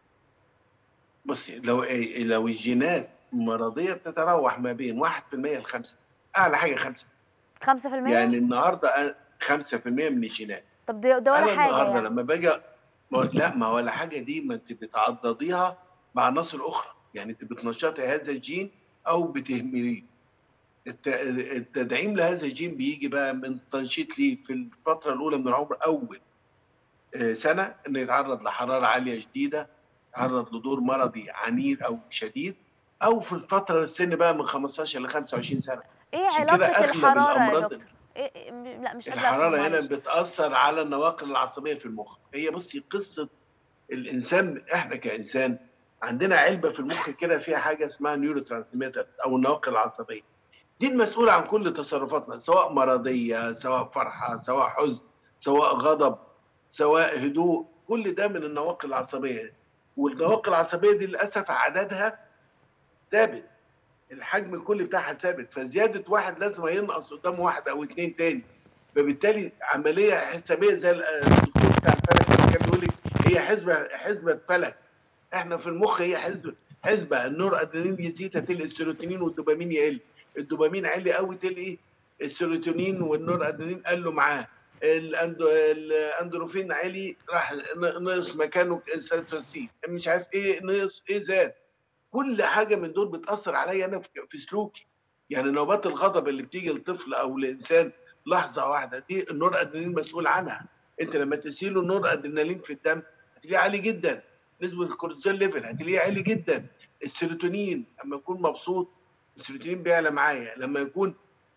بصي لو لو الجينات مرضيه بتتراوح ما بين 1% ل 5 اعلى حاجه 5 5% يعني النهارده أنا- 5% من الجينات طب ده, ده انا ولا حاجه النهارده يعني. لما باجي ما هو- لا ما ولا حاجه دي ما انت بتعضديها بعناصر اخرى يعني انت بتنشطي هذا الجين او بتهمليه الت- التدعيم لهذا الجين بيجي بقى من تنشيط ليه في الفتره الاولى من العمر اول آه، سنه انه يتعرض لحراره عاليه شديده يتعرض لدور مرضي عنيف او شديد او في الفتره السن بقى من 15 ل 25 سنه ايه عشان كده علاقه أغلب الحراره يا الأمراض- دكتور إيه إيه م- لا مش قادره الحراره أفهم هنا معلش. بتاثر على النواقل العصبيه في المخ هي بصي قصه الانسان احنا كانسان عندنا علبه في المخ كده فيها حاجه اسمها نيورو ترانسميتر او النواقل العصبيه دي المسؤوله عن كل تصرفاتنا سواء مرضيه سواء فرحه سواء حزن سواء غضب سواء هدوء كل ده من النواقل العصبيه والنواقل العصبيه دي للاسف عددها ثابت الحجم الكلي بتاعها ثابت فزياده واحد لازم ينقص قدام واحد او اتنين تاني فبالتالي عمليه حسابيه زي الدكتور بتاع الفلك اللي كان بيقول لك هي حسبه حسبه فلك احنا في المخ هي حسبه حسبه النور ادرينالين يزيد هتلاقي السيروتونين والدوبامين يقل الدوبامين عالي قوي تلاقي السيروتونين والنور ادرينالين قالوا معاه الأندو... الاندروفين عالي راح ن- نقص مكانه السيتوسين مش عارف ايه نقص ايه زاد كل حاجه من دول بتاثر عليا انا في في سلوكي يعني نوبات الغضب اللي بتيجي لطفل او لانسان لحظه واحده دي النور ادرينالين مسؤول عنها انت لما تسيله النور ادرينالين في الدم هتلاقيه عالي جدا نسبه الكورتيزول ليفل هتلاقيه عالي جدا السيروتونين لما اكون مبسوط السيروتونين بيعلى معايا لما يكون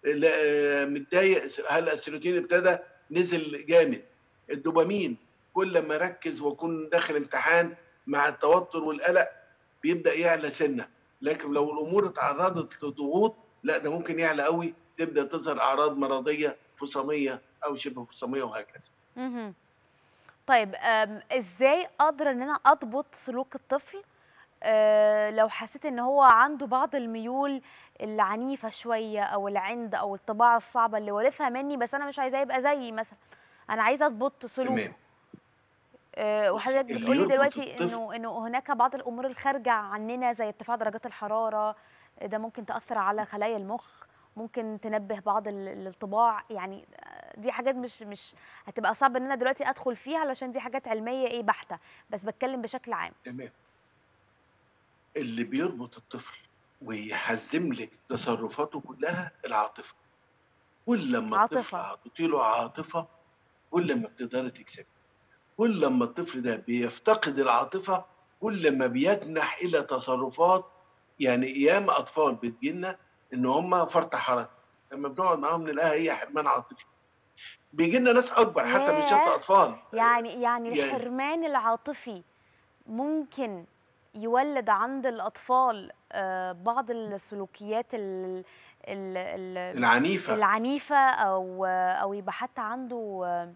لا- متضايق هل السيروتونين ابتدى نزل جامد الدوبامين كل ما اركز واكون داخل امتحان مع التوتر والقلق بيبدا يعلى سنه لكن لو الامور اتعرضت لضغوط لا ده ممكن يعلى قوي تبدا تظهر اعراض مرضيه فصاميه او شبه فصاميه وهكذا مهم. طيب أم، ازاي اقدر ان انا اضبط سلوك الطفل أه لو حسيت ان هو عنده بعض الميول العنيفه شويه او العند او الطباع الصعبه اللي وارثها مني بس انا مش عايزاه يبقى زيي مثلا انا عايزه اضبط سلوكه تمام أه وحضرتك اللي بتقولي يربط دلوقتي الطفل- انه انه هناك بعض الامور الخارجه عننا زي ارتفاع درجات الحراره ده ممكن تاثر على خلايا المخ ممكن تنبه بعض ال- الطباع يعني آه، دي حاجات مش مش هتبقى صعب ان انا دلوقتي ادخل فيها علشان دي حاجات علميه ايه بحته بس بتكلم بشكل عام تمام اللي بيربط الطفل ويحزم لك تصرفاته كلها العاطفه كل لما الطفل عاطفة. اعطيتي له عاطفه كل ما بتقدري تكسبي كل لما الطفل ده بيفتقد العاطفه كل ما بيجنح الى تصرفات يعني ايام اطفال بتجيلنا ان هم فرط حركه لما بنقعد معاهم نلاقيها هي حرمان عاطفي بيجي لنا ناس اكبر حتى مش شرط ياه. اطفال يعني يعني يعني- الحرمان العاطفي ممكن يولد عند الاطفال آه، بعض السلوكيات ال ال ال العنيفة. العنيفه او او يبقى حتى عنده آه،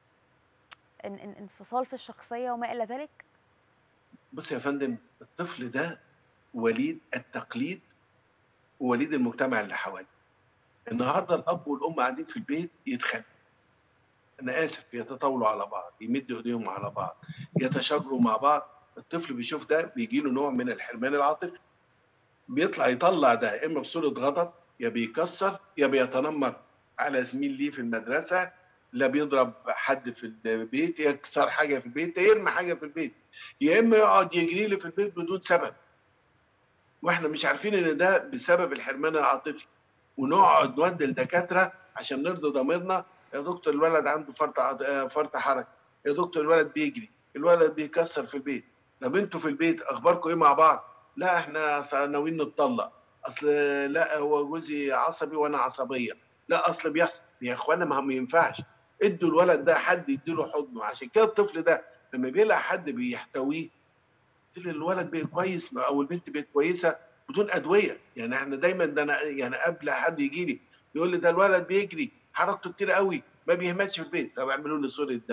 ان- ان- انفصال في الشخصيه وما الى ذلك بص يا فندم الطفل ده وليد التقليد ووليد المجتمع اللي حواليه النهارده الاب والام قاعدين في البيت يتخانقوا انا اسف يتطاولوا على بعض يمدوا ايديهم على بعض يتشاجروا مع بعض الطفل بيشوف ده بيجي له نوع من الحرمان العاطفي بيطلع يطلع ده اما بصوره غضب يا بيكسر يا بيتنمر على زميل ليه في المدرسه لا بيضرب حد في البيت يكسر حاجه في البيت يرمي حاجه في البيت يا اما يقعد يجري لي في البيت بدون سبب واحنا مش عارفين ان ده بسبب الحرمان العاطفي ونقعد نودي الدكاتره عشان نرضي ضميرنا يا دكتور الولد عنده فرط عض- آه، فرط حركه يا دكتور الولد بيجري الولد بيكسر في البيت طب انتوا في البيت اخباركم ايه مع بعض لا احنا أصل ناويين نتطلق اصل لا هو جوزي عصبي وانا عصبيه لا اصل بيحصل يا اخوانا ما هو ما ينفعش ادوا الولد ده حد يديله حضنه عشان كده الطفل ده لما بيلاقي حد بيحتويه تلاقي الولد بقى كويس او البنت بقت كويسه بدون ادويه يعني احنا دايما ده انا يعني قبل حد يجي لي يقول لي ده الولد بيجري حركته كتير قوي ما بيهمتش في البيت طب اعملوا لي صوره دم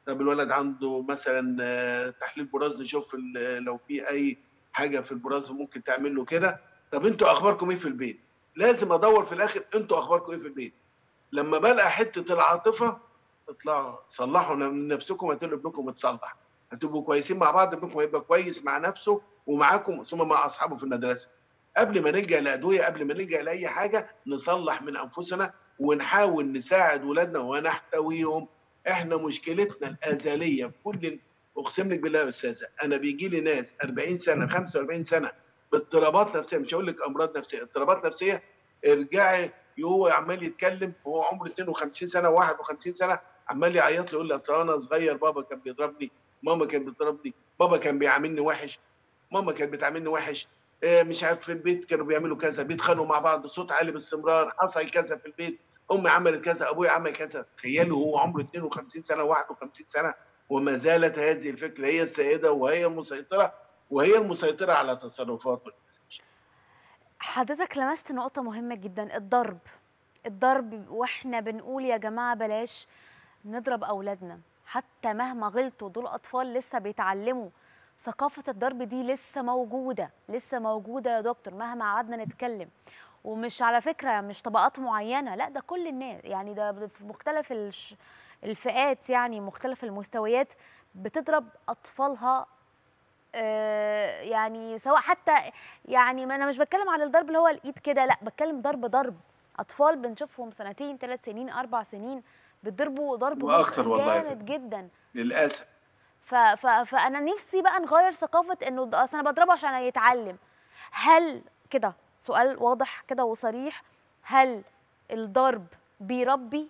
طب الولد عنده مثلا آه، تحليل براز نشوف ال- لو في اي حاجه في البراز ممكن تعمل له كده طب انتوا اخباركم ايه في البيت لازم ادور في الاخر انتوا اخباركم ايه في البيت لما بلقى حته العاطفه اطلعوا صلحوا من نفسكم هتقول ابنكم اتصلح هتبقوا كويسين مع بعض ابنكم هيبقى كويس مع نفسه ومعاكم ثم مع اصحابه في المدرسه قبل ما نلجا لادويه قبل ما نلجا لاي حاجه نصلح من انفسنا ونحاول نساعد ولادنا ونحتويهم احنا مشكلتنا الازليه في كل اقسم لك بالله يا استاذه انا بيجي لي ناس 40 سنه 45 سنه باضطرابات نفسيه مش هقول لك امراض نفسيه اضطرابات نفسيه ارجعي هو عمال يتكلم وهو عمره 52 سنه و51 سنه عمال يعيط لي يقول لي اصل انا صغير بابا كان بيضربني ماما كانت بتضربني بابا كان بيعاملني وحش ماما كانت بتعاملني وحش آه، مش عارف في البيت كانوا بيعملوا كذا بيتخانقوا مع بعض صوت عالي باستمرار حصل كذا في البيت امي عملت كذا ابويا عمل كذا تخيلوا هو عمره 52 سنه 51 سنه وما زالت هذه الفكره هي السائده وهي المسيطره وهي المسيطره على تصرفاته حضرتك لمست نقطة مهمة جدا الضرب الضرب واحنا بنقول يا جماعة بلاش نضرب أولادنا حتى مهما غلطوا دول أطفال لسه بيتعلموا ثقافة الضرب دي لسه موجودة لسه موجودة يا دكتور مهما قعدنا نتكلم ومش على فكرة مش طبقات معينة لا ده كل الناس يعني ده في مختلف الش... الفئات يعني مختلف المستويات بتضرب أطفالها آه، يعني سواء حتى يعني ما انا مش بتكلم على الضرب اللي هو الايد كده لا بتكلم ضرب ضرب اطفال بنشوفهم سنتين ثلاث سنين اربع سنين بيتضربوا ضرب وأكتر والله يا جامد جدا للاسف ف ف فانا نفسي بقى نغير ثقافه انه ده- اصل انا بضربه عشان يتعلم هل كده سؤال واضح كده وصريح هل الضرب بيربي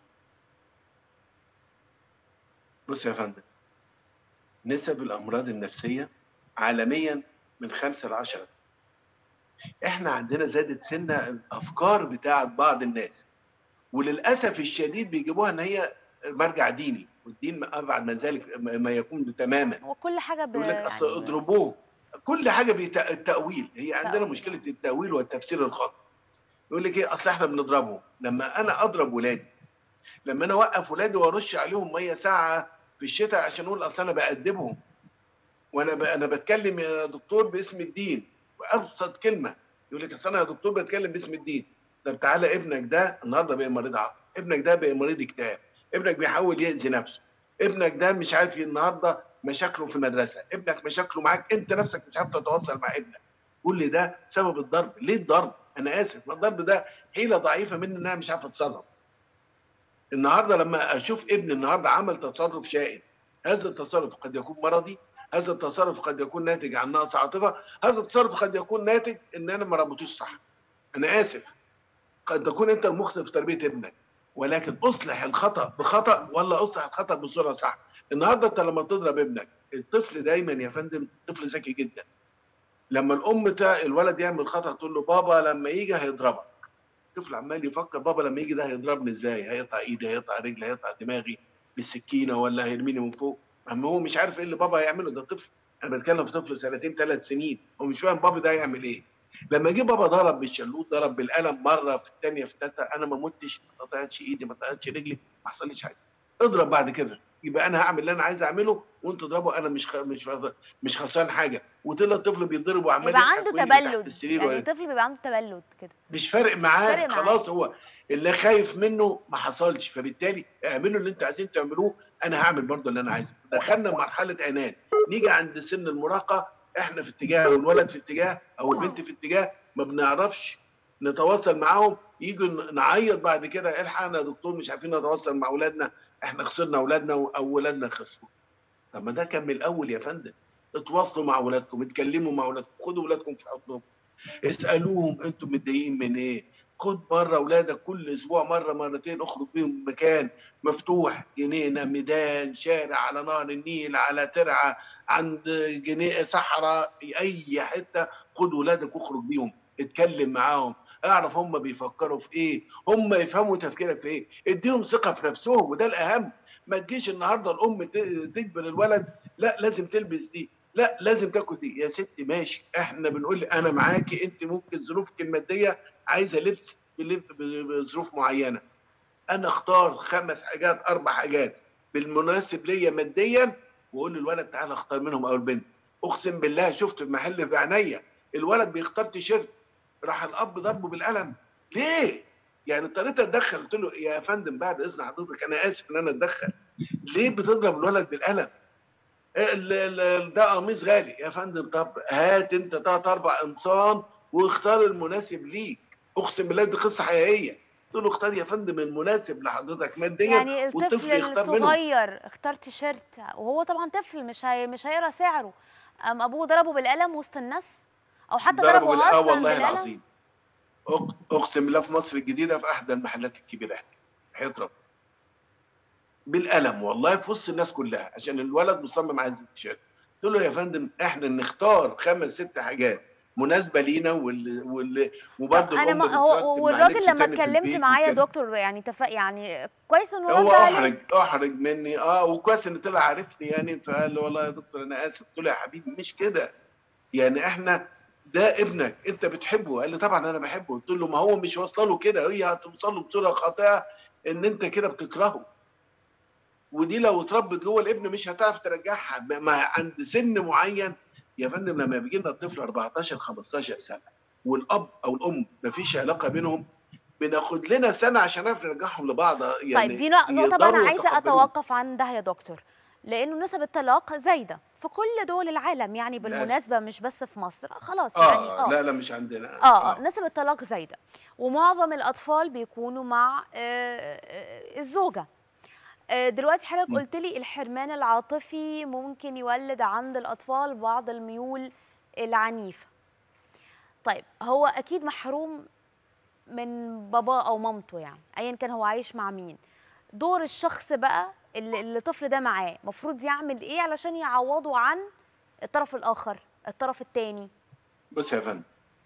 بص يا فندم نسب الامراض النفسيه عالميا من 5 ل 10 احنا عندنا زادت سنه الافكار بتاعت بعض الناس وللاسف الشديد بيجيبوها ان هي مرجع ديني والدين ابعد من ذلك ما يكون تماما وكل حاجه ب... يقول لك اصل اضربوه كل حاجه بالتاويل هي عندنا مشكله التاويل والتفسير الخاطئ يقول لك ايه اصل احنا بنضربهم لما انا اضرب ولادي لما انا اوقف ولادي وارش عليهم ميه ساعه في الشتاء عشان اقول اصل انا بادبهم وانا ب... انا بتكلم يا دكتور باسم الدين وابسط كلمه يقول لك اصل انا يا دكتور بتكلم باسم الدين طب تعالى ابنك ده النهارده بقى مريض عقل ابنك ده بقى مريض اكتئاب ابنك بيحاول يأذي نفسه ابنك ده مش عارف النهارده مشاكله في المدرسه ابنك مشاكله معاك انت نفسك مش عارف تتواصل مع ابنك كل ده سبب الضرب ليه الضرب انا اسف ما الضرب ده حيله ضعيفه مني ان انا مش عارف اتصرف النهارده لما اشوف ابني النهارده عمل تصرف شائن هذا التصرف قد يكون مرضي هذا التصرف قد يكون ناتج عن نقص عاطفه هذا التصرف قد يكون ناتج ان انا ما ربطوش صح انا اسف قد تكون انت المخطئ في تربيه ابنك ولكن اصلح الخطا بخطا ولا اصلح الخطا بصوره صح النهارده انت لما تضرب ابنك الطفل دايما يا فندم طفل ذكي جدا لما الام تا الولد يعمل خطا تقول له بابا لما يجي هيضربك الطفل عمال يفكر بابا لما يجي ده هيضربني ازاي هيقطع ايدي هيقطع رجلي هيقطع دماغي بالسكينه ولا هيرميني من فوق اما هو مش عارف ايه اللي بابا هيعمله ده طفل انا بتكلم في طفل سنتين ثلاث سنين هو مش فاهم بابا ده هيعمل ايه لما جه بابا ضرب بالشلوت ضرب بالقلم مره في الثانيه في الثالثه انا ما متش ما قطعتش ايدي ما قطعتش رجلي ما حصليش حاجه اضرب بعد كده يبقى انا هعمل اللي انا عايز اعمله وانت تضربه انا مش خ... مش خ... مش خسران حاجه وطلع الطفل بيتضرب وعمال يبقى يضحك عنده ويجري تحت تبلد السرير يعني ولا- الطفل بيبقى عنده تبلد كده مش فارق معاه فارق معاه. خلاص هو اللي خايف منه ما حصلش فبالتالي اعملوا اللي انتوا عايزين تعملوه انا هعمل برضه اللي انا عايزه دخلنا مرحله عناد نيجي عند سن المراهقه احنا في اتجاه والولد في اتجاه او البنت في اتجاه ما بنعرفش نتواصل معاهم يجوا نعيط بعد كده الحقنا يا دكتور مش عارفين نتواصل مع اولادنا احنا خسرنا اولادنا او اولادنا خسروا طب ما ده كان من الاول يا فندم اتواصلوا مع اولادكم اتكلموا مع اولادكم خدوا اولادكم في حضنكم اسالوهم انتم متضايقين من ايه خد مره اولادك كل اسبوع مره مرتين اخرج بيهم مكان مفتوح جنينه ميدان شارع على نهر النيل على ترعه عند جنيه صحراء اي حته خد ولادك واخرج بيهم اتكلم معاهم اعرف هم بيفكروا في ايه هم يفهموا تفكيرك في ايه اديهم ثقه في نفسهم وده الاهم ما تجيش النهارده الام ت- تجبر الولد لا لازم تلبس دي لا لازم تاكل دي يا ستي ماشي احنا بنقول انا معاكي انت ممكن ظروفك الماديه عايزه لبس بلب- ب- بظروف معينه انا اختار خمس حاجات اربع حاجات بالمناسب ليا ماديا واقول للولد تعالى اختار منهم او البنت اقسم بالله شفت في محل بعينيا الولد بيختار تيشيرت راح الاب ضربه بالقلم ليه؟ يعني اضطريت اتدخل قلت له يا فندم بعد اذن حضرتك انا اسف ان انا اتدخل ليه بتضرب الولد بالقلم؟ ال- ال- ال- ده قميص غالي يا فندم طب هات انت تلات اربع قمصان واختار المناسب ليك اقسم بالله دي قصه حقيقيه قلت له اختار يا فندم المناسب لحضرتك ماديا يعني والطفل الطفل يختار منهم الصغير اختار تيشيرت وهو طبعا طفل مش هي مش هيقرا سعره ام ابوه ضربه بالقلم وسط الناس او حتى ضربه ضربه بال- اه اصلا والله بالقلم العظيم أق- اقسم بالله في مصر الجديده في احدى المحلات الكبيره هيضرب بالقلم والله في وسط الناس كلها عشان الولد مصمم عايز التيشيرت قلت له يا فندم احنا نختار خمس ست حاجات مناسبه لينا واللي واللي وبرضه انا الام ما هو بترتب والراجل معلش لما تاني في اتكلمت البيت معاه يا وكده. دكتور يعني تف... يعني كويس انه هو رد عليه احرج احرج مني اه وكويس ان طلع عارفني يعني فقال له والله يا دكتور انا اسف قلت له يا حبيبي مش كده يعني احنا ده ابنك انت بتحبه قال لي طبعا انا بحبه قلت له ما هو مش واصله له كده هي هتوصل له بصوره خاطئه ان انت كده بتكرهه ودي لو اتربت جوه الابن مش هتعرف ترجعها ما ما عند سن معين يا فندم لما بيجي لنا الطفل 14 15 سنه والاب او الام ما فيش علاقه بينهم بناخد لنا سنه عشان نعرف نرجعهم لبعض يعني طيب دي نق- نقطه بقى انا يقدروا عايزه يتقبلوها. اتوقف عندها يا دكتور لانه نسب الطلاق زايده في كل دول العالم يعني بالمناسبه مش بس في مصر خلاص يعني اه لا لا مش عندنا اه اه نسب الطلاق زايده ومعظم الاطفال بيكونوا مع آه، آه، الزوجه آه، دلوقتي حضرتك قلت لي الحرمان العاطفي ممكن يولد عند الاطفال بعض الميول العنيفه طيب هو اكيد محروم من باباه او مامته يعني ايا كان هو عايش مع مين دور الشخص بقى اللي اللي الطفل ده معاه المفروض يعمل ايه علشان يعوضه عن الطرف الاخر الطرف الثاني بص يا فندم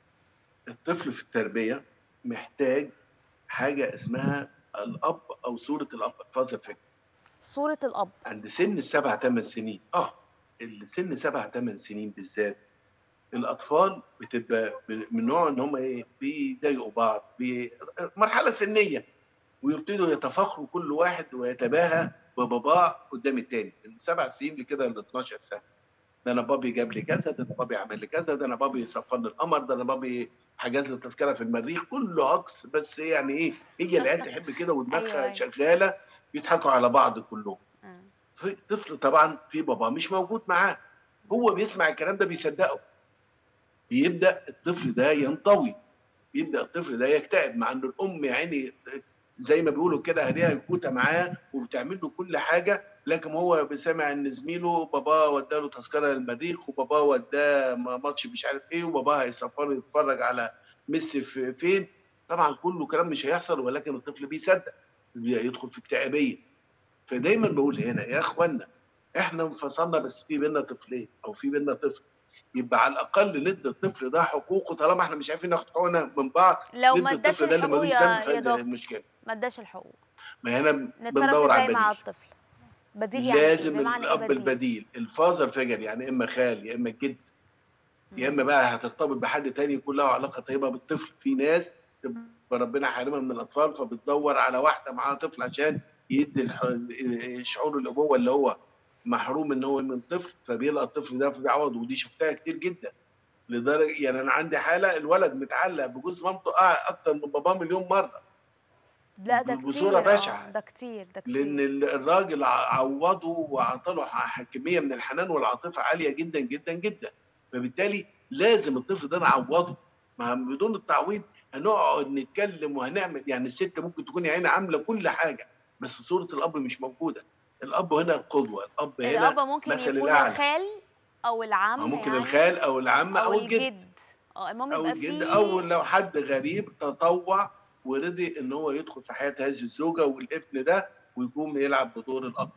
الطفل في التربيه محتاج حاجه اسمها الاب او صوره الاب فاز الفكر صوره الاب عند سن السبع ثمان سنين اه اللي سن سبع ثمان سنين بالذات الاطفال بتبقى من نوع ان هم ايه بيضايقوا بعض بي... مرحله سنيه ويبتدوا يتفاخروا كل واحد ويتباهى بباباه قدام التاني من سبع سنين لكده ل 12 سنه ده انا بابي جاب لي كذا ده انا بابي عمل لي كذا ده انا بابي سفر لي القمر ده انا بابي حجز لي تذكره في المريخ كله عكس بس يعني ايه هي العيال تحب كده ودماغها أيوة. شغاله بيضحكوا على بعض كلهم في طفل طبعا في بابا مش موجود معاه هو بيسمع الكلام ده بيصدقه بيبدا الطفل ده ينطوي بيبدا الطفل ده يكتئب مع ان الام يعني زي ما بيقولوا كده اهليها يكوته معاه وبتعمل له كل حاجه لكن هو بسمع ان زميله باباه وداله تذكره للمريخ وباباه وداه ماتش مش عارف ايه وباباه هيسافر يتفرج على ميسي في فين طبعا كله كلام مش هيحصل ولكن الطفل بيصدق يدخل في اكتئابيه فدايما بقول هنا يا اخوانا احنا انفصلنا بس في بينا طفلين او في بينا طفل يبقى على الاقل ندي الطفل ده حقوقه طالما احنا مش عارفين ناخد حقوقنا من بعض لو ندي ما اداش الطفل ده اللي الحقوق ملوش يا- ذنب في يا هذه دكتور. المشكله ما اداش الحقوق ما هنا نتصرف بندور على ازاي مع البديل الطفل بديل يعني إيه؟ لازم بمعنى ايه الاب بديل البديل الفازر فيجر يعني اما خال يا اما الجد يا اما بقى هترتبط بحد تاني يكون له علاقه طيبه بالطفل في ناس تبقى ربنا حارمها من الاطفال فبتدور على واحده معاها طفل عشان يدي الح- شعور الابوه اللي هو محروم ان هو من طفل فبيلقى الطفل ده فبيعوض ودي شفتها كتير جدا لدرجه يعني انا عندي حاله الولد متعلق بجوز مامته قاعد اكتر من باباه مليون مره لا ده كتير بصورة آه، بشعة. ده كتير ده كتير لان ال- الراجل ع- عوضه وعطى ح- كميه من الحنان والعاطفه عاليه جدا جدا جدا فبالتالي لازم الطفل ده نعوضه ما بدون التعويض هنقعد نتكلم وهنعمل يعني الست ممكن تكون يا عيني عامله كل حاجه بس صوره الاب مش موجوده الاب هنا القدوه الاب هنا الاب ممكن مثل يكون الاعلى الخال او العم أو ممكن يعني الخال او العم او او الجد الجد اه المهم او يبقى الجد في او لو حد غريب تطوع ورضي ان هو يدخل في حياه هذه الزوجه والابن ده ويقوم يلعب بدور الاب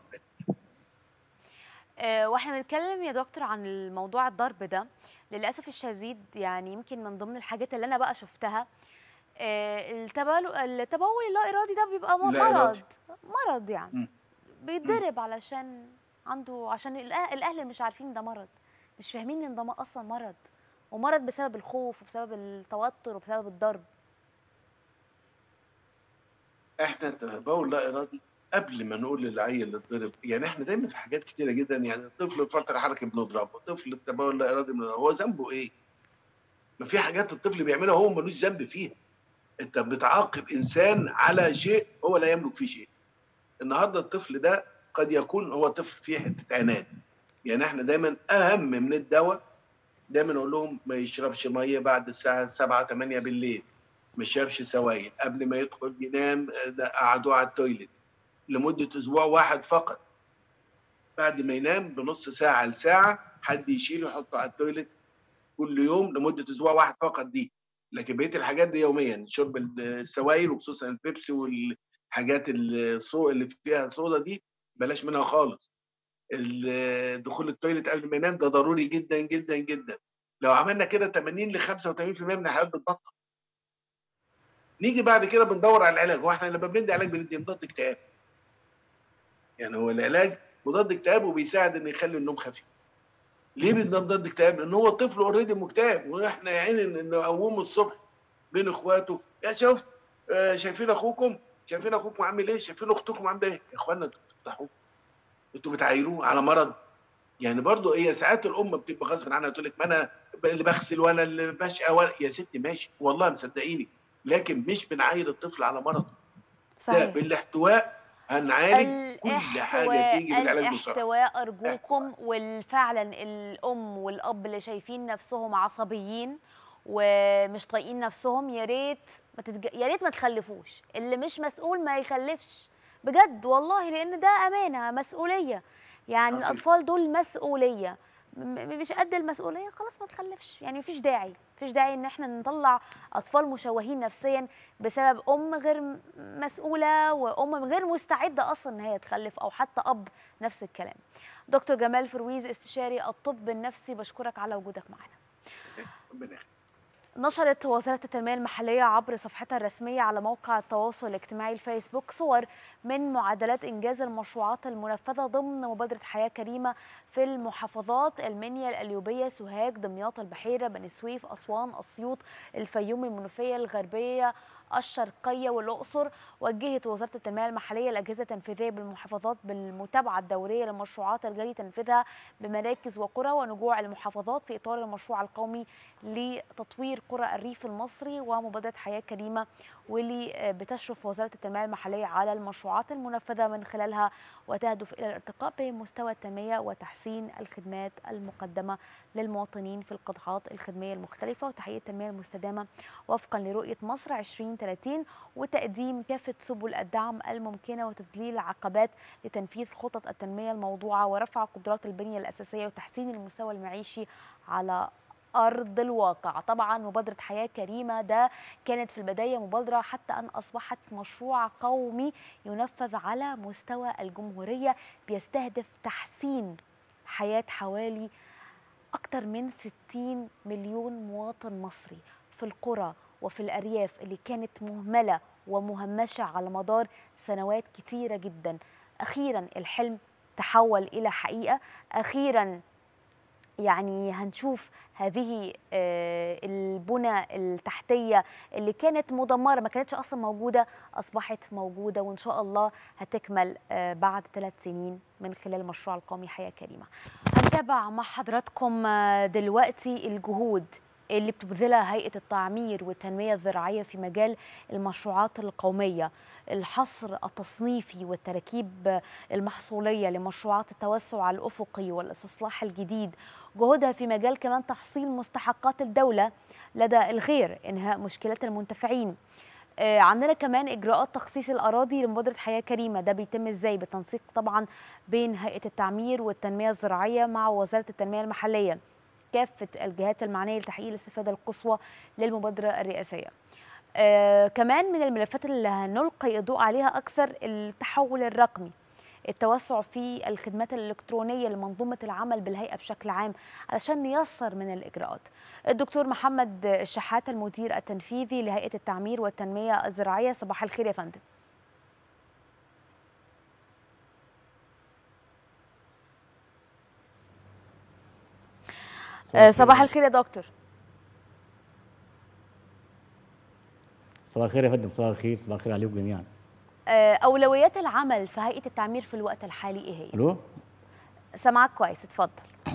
آه، واحنا بنتكلم يا دكتور عن الموضوع الضرب ده للاسف الشديد يعني يمكن من ضمن الحاجات اللي انا بقى شفتها آه، التبول التبول اللا ارادي ده بيبقى م- لا مرض إرادي. مرض يعني مم. بيتضرب علشان عنده عشان الأه- الاهل مش عارفين ده مرض مش فاهمين ان ده م- اصلا مرض ومرض بسبب الخوف وبسبب التوتر وبسبب الضرب احنا التبول لا ارادي قبل ما نقول للعيل اتضرب يعني احنا دايما في حاجات كتيره جدا يعني الطفل الفرط الحركي بنضربه الطفل التبول اللا ارادي بنضربه هو ذنبه ايه؟ ما في حاجات الطفل بيعملها هو ملوش ذنب فيها انت بتعاقب انسان على شيء هو لا يملك فيه شيء النهارده الطفل ده قد يكون هو طفل فيه حته عناد يعني احنا دايما اهم من الدواء دايما اقول لهم ما يشربش ميه بعد الساعه 7 8 بالليل ما يشربش سوائل قبل ما يدخل ينام آه، ده قعدوه على التويليت لمده اسبوع واحد فقط بعد ما ينام بنص ساعه لساعه حد يشيله يحطه على التويليت كل يوم لمده اسبوع واحد فقط دي لكن بقيه الحاجات دي يوميا شرب السوائل وخصوصا البيبسي والحاجات الصو اللي فيها صودا دي بلاش منها خالص ال- دخول التويليت قبل ما ينام ده ضروري جدا جدا جدا لو عملنا كده 80 ل 85% من الحالات بتبطل نيجي بعد كده بندور على العلاج هو احنا لما بندي علاج بندي مضاد اكتئاب يعني هو العلاج مضاد اكتئاب وبيساعد ان يخلي النوم خفيف ليه بندي مضاد اكتئاب؟ لان هو طفل اوريدي مكتئب واحنا يا عيني ن- نقومه الصبح بين اخواته يا شفت آه، شايفين اخوكم شايفين اخوكم عامل ايه شايفين اختكم عامله ايه يا اخوانا انتوا بتفتحوه انتوا بتعايروه على مرض يعني برضو هي ساعات الام بتبقى غصب عنها تقول لك ما انا اللي بغسل وانا اللي بشقى وانا يا ستي ماشي والله مصدقيني لكن مش بنعاير الطفل على مرض ده صحيح بالاحتواء هنعالج كل حاجه تيجي بالعلاج بسرعه الاحتواء ارجوكم وفعلا الام والاب اللي شايفين نفسهم عصبيين ومش طايقين نفسهم يا ريت ما تتج... يا ريت ما تخلفوش اللي مش مسؤول ما يخلفش بجد والله لان ده امانه مسؤوليه يعني أكيد. الاطفال دول مسؤوليه م- م- مش قد المسؤوليه خلاص ما تخلفش يعني مفيش داعي مفيش داعي ان احنا نطلع اطفال مشوهين نفسيا بسبب ام غير م- مسؤوله وام غير مستعده اصلا ان هي تخلف او حتى اب نفس الكلام دكتور جمال فرويز استشاري الطب النفسي بشكرك على وجودك معنا ربنا يخليك. نشرت وزارة التنمية المحلية عبر صفحتها الرسمية على موقع التواصل الاجتماعي الفيسبوك صور من معدلات إنجاز المشروعات المنفذة ضمن مبادرة حياة كريمة في المحافظات المنيا القليوبية سوهاج دمياط البحيرة بني سويف أسوان أسيوط الفيوم المنوفية الغربية الشرقية والأقصر وجهت وزارة التنمية المحلية الأجهزة التنفيذية بالمحافظات بالمتابعة الدورية للمشروعات الجاري تنفيذها بمراكز وقرى ونجوع المحافظات في إطار المشروع القومي لتطوير قرى الريف المصري ومبادرة حياة كريمة واللي آه، بتشرف وزارة التنمية المحلية على المشروعات المنفذة من خلالها وتهدف إلى الارتقاء بمستوى التنمية وتحسين الخدمات المقدمة للمواطنين في القطاعات الخدمية المختلفة وتحقيق التنمية المستدامة وفقا لرؤية مصر 2030 وتقديم كافة سبل الدعم الممكنة وتذليل العقبات لتنفيذ خطط التنمية الموضوعة ورفع قدرات البنية الأساسية وتحسين المستوى المعيشي على أرض الواقع طبعا مبادرة حياة كريمة ده كانت في البداية مبادرة حتى أن أصبحت مشروع قومي ينفذ على مستوى الجمهورية بيستهدف تحسين حياة حوالي أكثر من 60 مليون مواطن مصري في القرى وفي الأرياف اللي كانت مهملة ومهمشة على مدار سنوات كتيرة جدا أخيرا الحلم تحول إلى حقيقة أخيرا يعني هنشوف هذه آه، البنى التحتية اللي كانت مدمرة ما كانتش أصلا موجودة أصبحت موجودة وإن شاء الله هتكمل آه، بعد ثلاث سنين من خلال مشروع القومي حياة كريمة هنتابع مع حضراتكم آه، دلوقتي الجهود اللي بتبذلها هيئة التعمير والتنمية الزراعية في مجال المشروعات القومية الحصر التصنيفي والتراكيب المحصولية لمشروعات التوسع الأفقي والاستصلاح الجديد جهودها في مجال كمان تحصيل مستحقات الدولة لدى الغير إنهاء مشكلات المنتفعين آه، عندنا كمان اجراءات تخصيص الاراضي لمبادره حياه كريمه ده بيتم ازاي بالتنسيق طبعا بين هيئه التعمير والتنميه الزراعيه مع وزاره التنميه المحليه كافه الجهات المعنيه لتحقيق الاستفاده القصوى للمبادره الرئاسيه آه كمان من الملفات اللي هنلقي الضوء عليها اكثر التحول الرقمي التوسع في الخدمات الإلكترونية لمنظومة العمل بالهيئة بشكل عام علشان نيسر من الإجراءات الدكتور محمد الشحات المدير التنفيذي لهيئة التعمير والتنمية الزراعية صباح الخير يا فندم آه، صباح الخير يا دكتور صباح الخير يا فندم صباح الخير صباح الخير عليكم جميعا آه، اولويات العمل في هيئه التعمير في الوقت الحالي ايه هي الو سامعك كويس اتفضل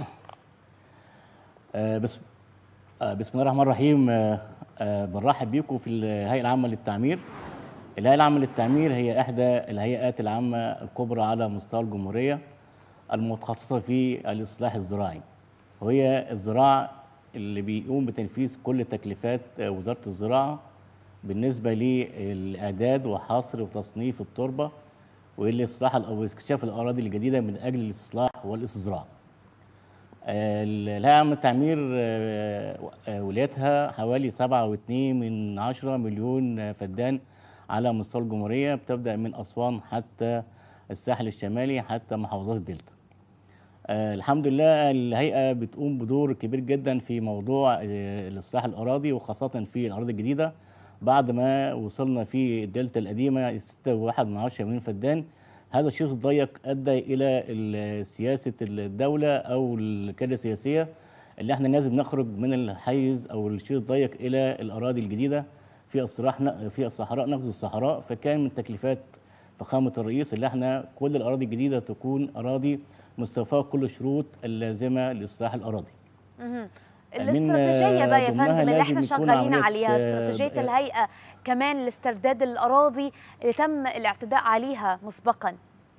آه بسم آه بسم الله الرحمن الرحيم آه آه بنرحب بيكم في الهيئه العامه للتعمير الهيئه العامه للتعمير هي احدى الهيئات العامه الكبرى على مستوى الجمهوريه المتخصصه في الاصلاح الزراعي وهي الزراعه اللي بيقوم بتنفيذ كل تكليفات آه، وزاره الزراعه بالنسبه للاعداد وحصر وتصنيف التربه والاصلاح او اكتشاف الاراضي الجديده من اجل الاستصلاح والاستصلاح الهيئة العامة للتعمير آه، آه، ولايتها حوالي سبعة واتنين من عشرة مليون فدان على مستوى الجمهورية بتبدأ من أسوان حتى الساحل الشمالي حتى محافظات الدلتا آه، الحمد لله الهيئة بتقوم بدور كبير جدا في موضوع آه، الإصلاح الأراضي وخاصة في الأراضي الجديدة بعد ما وصلنا في الدلتا القديمة ستة وواحد من عشرة مليون فدان هذا الشيء الضيق ادى الى ال- سياسه الدوله او الكاده السياسيه اللي احنا لازم نخرج من الحيز او الشيء الضيق الى الاراضي الجديده في الصراح في الصحراء نقص الصحراء فكان من تكليفات فخامه الرئيس اللي احنا كل الاراضي الجديده تكون اراضي مستوفاه كل الشروط اللازمه لاصلاح الاراضي مهم. من، الاستراتيجيه بقى يا ضمنها فندم اللي لازم احنا يكون شغالين عملية، عليها آه، استراتيجيه آه، الهيئه كمان لاسترداد الاراضي اللي تم الاعتداء عليها مسبقا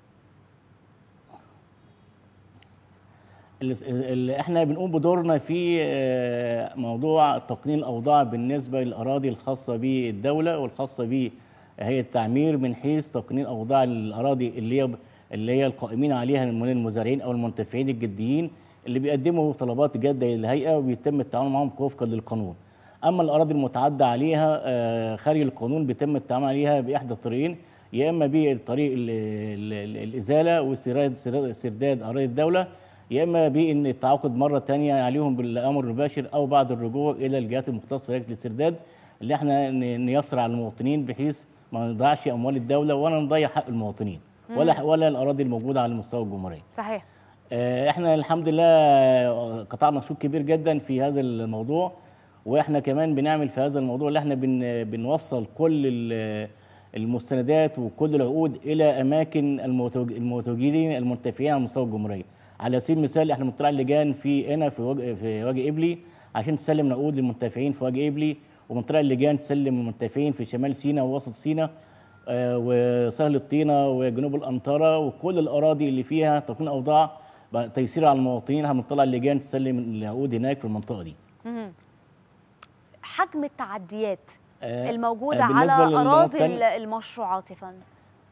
اللي اللي احنا بنقوم بدورنا في آه، موضوع تقنين الاوضاع بالنسبه للاراضي الخاصه بالدوله والخاصه بهيئه التعمير من حيث تقنين اوضاع الاراضي اللي هي اللي هي القائمين عليها من المزارعين او المنتفعين الجديين اللي بيقدموا طلبات جاده للهيئه وبيتم التعامل معهم وفقا للقانون. اما الاراضي المتعدى عليها آه، خارج القانون بيتم التعامل عليها باحدى الطريقين يا اما بطريق ال- ال- ال- الازاله واسترداد استرداد اراضي الدوله يا اما بان التعاقد مره ثانيه عليهم بالامر المباشر او بعد الرجوع الى الجهات المختصه في هيئه الاسترداد اللي احنا ن- نيسر على المواطنين بحيث ما نضيعش اموال الدوله ولا نضيع حق المواطنين ولا ولا الاراضي الموجوده على مستوى الجمهوريه. صحيح آه، احنا الحمد لله آه، قطعنا شوط كبير جدا في هذا الموضوع واحنا كمان بنعمل في هذا الموضوع اللي احنا بن بنوصل كل ال- المستندات وكل العقود الى اماكن المتوج- المتواجدين المنتفعين على مستوى الجمهوريه على سبيل المثال احنا بنطلع اللجان في هنا في وجه في وجه ابلي عشان تسلم نقود للمنتفعين في وجه ابلي وبنطلع اللجان تسلم المنتفعين في شمال سيناء ووسط سيناء آه، وسهل الطينه وجنوب الانطره وكل الاراضي اللي فيها تكون اوضاع بقى تيسير على المواطنين هنطلع اللجان تسلم العقود هناك في المنطقه دي مهم. حجم التعديات آه، الموجوده آه، بالنسبة على للنقط اراضي التانية- ال- المشروعات يا فندم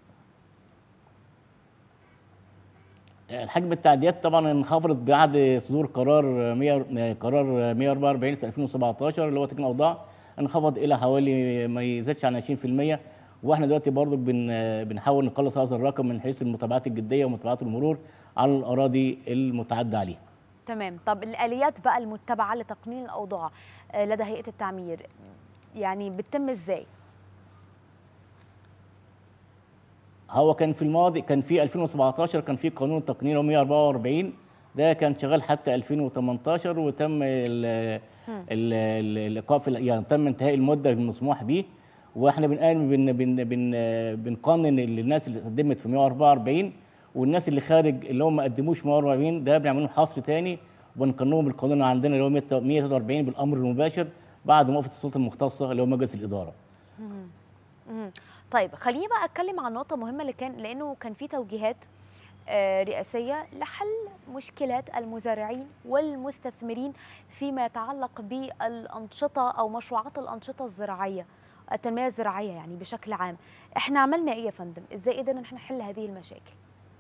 الحجم التعديات طبعا انخفضت بعد صدور قرار 100 قرار 144 سنه 2017 اللي هو تكوين اوضاع انخفض الى حوالي ما يزيدش عن 20% واحنا دلوقتي برضو بن بنحاول نقلص هذا الرقم من حيث المتابعات الجديه ومتابعات المرور على الاراضي المتعدى عليها. تمام طب الاليات بقى المتبعه لتقنين الاوضاع آه، لدى هيئه التعمير يعني بتتم ازاي هو كان في الماضي كان في 2017 كان في قانون التقنين 144 ده كان شغال حتى 2018 وتم ال- ال- ال- الايقاف يعني تم انتهاء المده المسموح به واحنا بنقام بن بن بن بنقنن الناس اللي قدمت في 144 والناس اللي خارج اللي هم ما قدموش 144 ده بنعمل لهم حصر تاني وبنقننهم بالقانون عندنا اللي هو 143 بالامر المباشر بعد موافقه السلطه المختصه اللي هو مجلس الاداره. مهم. مهم. طيب خليني بقى اتكلم عن نقطه مهمه اللي كان لانه كان في توجيهات آه، رئاسيه لحل مشكلات المزارعين والمستثمرين فيما يتعلق بالانشطه او مشروعات الانشطه الزراعيه التنميه الزراعيه يعني بشكل عام احنا عملنا ايه يا فندم ازاي قدرنا ان احنا نحل هذه المشاكل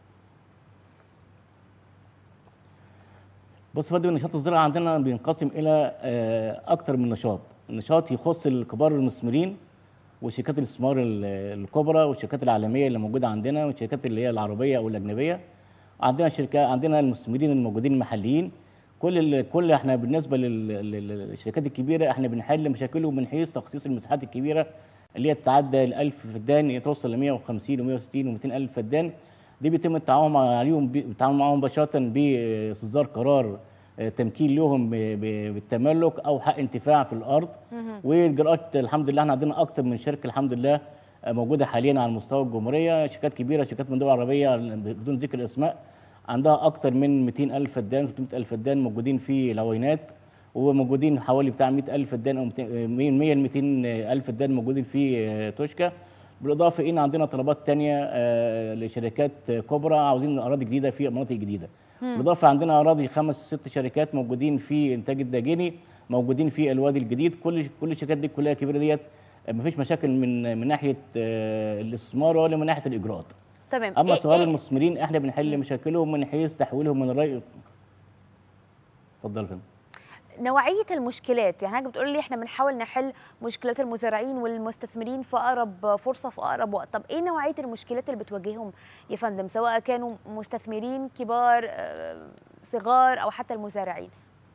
بص يا فندم النشاط الزراعي عندنا بينقسم الى آه، اكتر من نشاط نشاط يخص الكبار المستثمرين وشركات الاستثمار ال- الكبرى والشركات العالميه اللي موجوده عندنا والشركات اللي هي العربيه او الاجنبيه عندنا شركات عندنا المستثمرين الموجودين المحليين كل ال- كل احنا بالنسبه لل- لل- للشركات الكبيره احنا بنحل مشاكلهم من حيث تخصيص المساحات الكبيره اللي هي تتعدى ال 1000 فدان توصل ل 150 و160 و200 الف فدان دي بيتم التعاون مع- عليهم ب- التعاون معاهم مباشره باصدار قرار آه، تمكين لهم ب- ب- بالتملك او حق انتفاع في الارض واجراءات الحمد لله احنا عندنا اكتر من شركه الحمد لله آه، موجوده حاليا على مستوى الجمهوريه شركات كبيره شركات من دول عربيه بدون ذكر اسماء عندها اكتر من 200 الف فدان 300 الف فدان موجودين في العوينات وموجودين حوالي بتاع 100 الف فدان او 200 100 ل 200 الف فدان موجودين في آه، توشكا بالاضافه ان عندنا طلبات تانية آه، لشركات كبرى عاوزين اراضي جديده في مناطق جديده مم. بالاضافه عندنا اراضي خمس ست شركات موجودين في انتاج الداجيني موجودين في الوادي الجديد كل كل الشركات دي كلها كبيره ديت آه، مفيش مشاكل من من ناحيه آه، الاستثمار ولا من ناحيه الاجراءات تمام اما إيه- صغار إيه- المستثمرين احنا بنحل مشاكلهم من حيث تحويلهم من الري اتفضل يا فندم نوعيه المشكلات يعني حضرتك بتقول لي احنا بنحاول نحل مشكلات المزارعين والمستثمرين في اقرب فرصه في اقرب وقت طب ايه نوعيه المشكلات اللي بتواجههم يا فندم سواء كانوا مستثمرين كبار آه، صغار او حتى المزارعين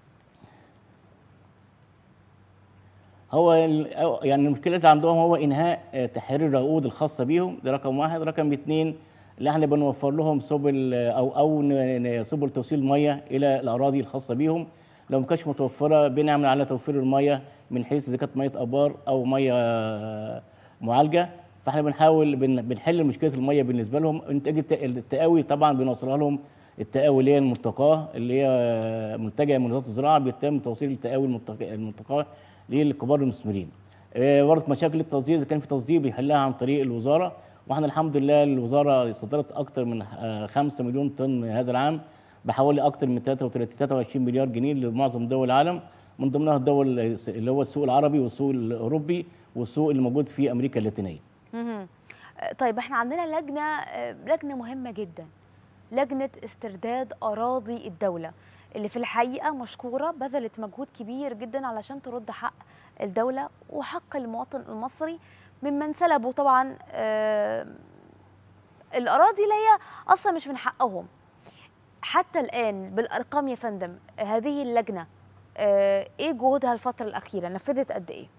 هو ال- أو- يعني المشكله اللي عندهم هو انهاء آه، تحرير العقود الخاصه بيهم ده رقم واحد رقم اثنين اللي احنا بنوفر لهم سبل آه، او او ن- ن- سبل توصيل ميه الى الاراضي الخاصه بيهم لو ما كانتش متوفره بنعمل على توفير الميه من حيث اذا كانت ميه ابار او ميه آه، معالجه فاحنا بنحاول بن- بنحل مشكله الميه بالنسبه لهم انتاج الت- التقاوي طبعا بنوصلها لهم التقاوي اللي هي الملتقاه اللي هي آه، منتجه من وزاره الزراعه بيتم توصيل التقاوي الملتق- الملتقاه للكبار المثمرين. آه، برضه مشاكل التصدير اذا كان في تصدير بيحلها عن طريق الوزاره واحنا الحمد لله الوزاره صدرت اكثر من 5 مليون طن هذا العام بحوالي اكثر من 33 23 مليار جنيه لمعظم دول العالم من ضمنها الدول اللي هو السوق العربي والسوق الاوروبي والسوق اللي موجود في امريكا اللاتينيه. مهم. آه، طيب احنا عندنا لجنه آه، لجنه مهمه جدا لجنه استرداد اراضي الدوله اللي في الحقيقه مشكوره بذلت مجهود كبير جدا علشان ترد حق الدوله وحق المواطن المصري ممن سلبوا طبعا آه، الاراضي اللي هي اصلا مش من حقهم حتى الان بالارقام يا فندم هذه اللجنه آه، ايه جهودها الفتره الاخيره نفذت قد ايه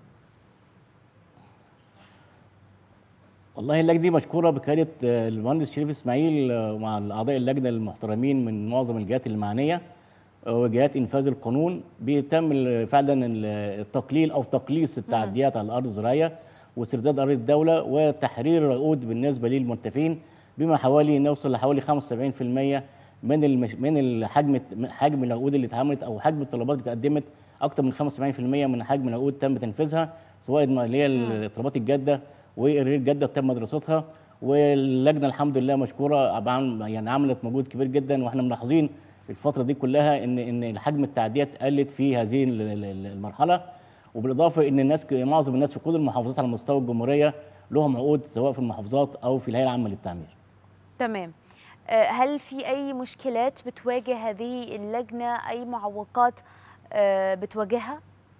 والله اللجنه دي مشكوره بقياده آه، المهندس شريف اسماعيل آه، ومع الاعضاء اللجنه المحترمين من معظم الجهات المعنيه آه، وجهات انفاذ القانون بيتم ال- فعلا ال- التقليل او تقليص التعديات على الارض الزراعيه واسترداد اراضي الدوله وتحرير العقود بالنسبه للمنتفين بما حوالي نوصل لحوالي 75% من المش... من الحجم حجم العقود اللي اتعملت او حجم الطلبات اللي اتقدمت اكثر من 75% من حجم العقود تم تنفيذها سواء ما- اللي هي الطلبات الجاده وغير جاده تم دراستها واللجنه الحمد لله مشكوره بعم- يعني عملت مجهود كبير جدا واحنا ملاحظين الفتره دي كلها ان ان حجم التعديات قلت في هذه ال- ال- المرحله وبالاضافه ان الناس معظم الناس في كل المحافظات على مستوى الجمهوريه لهم عقود سواء في المحافظات او في الهيئه العامه للتعمير تمام آه، هل في أي مشكلات بتواجه هذه اللجنة أي معوقات آه، بتواجهها؟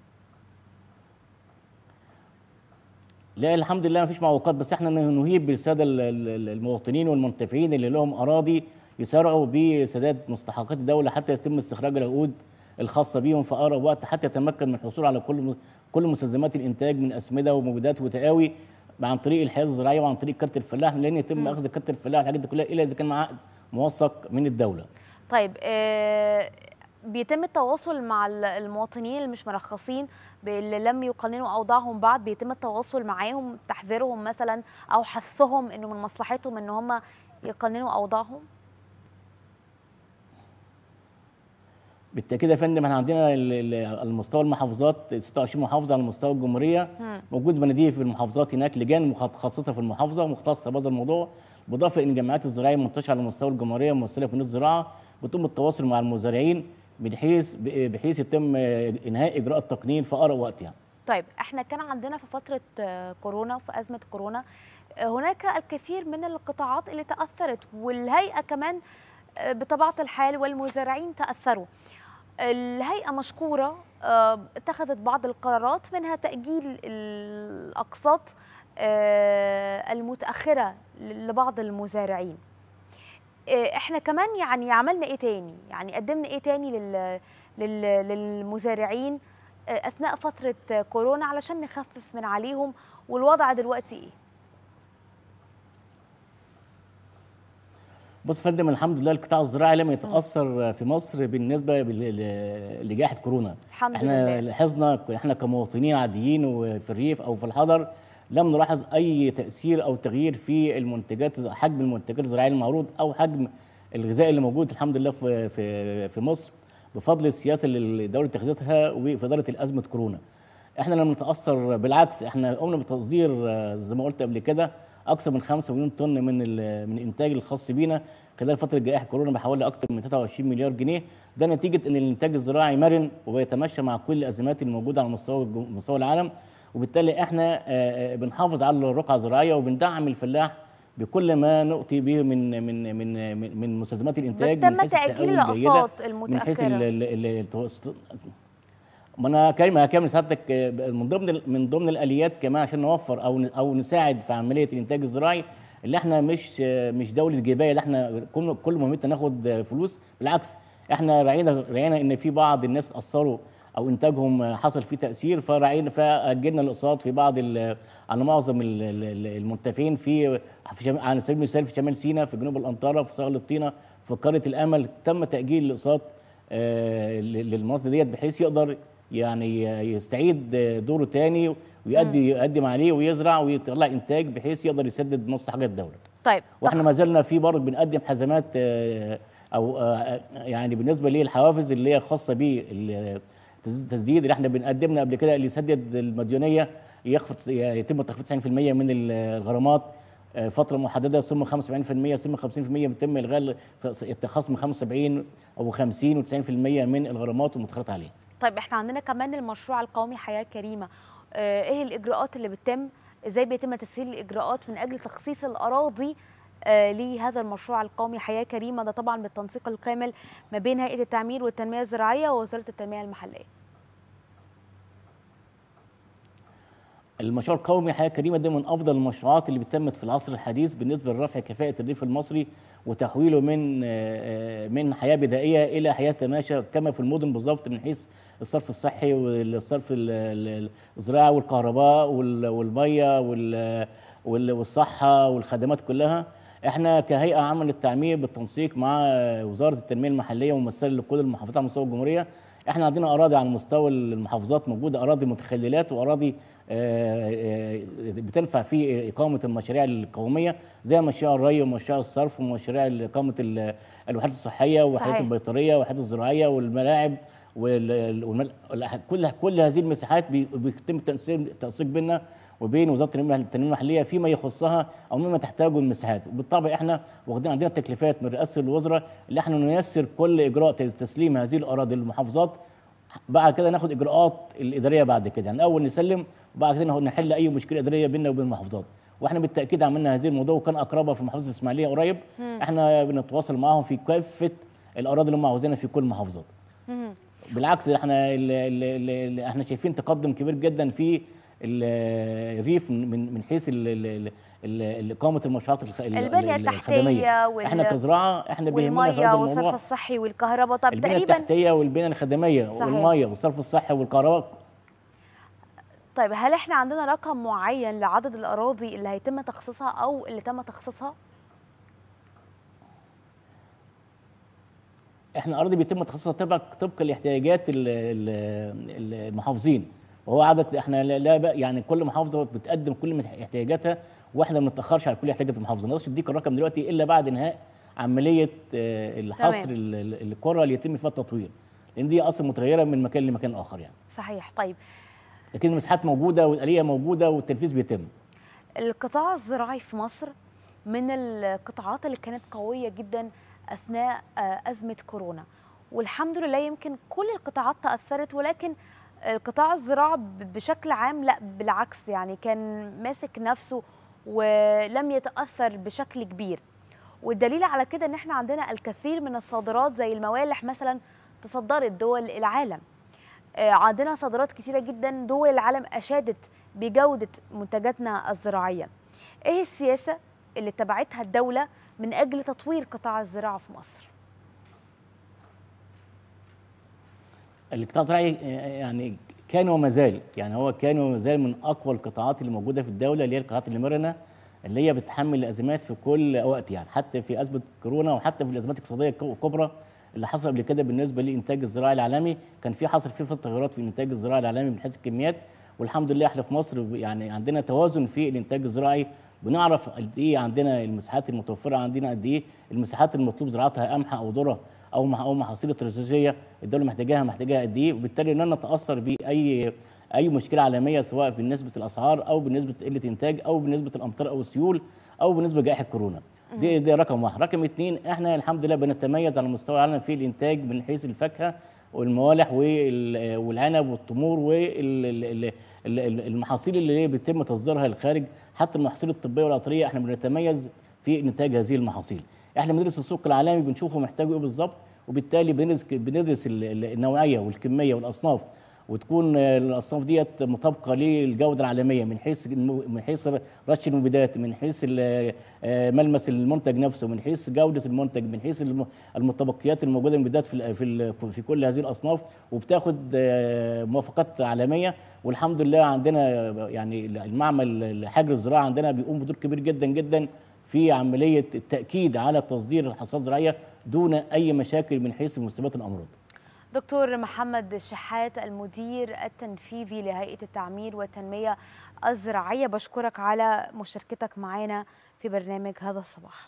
لا الحمد لله مفيش معوقات بس احنا نهيب بالساده ال- ال- المواطنين والمنتفعين اللي لهم اراضي يسارعوا بسداد مستحقات الدوله حتى يتم استخراج العقود الخاصه بيهم في اقرب وقت حتى يتمكن من الحصول على كل م- كل مستلزمات الانتاج من اسمده ومبيدات وتقاوي عن طريق الحياه الزراعيه وعن طريق كارت الفلاح لان يتم اخذ كارت الفلاح والحاجات دي كلها الا اذا كان مع عقد موثق من الدوله. طيب آه، بيتم التواصل مع ال- المواطنين اللي مش مرخصين اللي لم يقننوا أوضاعهم بعد بيتم التواصل معاهم تحذيرهم مثلا أو حثهم إنه من مصلحتهم إن هم يقننوا أوضاعهم؟ بالتاكيد يا فندم احنا عندنا ال- ال- على مستوى المحافظات 26 محافظه على مستوى الجمهوريه مم. موجود مناديب في المحافظات هناك لجان متخصصه في المحافظه ومختصه بهذا الموضوع بالاضافه ان الجمعيات الزراعيه المنتشره على مستوى الجمهوريه ممثله في الزراعه بتقوم التواصل مع المزارعين بحيث بحيث يتم انهاء اجراء التقنين في اقرب وقت يعني. طيب احنا كان عندنا في فترة آه، كورونا وفي أزمة كورونا آه، هناك الكثير من القطاعات اللي تأثرت والهيئة كمان آه، بطبيعة الحال والمزارعين تأثروا الهيئة مشكورة آه، اتخذت بعض القرارات منها تأجيل الأقساط آه، المتأخرة لبعض المزارعين آه، احنا كمان يعني عملنا ايه تاني يعني قدمنا ايه تاني لل لل- للمزارعين آه، اثناء فتره آه، كورونا علشان نخفف من عليهم والوضع دلوقتي ايه بص يا فندم الحمد لله القطاع الزراعي لم يتاثر في مصر بالنسبه بال- ل- لجائحه كورونا الحمد احنا لله لاحظنا احنا كمواطنين عاديين وفي الريف او في الحضر لم نلاحظ اي تاثير او تغيير في المنتجات حجم المنتجات الزراعيه المعروض او حجم الغذاء اللي موجود الحمد لله في في في مصر بفضل السياسه اللي الدوله اتخذتها وفي اداره الازمه كورونا. احنا لم نتاثر بالعكس احنا قمنا بتصدير آه، زي ما قلت قبل كده اكثر من 5 مليون طن من ال- من الانتاج الخاص بينا خلال فتره جائحه كورونا بحوالي اكثر من 23 مليار جنيه ده نتيجه ان الانتاج الزراعي مرن وبيتمشى مع كل الازمات الموجوده على مستوى الج- مستوى العالم وبالتالي احنا آه، آه، بنحافظ على الرقعه الزراعيه وبندعم الفلاح بكل ما نؤتي به من من من من, من مستلزمات الانتاج بس تم من حيث تأجيل التقاوي الجيدة، الأقساط من حيث ال- المتأخرة. ال- ال- التوسط- ما انا كلمه هكمل سعادتك آه، من ضمن من ضمن الاليات كمان عشان نوفر او ن- او نساعد في عمليه الانتاج الزراعي اللي احنا مش آه، مش دوله جبايه اللي احنا كل كل مهمتنا ناخد آه، فلوس بالعكس احنا راعينا راعينا ان في بعض الناس اثروا او انتاجهم آه، حصل فيه تاثير فراعينا فاجلنا الاقساط في بعض ال- على معظم ال- ال- ال- المنتفعين في في شم- على سبيل المثال في شمال سيناء في جنوب الانطره في صقل الطينه في قريه الامل تم تاجيل الاقساط آه، ل- للمناطق ديت بحيث يقدر يعني يستعيد دوره تاني ويؤدي يقدم عليه ويزرع ويطلع انتاج بحيث يقدر يسدد نص حاجه الدوله طيب واحنا ما زلنا في برضه بنقدم حزمات آه، او آه، يعني بالنسبه للحوافز اللي هي خاصه بالتسديد اللي احنا بنقدمنا قبل كده اللي يسدد المديونيه يخفض يتم تخفيض 90% من الغرامات آه، فتره محدده ثم 75% ثم 50% بيتم الغاء خصم 75 او 50 و90% من الغرامات المتخلط عليها طيب احنا عندنا كمان المشروع القومي حياة كريمة آه، ايه الإجراءات اللي بتتم ازاي بيتم تسهيل الإجراءات من أجل تخصيص الأراضي آه، لهذا المشروع القومي حياة كريمة ده طبعا بالتنسيق الكامل ما بين هيئة التعمير والتنمية الزراعية ووزارة التنمية المحلية المشروع القومي حياه كريمه ده من افضل المشروعات اللي بتمت في العصر الحديث بالنسبه لرفع كفاءه الريف المصري وتحويله من آه، من حياه بدائيه الى حياه تماشى كما في المدن بالظبط من حيث الصرف الصحي والصرف ال- ال- الزراعي والكهرباء وال- والميه وال- وال- والصحه والخدمات كلها احنا كهيئه عامه للتعمير بالتنسيق مع وزاره التنميه المحليه وممثله لكل المحافظات على مستوى الجمهوريه احنا عندنا اراضي على مستوى المحافظات موجوده اراضي متخللات واراضي آه، آه، بتنفع في اقامه المشاريع القوميه زي مشاريع الري ومشاريع الصرف ومشاريع اقامه ال- الوحدات الصحيه والوحدات صحيح. البيطريه والوحدات الزراعيه والملاعب وال- والمل... الأح- كل كل هذه المساحات بي- بيتم التنسيق التنسيق بيننا وبين وزاره التنميه التنمية المحليه فيما يخصها او مما تحتاجه المساحات وبالطبع احنا واخدين عندنا تكليفات من رئاسه الوزراء اللي احنا نيسر كل اجراء تسليم هذه الاراضي للمحافظات بعد كده ناخد اجراءات الاداريه بعد كده يعني اول نسلم وبعد كده نحل اي مشكله اداريه بيننا وبين المحافظات واحنا بالتاكيد عملنا هذه الموضوع وكان اقربها في محافظه الاسماعيليه قريب مم. احنا بنتواصل معاهم في كافه الاراضي اللي هم عاوزينها في كل المحافظات مم. بالعكس احنا ال ال ال احنا شايفين تقدم كبير جدا في ال- الريف من من حيث ال- ال- ال- ال- اقامه المشروعات الخ- ال- البنية ال- التحتية وال- احنا كزراعه احنا بيهمنا في والمية هذا والصرف الموضوع الصحي والكهرباء طب البنيه تقريبا التحتيه والبنيه الخدميه صحيح. والميه والصرف الصحي والكهرباء طيب هل احنا عندنا رقم معين لعدد الأراضي اللي هيتم تخصيصها أو اللي تم تخصيصها؟ احنا اراضي بيتم تخصيصها طبقا طبقا لاحتياجات ال- ال- المحافظين وهو عدد احنا لا لا بقى يعني كل محافظه بتقدم كل من احتياجاتها واحنا ما بنتاخرش على كل احتياجات المحافظه ما نقدرش نديك الرقم دلوقتي الا بعد انهاء عمليه آه، الحصر تمام. ال- ال- القرى اللي يتم فيها التطوير لان دي اصلا متغيره من مكان لمكان اخر يعني صحيح طيب لكن المساحات موجوده والاليه موجوده والتنفيذ بيتم القطاع الزراعي في مصر من القطاعات اللي كانت قوية جدا أثناء آه، أزمة كورونا والحمد لله يمكن كل القطاعات تأثرت ولكن القطاع الزراعي ب- بشكل عام لا بالعكس يعني كان ماسك نفسه ولم يتأثر بشكل كبير والدليل على كده ان احنا عندنا الكثير من الصادرات زي الموالح مثلا تصدرت دول العالم آه، عندنا صادرات كتيرة جدا دول العالم أشادت بجودة منتجاتنا الزراعية إيه السياسة اللي اتبعتها الدولة من أجل تطوير قطاع الزراعة في مصر؟ القطاع الزراعي آه، يعني كان وما زال يعني هو كان وما زال من اقوى القطاعات اللي موجوده في الدوله اللي هي القطاعات المرنه اللي هي بتحمل الازمات في كل وقت يعني حتى في ازمه كورونا وحتى في الازمات الاقتصاديه الكبرى اللي حصل قبل كده بالنسبه للانتاج الزراعي العالمي كان في حصل في فتره تغيرات في الانتاج الزراعي العالمي من حيث الكميات والحمد لله احنا في مصر يعني عندنا توازن في الانتاج الزراعي بنعرف قد ايه عندنا المساحات المتوفره عندنا قد ايه المساحات المطلوب زراعتها قمح او ذره او مح- او محاصيل استراتيجيه الدوله محتاجاها محتاجاها قد ايه وبالتالي ان انا نتاثر باي اي مشكله عالميه سواء بالنسبه الاسعار او بالنسبه قله انتاج او بالنسبه الامطار او السيول او بالنسبه جائحه كورونا دي دي رقم واحد رقم اثنين احنا الحمد لله بنتميز على مستوى العالم في الانتاج من حيث الفاكهه والموالح وال- والعنب والتمور والمحاصيل اللي هي بيتم تصديرها للخارج حتى المحاصيل الطبيه والعطريه احنا بنتميز في انتاج هذه المحاصيل احنا بندرس السوق العالمي بنشوفه محتاجه ايه بالظبط وبالتالي بندرس بندرس ال- ال- النوعيه والكميه والاصناف وتكون آه، الاصناف ديت مطابقه للجوده العالميه من حيث الم- من حيث رش المبيدات من حيث ال- آه، ملمس المنتج نفسه من حيث جوده المنتج من حيث الم- المتبقيات الموجوده من المبيدات في ال- في ال- في كل هذه الاصناف وبتاخد آه، موافقات عالميه والحمد لله عندنا يعني المعمل الحجر الزراعي عندنا بيقوم بدور كبير جدا جدا في عمليه التاكيد على تصدير الحصاد الزراعيه دون اي مشاكل من حيث مسببات الامراض دكتور محمد الشحات المدير التنفيذي لهيئة التعمير والتنمية الزراعية بشكرك على مشاركتك معنا في برنامج هذا الصباح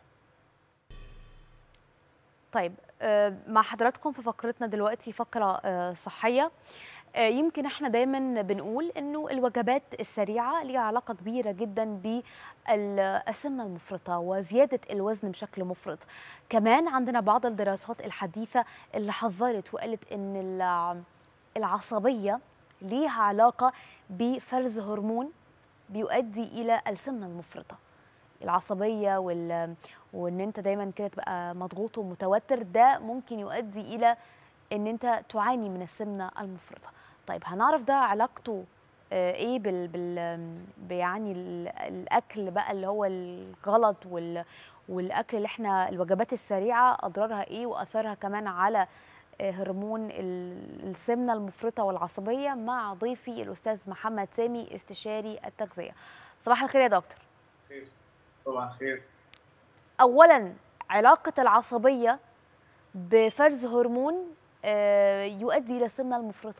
طيب آه، مع حضراتكم في فقرتنا دلوقتي فقرة آه، صحية آه، يمكن احنا دايما بنقول انه الوجبات السريعه ليها علاقه كبيره جدا بالسمنه المفرطه وزياده الوزن بشكل مفرط كمان عندنا بعض الدراسات الحديثه اللي حذرت وقالت ان الع- العصبيه ليها علاقه بفرز هرمون بيؤدي الى السمنه المفرطه العصبيه وال... وان انت دايما كده تبقى مضغوط ومتوتر ده ممكن يؤدي الى ان انت تعاني من السمنه المفرطه طيب هنعرف ده علاقته آه، ايه بال, بال ب- يعني ال- الاكل بقى اللي هو الغلط وال والاكل اللي احنا الوجبات السريعه اضرارها ايه واثرها كمان على آه، هرمون ال- السمنه المفرطه والعصبيه مع ضيفي الاستاذ محمد سامي استشاري التغذيه صباح الخير يا دكتور خير صباح الخير اولا علاقه العصبيه بفرز هرمون آه، يؤدي الى السمنه المفرطه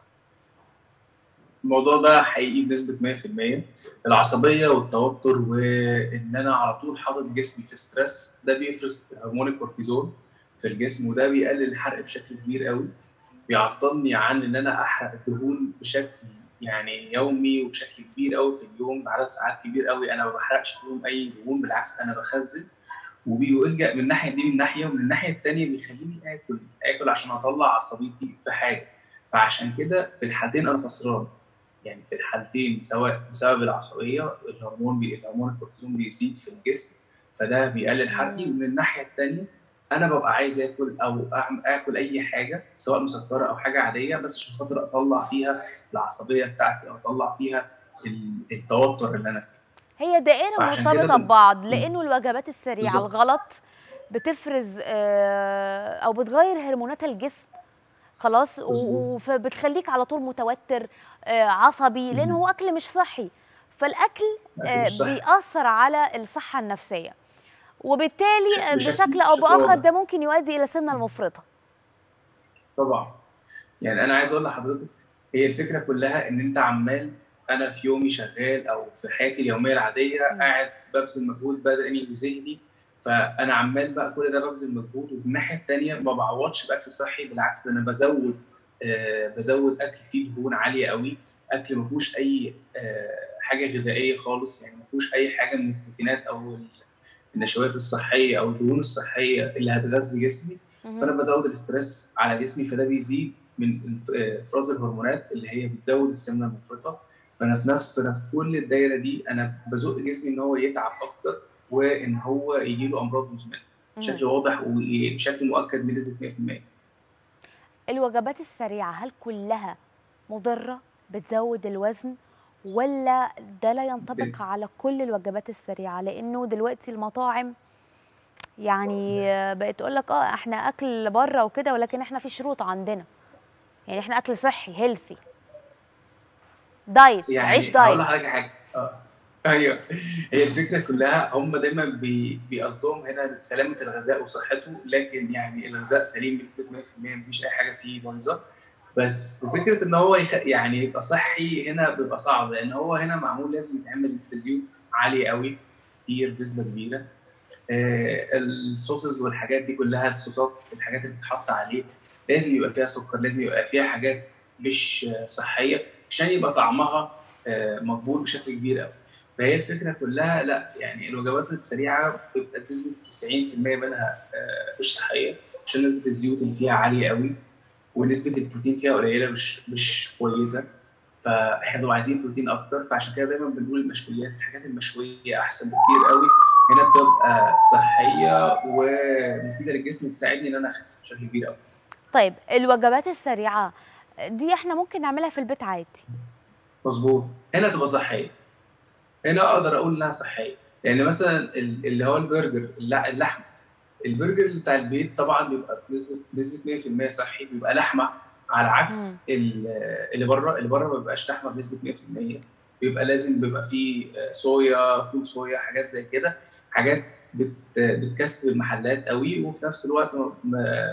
الموضوع ده حقيقي بنسبة 100% العصبية والتوتر وإن أنا على طول حاطط جسمي في ستريس ده بيفرز هرمون الكورتيزول في الجسم وده بيقلل الحرق بشكل كبير قوي بيعطلني عن إن أنا أحرق الدهون بشكل يعني يومي وبشكل كبير قوي في اليوم بعدد ساعات كبير قوي أنا ما بحرقش فيهم أي دهون بالعكس أنا بخزن وبيلجأ من الناحية دي من ناحية ومن الناحية التانية بيخليني آكل آكل عشان أطلع عصبيتي في حاجة فعشان كده في الحالتين أنا خسران يعني في الحالتين سواء بسبب العصبيه الهرمون بي... الهرمون الكورتيزون بيزيد في الجسم فده بيقلل حرقي ومن الناحيه الثانيه انا ببقى عايز اكل او أعم- اكل اي حاجه سواء مسكره او حاجه عاديه بس عشان خاطر اطلع فيها العصبيه بتاعتي او اطلع فيها ال- التوتر اللي انا فيه هي دائره فعشان كده مرتبطه بن- ببعض لانه الوجبات السريعه بالظبط. الغلط بتفرز آه، او بتغير هرمونات الجسم خلاص و- مظبوط. فبتخليك على طول متوتر آه، عصبي لان هو اكل مش صحي فالاكل أكل آه، مش صحي. بيأثر على الصحه النفسيه وبالتالي بشكل- آه، بشكل- بشكل او بشكل باخر واضح. ده ممكن يؤدي الى السمنه المفرطه طبعا يعني انا عايز اقول لحضرتك هي الفكره كلها ان انت عمال انا في يومي شغال او في حياتي اليوميه العاديه قاعد ببذل مجهود بدني وذهني فانا عمال بقى كل ده ببذل مجهود وفي الناحيه الثانيه ما بعوضش باكل صحي بالعكس ده انا بزود آه بزود اكل فيه دهون عاليه قوي اكل ما فيهوش اي آه حاجه غذائيه خالص يعني ما فيهوش اي حاجه من البروتينات او النشويات الصحيه او الدهون الصحيه اللي هتغذي جسمي مهم. فانا بزود الاسترس على جسمي فده بيزيد من انف- آه، افراز الهرمونات اللي هي بتزود السمنه المفرطه فانا في نفس فانا في كل الدايره دي انا بزق جسمي ان هو يتعب اكتر وان هو يجي له امراض مزمنه بشكل مهم. واضح وبشكل مؤكد بنسبه 100% الوجبات السريعه هل كلها مضره بتزود الوزن ولا ده لا ينطبق على كل الوجبات السريعه لانه دلوقتي المطاعم يعني بقت تقول لك اه احنا اكل بره وكده ولكن احنا في شروط عندنا يعني احنا اكل صحي هيلثي دايت يعني عيش هقول دايت لحضرتك حاجه اه ايوه هي الفكره كلها هم دايما بي- بيقصدهم هنا سلامه الغذاء وصحته لكن يعني الغذاء سليم بنسبه 100% مفيش اي حاجه فيه بايظه بس فكره ان هو يخ... يعني يبقى صحي هنا بيبقى صعب لان هو هنا معمول لازم يتعمل بزيوت عاليه قوي كتير بنسبه كبيره آه الصوصز والحاجات دي كلها الصوصات الحاجات اللي بتتحط عليه لازم يبقى فيها سكر لازم يبقى فيها حاجات مش آه، صحيه عشان يبقى طعمها آه، مقبول بشكل كبير قوي فهي الفكره كلها لا يعني الوجبات السريعه بيبقى نسبه 90% منها آه، مش صحيه عشان نسبه الزيوت اللي فيها عاليه قوي ونسبه البروتين فيها قليله مش مش كويسه فاحنا بنبقى عايزين بروتين اكتر فعشان كده دايما بنقول المشويات الحاجات المشويه احسن بكتير قوي هنا بتبقى صحيه ومفيده للجسم تساعدني ان انا اخس بشكل كبير قوي طيب الوجبات السريعه دي احنا ممكن نعملها في البيت عادي مظبوط هنا تبقى صحيه هنا اقدر اقول انها صحيه يعني مثلا ال- اللي هو البرجر الل- اللحم البرجر بتاع البيت طبعا بيبقى بنسبه بنسبه 100% صحي بيبقى لحمه على عكس ال- اللي بره اللي بره ما بيبقاش لحمه بنسبه 100% بيبقى لازم بيبقى فيه آه، صويا فول صويا حاجات زي كده حاجات بت بتكسب المحلات قوي وفي نفس الوقت م- م-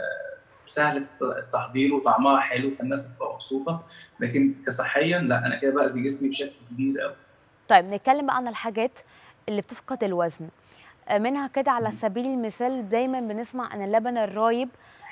سهل التحضير وطعمها حلو فالناس بتبقى مبسوطه لكن كصحيا لا انا كده باذي جسمي بشكل كبير قوي طيب نتكلم بقى عن الحاجات اللي بتفقد الوزن آه، منها كده على سبيل المثال دايما بنسمع عن اللبن الرايب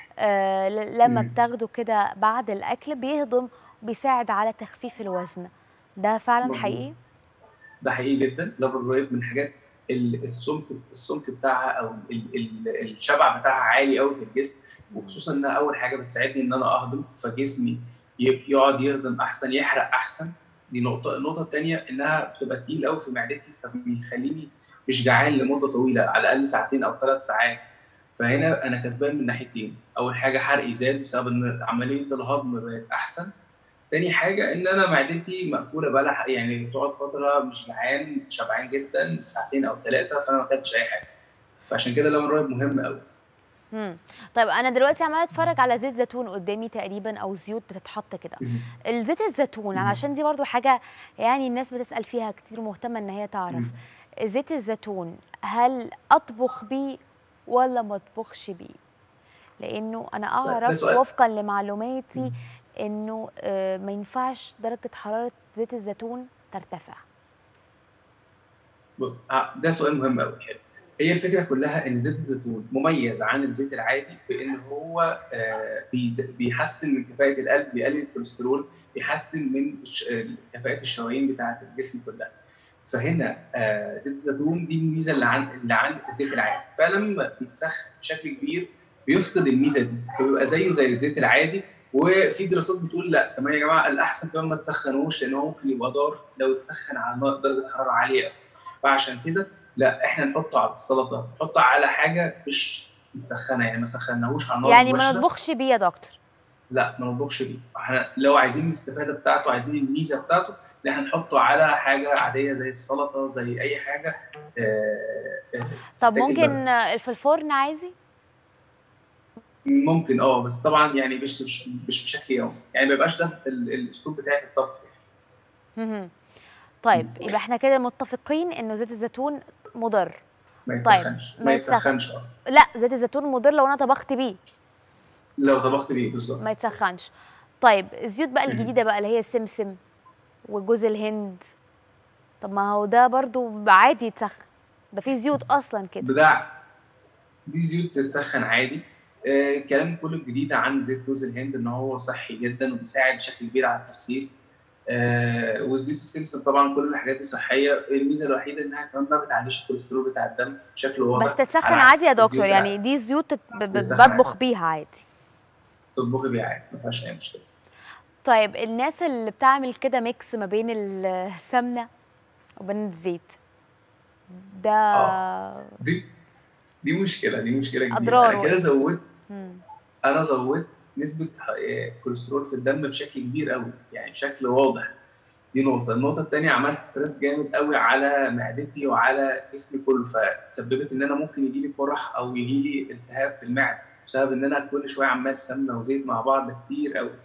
آه، ل- لما مم. بتاخده كده بعد الاكل بيهضم وبيساعد على تخفيف الوزن ده فعلا مظبوط. حقيقي ده حقيقي جدا لبن رايب من الحاجات ال- السمك السمك بتاعها او ال- ال- الشبع بتاعها عالي قوي في الجسم وخصوصا انها اول حاجه بتساعدني ان انا اهضم فجسمي ي- يقعد يهضم احسن يحرق احسن دي نقطه النقطه الثانيه انها بتبقى تقيل قوي في معدتي فبيخليني مش جعان لمده طويله على الاقل ساعتين او ثلاث ساعات فهنا انا كسبان من ناحيتين اول حاجه حرقي زاد بسبب ان عمليه الهضم بقت احسن تاني حاجة إن أنا معدتي مقفولة بقالها يعني تقعد فترة مش جعان شبعان جدا ساعتين أو ثلاثة فأنا ما أكلتش أي حاجة فعشان كده اللبن الرايب مهم أوي مم. طيب انا دلوقتي عماله اتفرج على زيت زيتون قدامي تقريبا او زيوت بتتحط كده الزيت الزيتون علشان دي برضو حاجه يعني الناس بتسال فيها كتير مهتمه ان هي تعرف زيت الزيتون هل اطبخ بيه ولا ما اطبخش بيه لانه انا طيب، ده اعرف سؤال. وفقا لمعلوماتي انه آه، ما ينفعش درجه حراره زيت الزيتون ترتفع بص، آه، ده سؤال مهم قوي حلو هي الفكره كلها ان زيت الزيتون مميز عن الزيت العادي بان هو آه، بيز- بيحسن من كفاءه القلب بيقلل الكوليسترول بيحسن من ش- آه، كفاءه الشرايين بتاعه الجسم كلها فهنا آه، زيت الزيتون دي الميزه اللي عن اللي عن الزيت العادي فلما بيتسخن بشكل كبير بيفقد الميزه دي بيبقى زيه زي الزيت العادي وفي دراسات بتقول لا كمان يا جماعه الاحسن كمان ما تسخنوش لان هو ممكن يبقى ضار لو اتسخن على نار- درجه حراره عاليه قوي. فعشان كده لا احنا نحطه على السلطه نحطه على حاجه مش متسخنه يعني ما سخناهوش على النار يعني ما مباشرة. نطبخش بيه يا دكتور لا ما نطبخش بيه احنا لو عايزين الاستفاده بتاعته عايزين الميزه بتاعته ان احنا نحطه على حاجه عاديه زي السلطه زي اي حاجه آه، آه، طب تتاكل ممكن بره. آه، في الفرن عادي ممكن اه بس طبعا يعني مش مش مش بشكل يومي يعني ما يبقاش ده ال- الاسلوب بتاعي في الطبخ مهم. طيب يبقى احنا كده متفقين انه زيت الزيتون مضر ما طيب يتسخنش ما يتسخنش اه لا زيت الزيتون مضر لو انا طبخت بيه لو طبخت بيه بالظبط ما يتسخنش طيب الزيوت بقى الجديده بقى اللي هي السمسم وجوز الهند طب ما هو ده برضو عادي يتسخن ده في زيوت اصلا كده بدع دي زيوت تتسخن عادي آه كلام كله الجديد عن زيت جوز الهند ان هو صحي جدا وبيساعد بشكل كبير على التخسيس آه وزيوت السمسم طبعا كل الحاجات دي صحيه الميزه الوحيده انها كمان ما بتعليش الكوليسترول بتاع الدم بشكل واضح بس تتسخن على عكس عادي يا دكتور الزيوت يعني دي زيوت تت- ب- ب- تتسخن بطبخ بيها عادي تطبخي بيها عادي ما فيهاش اي مشكله طيب الناس اللي بتعمل كده ميكس ما بين السمنه وبين الزيت ده دي دي مشكله دي مشكله كبيره أضراره انا كده إيه؟ زودت مم. انا زودت نسبه آه، كوليسترول في الدم بشكل كبير قوي يعني بشكل واضح دي نقطه النقطه الثانيه عملت ستريس جامد قوي على معدتي وعلى جسمي كله فسببت ان انا ممكن يجي لي قرح او يجي لي التهاب في المعده بسبب ان انا كل شويه عمال سمنه وزيت مع بعض كتير قوي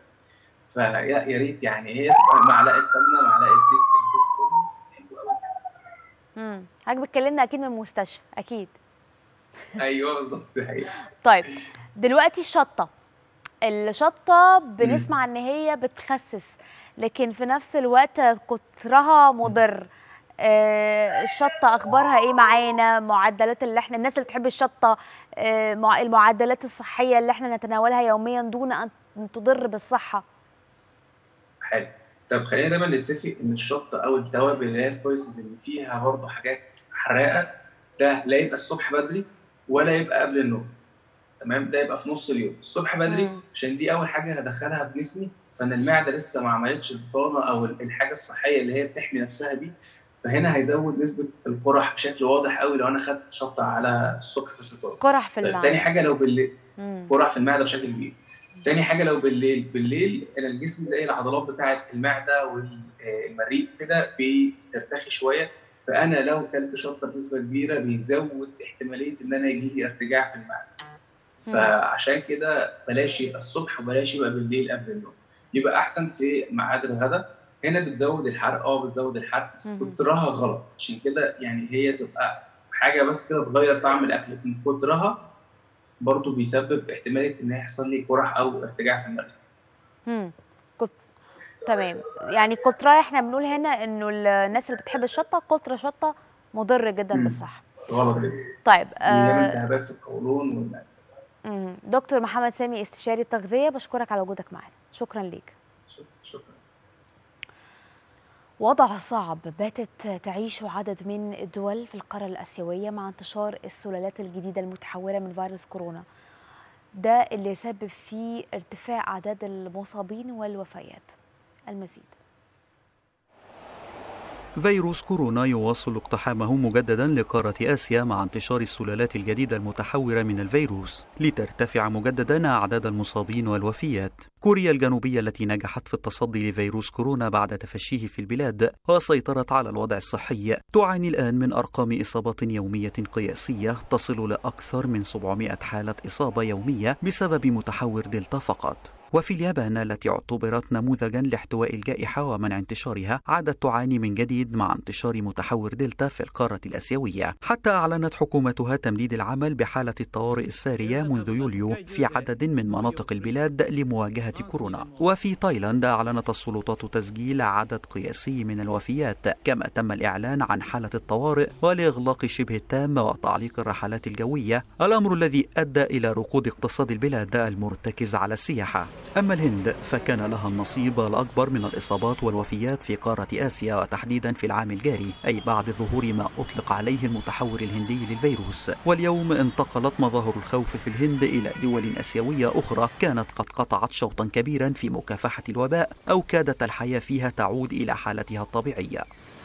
فيا يا ريت يعني هي تبقى معلقه سمنه معلقه زيت في البيت كله حلو قوي كده امم حضرتك بتكلمنا اكيد من المستشفى اكيد ايوه بالظبط دي حقيقة. طيب دلوقتي الشطه الشطه بنسمع ان هي بتخسس لكن في نفس الوقت كترها مضر آه، الشطه اخبارها ايه معانا معدلات اللي احنا الناس اللي بتحب الشطه آه، مع- المعدلات الصحيه اللي احنا نتناولها يوميا دون ان تضر بالصحه حلو طب خلينا دايما نتفق ان الشطه او التوابل اللي هي سبايسز اللي فيها برضه حاجات حراقه ده لا يبقى الصبح بدري ولا يبقى قبل النوم تمام ده يبقى في نص اليوم الصبح بدري مم. عشان دي اول حاجه هدخلها في جسمي فان المعده لسه ما عملتش البطانه او الحاجه الصحيه اللي هي بتحمي نفسها دي فهنا هيزود نسبه القرح بشكل واضح قوي لو انا خدت شطه على الصبح في الفطار قرح في طيب المعده تاني حاجه لو بالليل مم. قرح في المعده بشكل كبير تاني حاجه لو بالليل بالليل انا الجسم زي العضلات بتاعه المعده والمريء كده بترتخي شويه فانا لو كلت شطه بنسبه كبيره بيزود احتماليه ان انا يجي لي ارتجاع في المعده فعشان كده بلاش يبقى الصبح وبلاش يبقى بالليل قبل النوم يبقى احسن في ميعاد الغداء هنا بتزود الحرق اه بتزود الحرق بس مهم. كترها غلط عشان كده يعني هي تبقى حاجه بس كده تغير طعم الاكل لكن كترها برضه بيسبب احتماليه ان يحصل لي قرح او ارتجاع في المريء مم. كت... تمام يعني كترها احنا بنقول هنا انه الناس اللي بتحب الشطه كتر شطه مضر جدا مم. بالصحه غلط جدا طيب بيعمل آه التهابات في القولون والمعده مم. دكتور محمد سامي استشاري التغذيه بشكرك على وجودك معنا شكرا ليك شكرا وضع صعب باتت تعيشه عدد من الدول في القارة الآسيوية مع انتشار السلالات الجديدة المتحورة من فيروس كورونا ده اللي سبب في ارتفاع أعداد المصابين والوفيات المزيد فيروس كورونا يواصل اقتحامه مجددا لقارة آسيا مع انتشار السلالات الجديدة المتحورة من الفيروس لترتفع مجددا أعداد المصابين والوفيات كوريا الجنوبية التي نجحت في التصدي لفيروس كورونا بعد تفشيه في البلاد وسيطرت على الوضع الصحي تعاني الآن من أرقام إصابات يومية قياسية تصل لأكثر من 700 حالة إصابة يومية بسبب متحور دلتا فقط وفي اليابان التي اعتبرت نموذجا لاحتواء الجائحة ومنع انتشارها عادت تعاني من جديد مع انتشار متحور دلتا في القارة الآسيوية حتى أعلنت حكومتها تمديد العمل بحالة الطوارئ السارية منذ يوليو في عدد من مناطق البلاد لمواجهة كورونا وفي تايلاند أعلنت السلطات تسجيل عدد قياسي من الوفيات كما تم الإعلان عن حالة الطوارئ والإغلاق شبه التام وتعليق الرحلات الجوية الأمر الذي أدى إلى ركود اقتصاد البلاد المرتكز على السياحة أما الهند فكان لها النصيب الأكبر من الإصابات والوفيات في قارة آسيا وتحديدا في العام الجاري أي بعد ظهور ما أطلق عليه المتحور الهندي للفيروس واليوم انتقلت مظاهر الخوف في الهند إلى دول آسيوية أخرى كانت قد قطعت شوطا كبيرا في مكافحة الوباء أو كادت الحياة فيها تعود إلى حالتها الطبيعية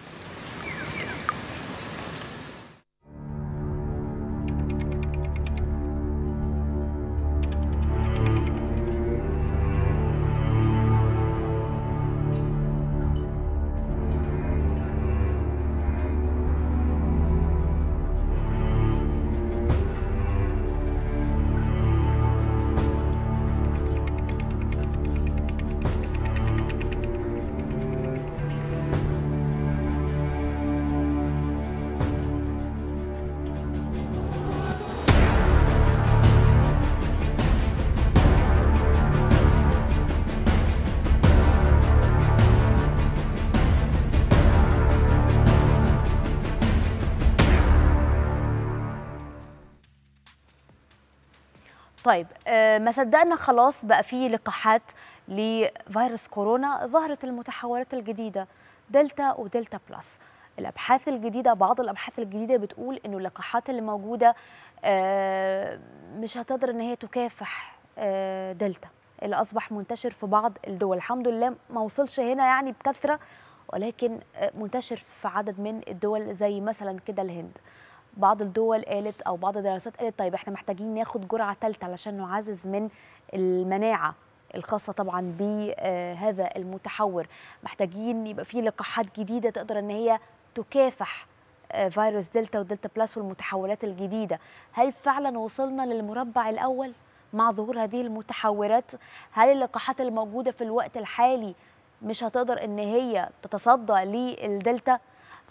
طيب آه، ما صدقنا خلاص بقى في لقاحات لفيروس كورونا ظهرت المتحورات الجديده دلتا ودلتا بلس الابحاث الجديده بعض الابحاث الجديده بتقول انه اللقاحات اللي موجوده آه، مش هتقدر ان هي تكافح آه، دلتا اللي اصبح منتشر في بعض الدول الحمد لله ما وصلش هنا يعني بكثره ولكن آه، منتشر في عدد من الدول زي مثلا كده الهند بعض الدول قالت او بعض الدراسات قالت طيب احنا محتاجين ناخد جرعه ثالثه علشان نعزز من المناعه الخاصه طبعا بهذا المتحور محتاجين يبقى في لقاحات جديده تقدر ان هي تكافح آه، فيروس دلتا ودلتا بلس والمتحورات الجديده هل فعلا وصلنا للمربع الاول مع ظهور هذه المتحورات هل اللقاحات الموجوده في الوقت الحالي مش هتقدر ان هي تتصدى للدلتا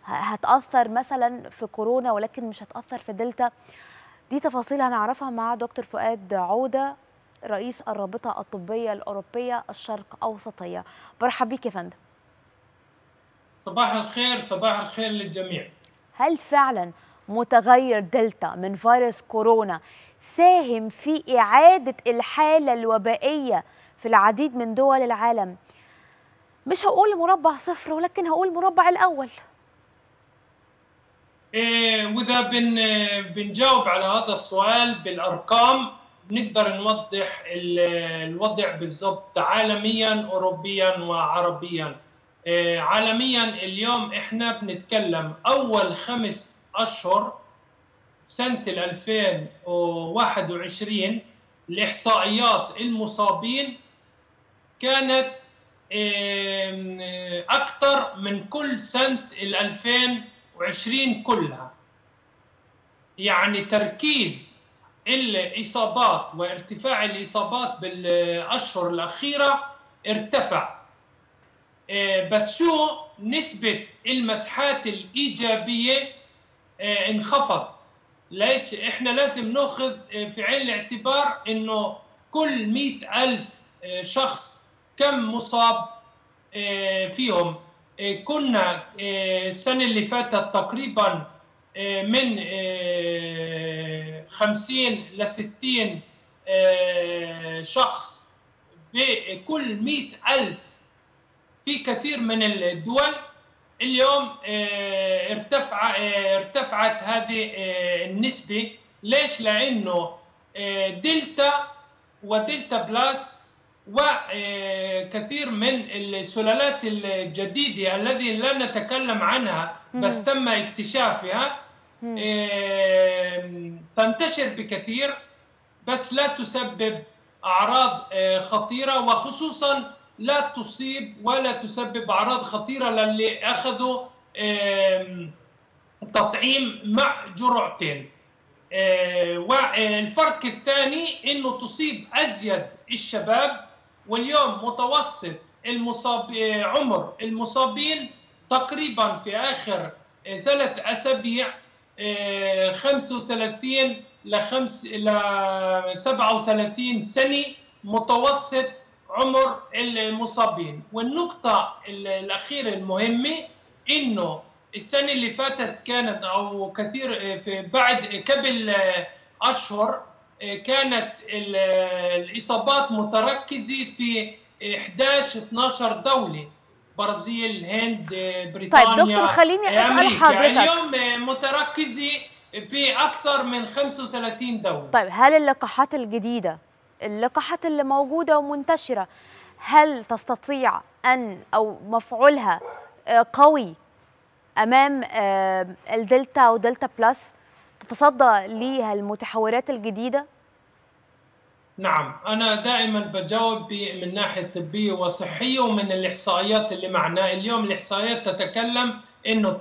ه- هتاثر مثلا في كورونا ولكن مش هتاثر في دلتا دي تفاصيل هنعرفها مع دكتور فؤاد عوده رئيس الرابطه الطبيه الاوروبيه الشرق اوسطيه برحب بيك يا فندم صباح الخير صباح الخير للجميع هل فعلا متغير دلتا من فيروس كورونا ساهم في إعادة الحالة الوبائية في العديد من دول العالم مش هقول مربع صفر ولكن هقول مربع الأول إيه واذا بن بنجاوب على هذا السؤال بالارقام نقدر نوضح ال- الوضع بالضبط عالميا اوروبيا وعربيا إيه عالميا اليوم احنا بنتكلم اول خمس اشهر سنه ال 2021 الاحصائيات المصابين كانت إيه، اكثر من كل سنه ال 2020 كلها يعني تركيز الإصابات وارتفاع الإصابات بالأشهر الأخيرة ارتفع آه، بس شو نسبة المسحات الإيجابية آه، انخفض ليش إحنا لازم نأخذ آه، في عين الاعتبار إنه كل مئة ألف آه، شخص كم مصاب آه، فيهم آه، كنا آه، السنة اللي فاتت تقريبا آه، من آه، 50 ل 60 آه، شخص بكل 100 ألف في كثير من الدول اليوم آه، ارتفع آه، ارتفعت هذه آه، النسبة ليش؟ لأنه آه، دلتا ودلتا بلاس وكثير من السلالات الجديدة الذي لا نتكلم عنها بس تم اكتشافها آم، تنتشر بكثير بس لا تسبب أعراض آه، خطيرة وخصوصا لا تصيب ولا تسبب أعراض خطيرة للي أخذوا آم، تطعيم مع جرعتين آه، والفرق الثاني انه تصيب ازيد الشباب واليوم متوسط المصاب آه، عمر المصابين تقريبا في اخر آه، ثلاث اسابيع آه، 35 ل 5 ل 37 سنه متوسط عمر المصابين والنقطه ال- الاخيره المهمه انه السنة اللي فاتت كانت أو كثير في بعد قبل أشهر كانت ال- الإصابات متركزة في 11 12 دولة برازيل هند بريطانيا طيب دكتور خليني أسأل أمريكا حضرتك. اليوم متركزة بأكثر من 35 دولة طيب هل اللقاحات الجديدة اللقاحات اللي موجودة ومنتشرة هل تستطيع أن أو مفعولها آه، قوي أمام آه، الدلتا ودلتا بلس تتصدى ليها المتحورات الجديدة نعم أنا دائما بجاوب ب- من ناحية طبية وصحية ومن الإحصائيات اللي معنا اليوم الإحصائيات تتكلم إنه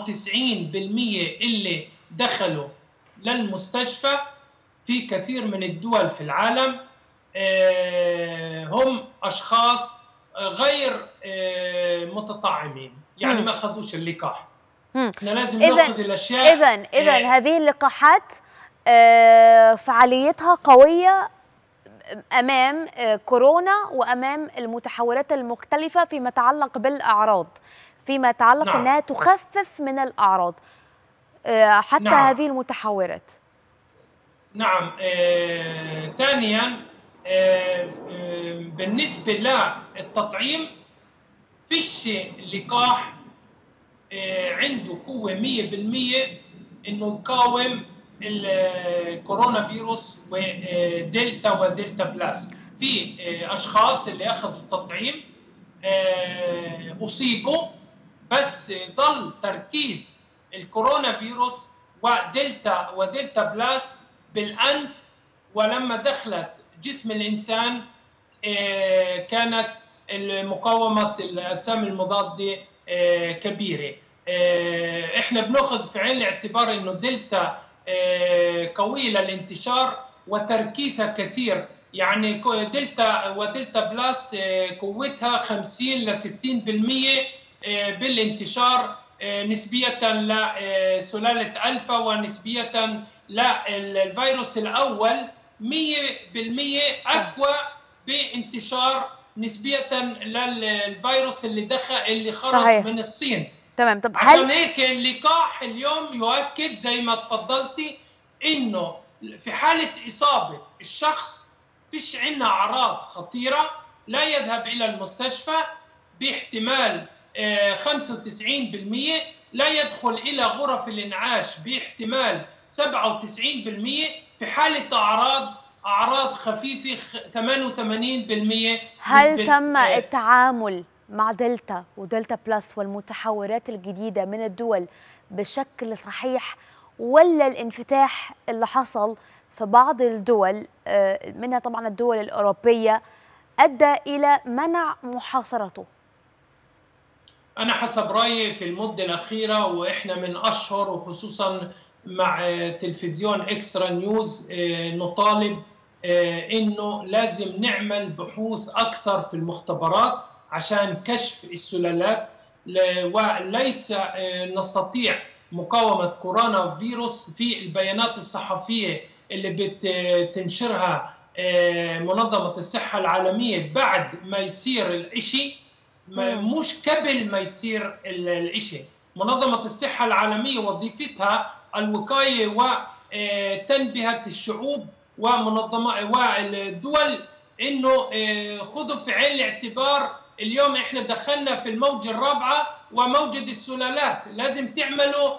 99% اللي دخلوا للمستشفى في كثير من الدول في العالم آه، هم أشخاص آه، غير آه، متطعمين يعني مم. ما أخذوش اللقاح مم. احنا لازم إذن- ناخذ الأشياء إذا إذا آه، هذه اللقاحات آه، فعاليتها قوية أمام آه، كورونا وأمام المتحورات المختلفة فيما يتعلق بالأعراض فيما يتعلق نعم. أنها تخفف من الأعراض آه، حتى نعم. هذه المتحورات نعم آه، ثانيا آه، آه، بالنسبة للتطعيم فيش لقاح آه، عنده قوة 100% انه يقاوم ال- الكورونا فيروس ودلتا ودلتا بلاس في آه، اشخاص اللي اخذوا التطعيم آه، اصيبوا بس ظل تركيز الكورونا فيروس ودلتا ودلتا بلاس بالانف ولما دخلت جسم الانسان آه، كانت مقاومه الاجسام المضاده آه، كبيره آه، احنا بناخذ في عين الاعتبار انه دلتا آه، قويه للانتشار وتركيزها كثير يعني كو- دلتا ودلتا بلاس آه، قوتها 50 ل 60% آه، بالانتشار نسبية لسلالة ألفا ونسبية للفيروس الأول 100% أقوى بانتشار نسبية للفيروس اللي دخل اللي خرج صحيح. من الصين تمام طب عشان هل هيك اللقاح اليوم يؤكد زي ما تفضلتي انه في حالة إصابة الشخص فيش عندنا أعراض خطيرة لا يذهب إلى المستشفى باحتمال آه، 95% لا يدخل إلى غرف الإنعاش باحتمال 97% في حالة أعراض أعراض خفيفة خ- 88% هل نسبة- تم آه، التعامل مع دلتا ودلتا بلس والمتحورات الجديدة من الدول بشكل صحيح ولا الانفتاح اللي حصل في بعض الدول آه، منها طبعا الدول الأوروبية أدى إلى منع محاصرته أنا حسب رأيي في المدة الأخيرة وإحنا من أشهر وخصوصا مع آه، تلفزيون إكسترا نيوز آه، نطالب آه، إنه لازم نعمل بحوث أكثر في المختبرات عشان كشف السلالات ل- وليس آه، نستطيع مقاومة كورونا فيروس في البيانات الصحفية اللي بتنشرها آه، منظمة الصحة العالمية بعد ما يصير الإشي ما- مم. مش قبل ما يصير ال- الإشي منظمة الصحة العالمية وظيفتها الوقاية وتنبهة الشعوب ومنظمة والدول انه آه، خذوا في عين الاعتبار اليوم احنا دخلنا في الموجة الرابعة وموجة السلالات لازم تعملوا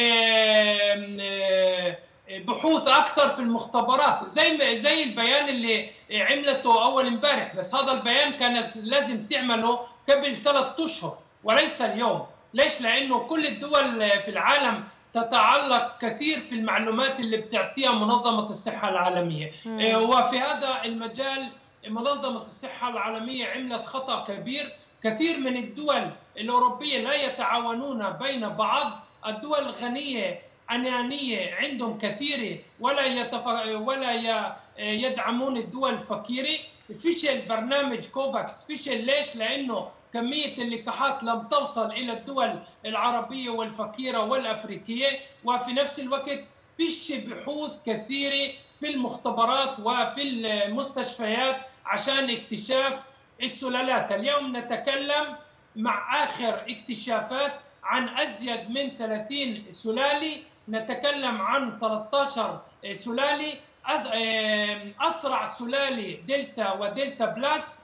آم، آه، بحوث اكثر في المختبرات زي زي البيان اللي عملته اول امبارح بس هذا البيان كان لازم تعمله قبل ثلاث اشهر وليس اليوم ليش لانه كل الدول في العالم تتعلق كثير في المعلومات اللي بتعطيها منظمه الصحه العالميه مم. آه، وفي هذا المجال منظمه الصحه العالميه عملت خطا كبير كثير من الدول الاوروبيه لا يتعاونون بين بعض الدول الغنيه انانيه عندهم كثيره ولا يتف... ولا ي... يدعمون الدول الفقيره فشل برنامج كوفاكس فشل ليش لانه كميه اللقاحات لم توصل الى الدول العربيه والفقيره والافريقيه وفي نفس الوقت فيش بحوث كثيره في المختبرات وفي المستشفيات عشان اكتشاف السلالات اليوم نتكلم مع اخر اكتشافات عن ازيد من 30 سلالي نتكلم عن 13 سلالي أز- آم، اسرع سلالي دلتا ودلتا بلس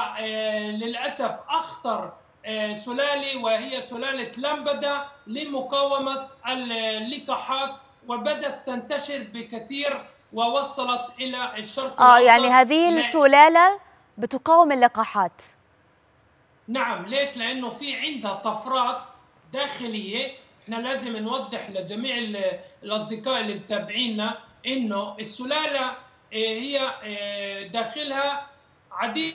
وللاسف اخطر آه، سلالي وهي سلاله لامبدا لمقاومه اللقاحات وبدات تنتشر بكثير ووصلت الى الشرق اه الأوسط. يعني هذه لا- السلالة بتقاوم اللقاحات نعم ليش؟ لأنه في عندها طفرات داخلية احنا لازم نوضح لجميع ال- الأصدقاء اللي متابعينا إنه السلالة آه، هي آه، داخلها عديد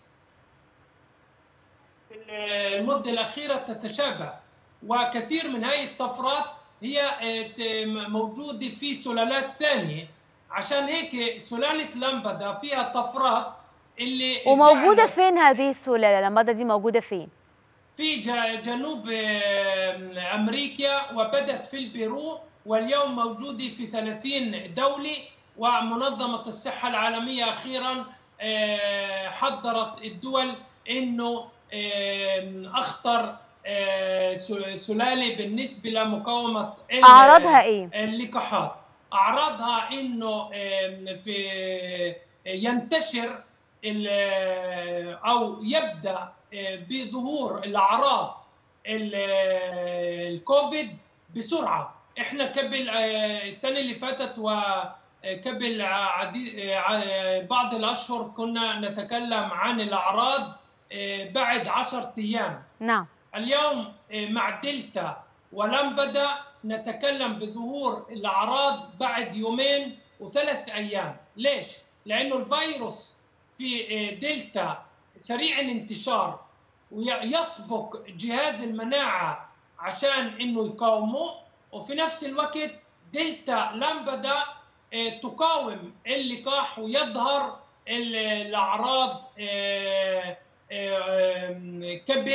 في المدة الأخيرة تتشابه وكثير من هذه الطفرات هي آه، ت- موجودة في سلالات ثانية عشان هيك سلالة لامبدا فيها طفرات اللي وموجودة جعلت- فين هذه السلالة لمدى دي موجودة فين في ج- جنوب آم، امريكا وبدت في البيرو واليوم موجوده في 30 دوله ومنظمه الصحه العالميه اخيرا آه، حذرت الدول انه آم، اخطر آه، س- سلاله بالنسبه لمقاومه ال- أعراضها إيه؟ اللقاحات اعراضها انه آم، في ينتشر ال- او يبدا بظهور الاعراض ال- الكوفيد بسرعه احنا قبل آه، السنه اللي فاتت وقبل عديد آه، بعض الاشهر كنا نتكلم عن الاعراض آه، بعد عشرة ايام نعم اليوم مع دلتا ولامبدا نتكلم بظهور الاعراض بعد يومين وثلاث ايام، ليش؟ لانه الفيروس في دلتا سريع الانتشار ويسبق جهاز المناعه عشان انه يقاومه وفي نفس الوقت دلتا لامبدا تقاوم اللقاح ويظهر ال- الاعراض آه، آه، قبل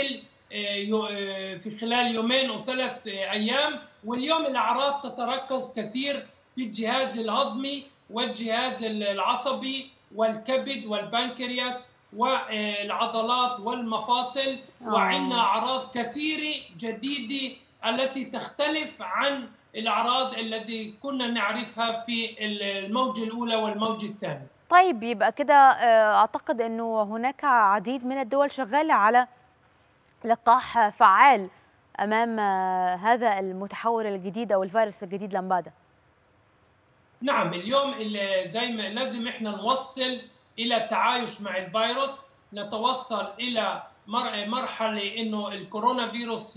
في خلال يومين او ثلاث ايام واليوم الاعراض تتركز كثير في الجهاز الهضمي والجهاز العصبي والكبد والبنكرياس والعضلات والمفاصل وعندنا اعراض كثيره جديده التي تختلف عن الاعراض التي كنا نعرفها في الموجه الاولى والموجه الثانيه طيب يبقى كده اعتقد انه هناك عديد من الدول شغاله على لقاح فعال امام هذا المتحور الجديد او الفيروس الجديد لامبادا نعم اليوم زي ما لازم احنا نوصل الى التعايش مع الفيروس نتوصل الى مرحله انه الكورونا فيروس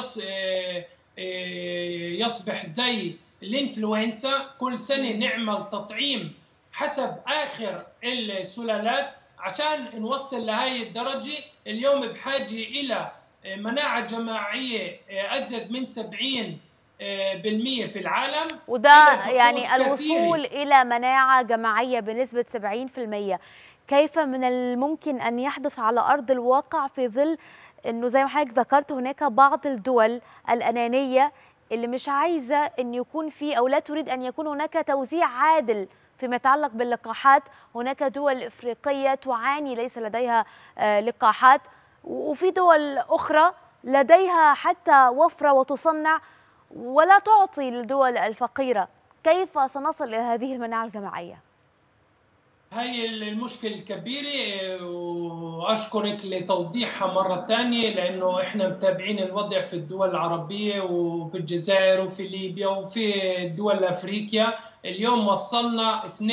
يصبح زي الانفلونزا كل سنه نعمل تطعيم حسب اخر السلالات عشان نوصل لهي الدرجه اليوم بحاجه الى مناعه جماعيه ازيد من 70 بالمية في العالم وده يعني الوصول كثيرة. إلى مناعة جماعية بنسبة 70% كيف من الممكن أن يحدث على أرض الواقع في ظل أنه زي ما حضرتك ذكرت هناك بعض الدول الأنانية اللي مش عايزة أن يكون في أو لا تريد أن يكون هناك توزيع عادل فيما يتعلق باللقاحات هناك دول إفريقية تعاني ليس لديها لقاحات وفي دول أخرى لديها حتى وفرة وتصنع ولا تعطي للدول الفقيرة كيف سنصل إلى هذه المناعة الجماعية؟ هاي المشكلة الكبيرة وأشكرك لتوضيحها مرة ثانية لأنه إحنا متابعين الوضع في الدول العربية وفي الجزائر وفي ليبيا وفي دول أفريقيا اليوم وصلنا 2%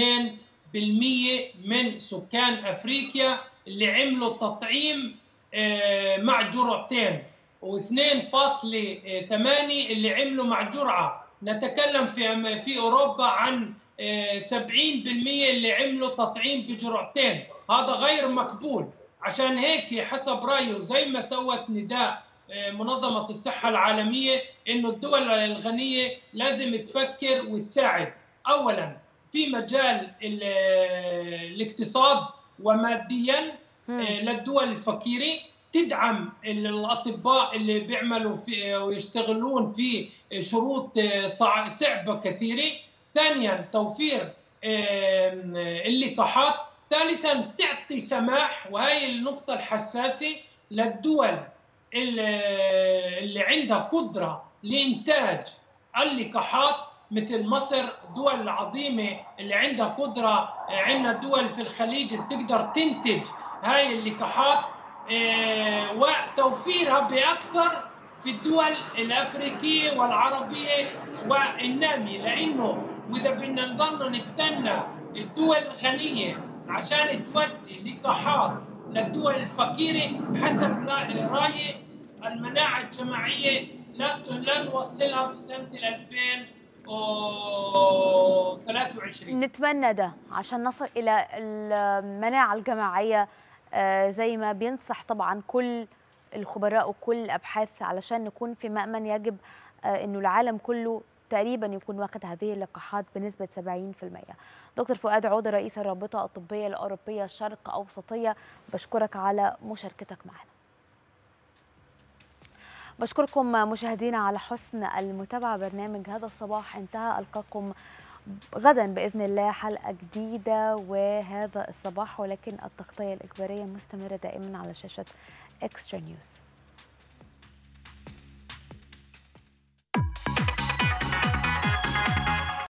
من سكان أفريقيا اللي عملوا تطعيم مع جرعتين و2.8 اللي عملوا مع جرعه نتكلم في في اوروبا عن 70% اللي عملوا تطعيم بجرعتين هذا غير مقبول عشان هيك حسب رايه زي ما سوت نداء منظمه الصحه العالميه انه الدول الغنيه لازم تفكر وتساعد اولا في مجال الاقتصاد وماديا للدول الفقيره تدعم الاطباء اللي بيعملوا في ويشتغلون في شروط صعبه كثيره ثانيا توفير اللقاحات ثالثا تعطي سماح وهي النقطه الحساسه للدول اللي عندها قدره لانتاج اللقاحات مثل مصر دول عظيمه اللي عندها قدره عندنا دول في الخليج بتقدر تنتج هاي اللقاحات وتوفيرها باكثر في الدول الافريقيه والعربيه والناميه لانه واذا بدنا نضلنا نستنى الدول الغنيه عشان تودي لقاحات للدول الفقيره حسب رايي المناعه الجماعيه لا لا نوصلها في سنه 2023 نتمنى ده عشان نصل الى المناعه الجماعيه زي ما بينصح طبعا كل الخبراء وكل الابحاث علشان نكون في مأمن يجب انه العالم كله تقريبا يكون واخد هذه اللقاحات بنسبه 70%. دكتور فؤاد عوده رئيس الرابطه الطبيه الاوروبيه الشرق اوسطيه بشكرك على مشاركتك معنا. بشكركم مشاهدينا على حسن المتابعه برنامج هذا الصباح انتهى القاكم غدا باذن الله حلقه جديده وهذا الصباح ولكن التغطيه الاجباريه مستمره دائما على شاشه اكسترا نيوز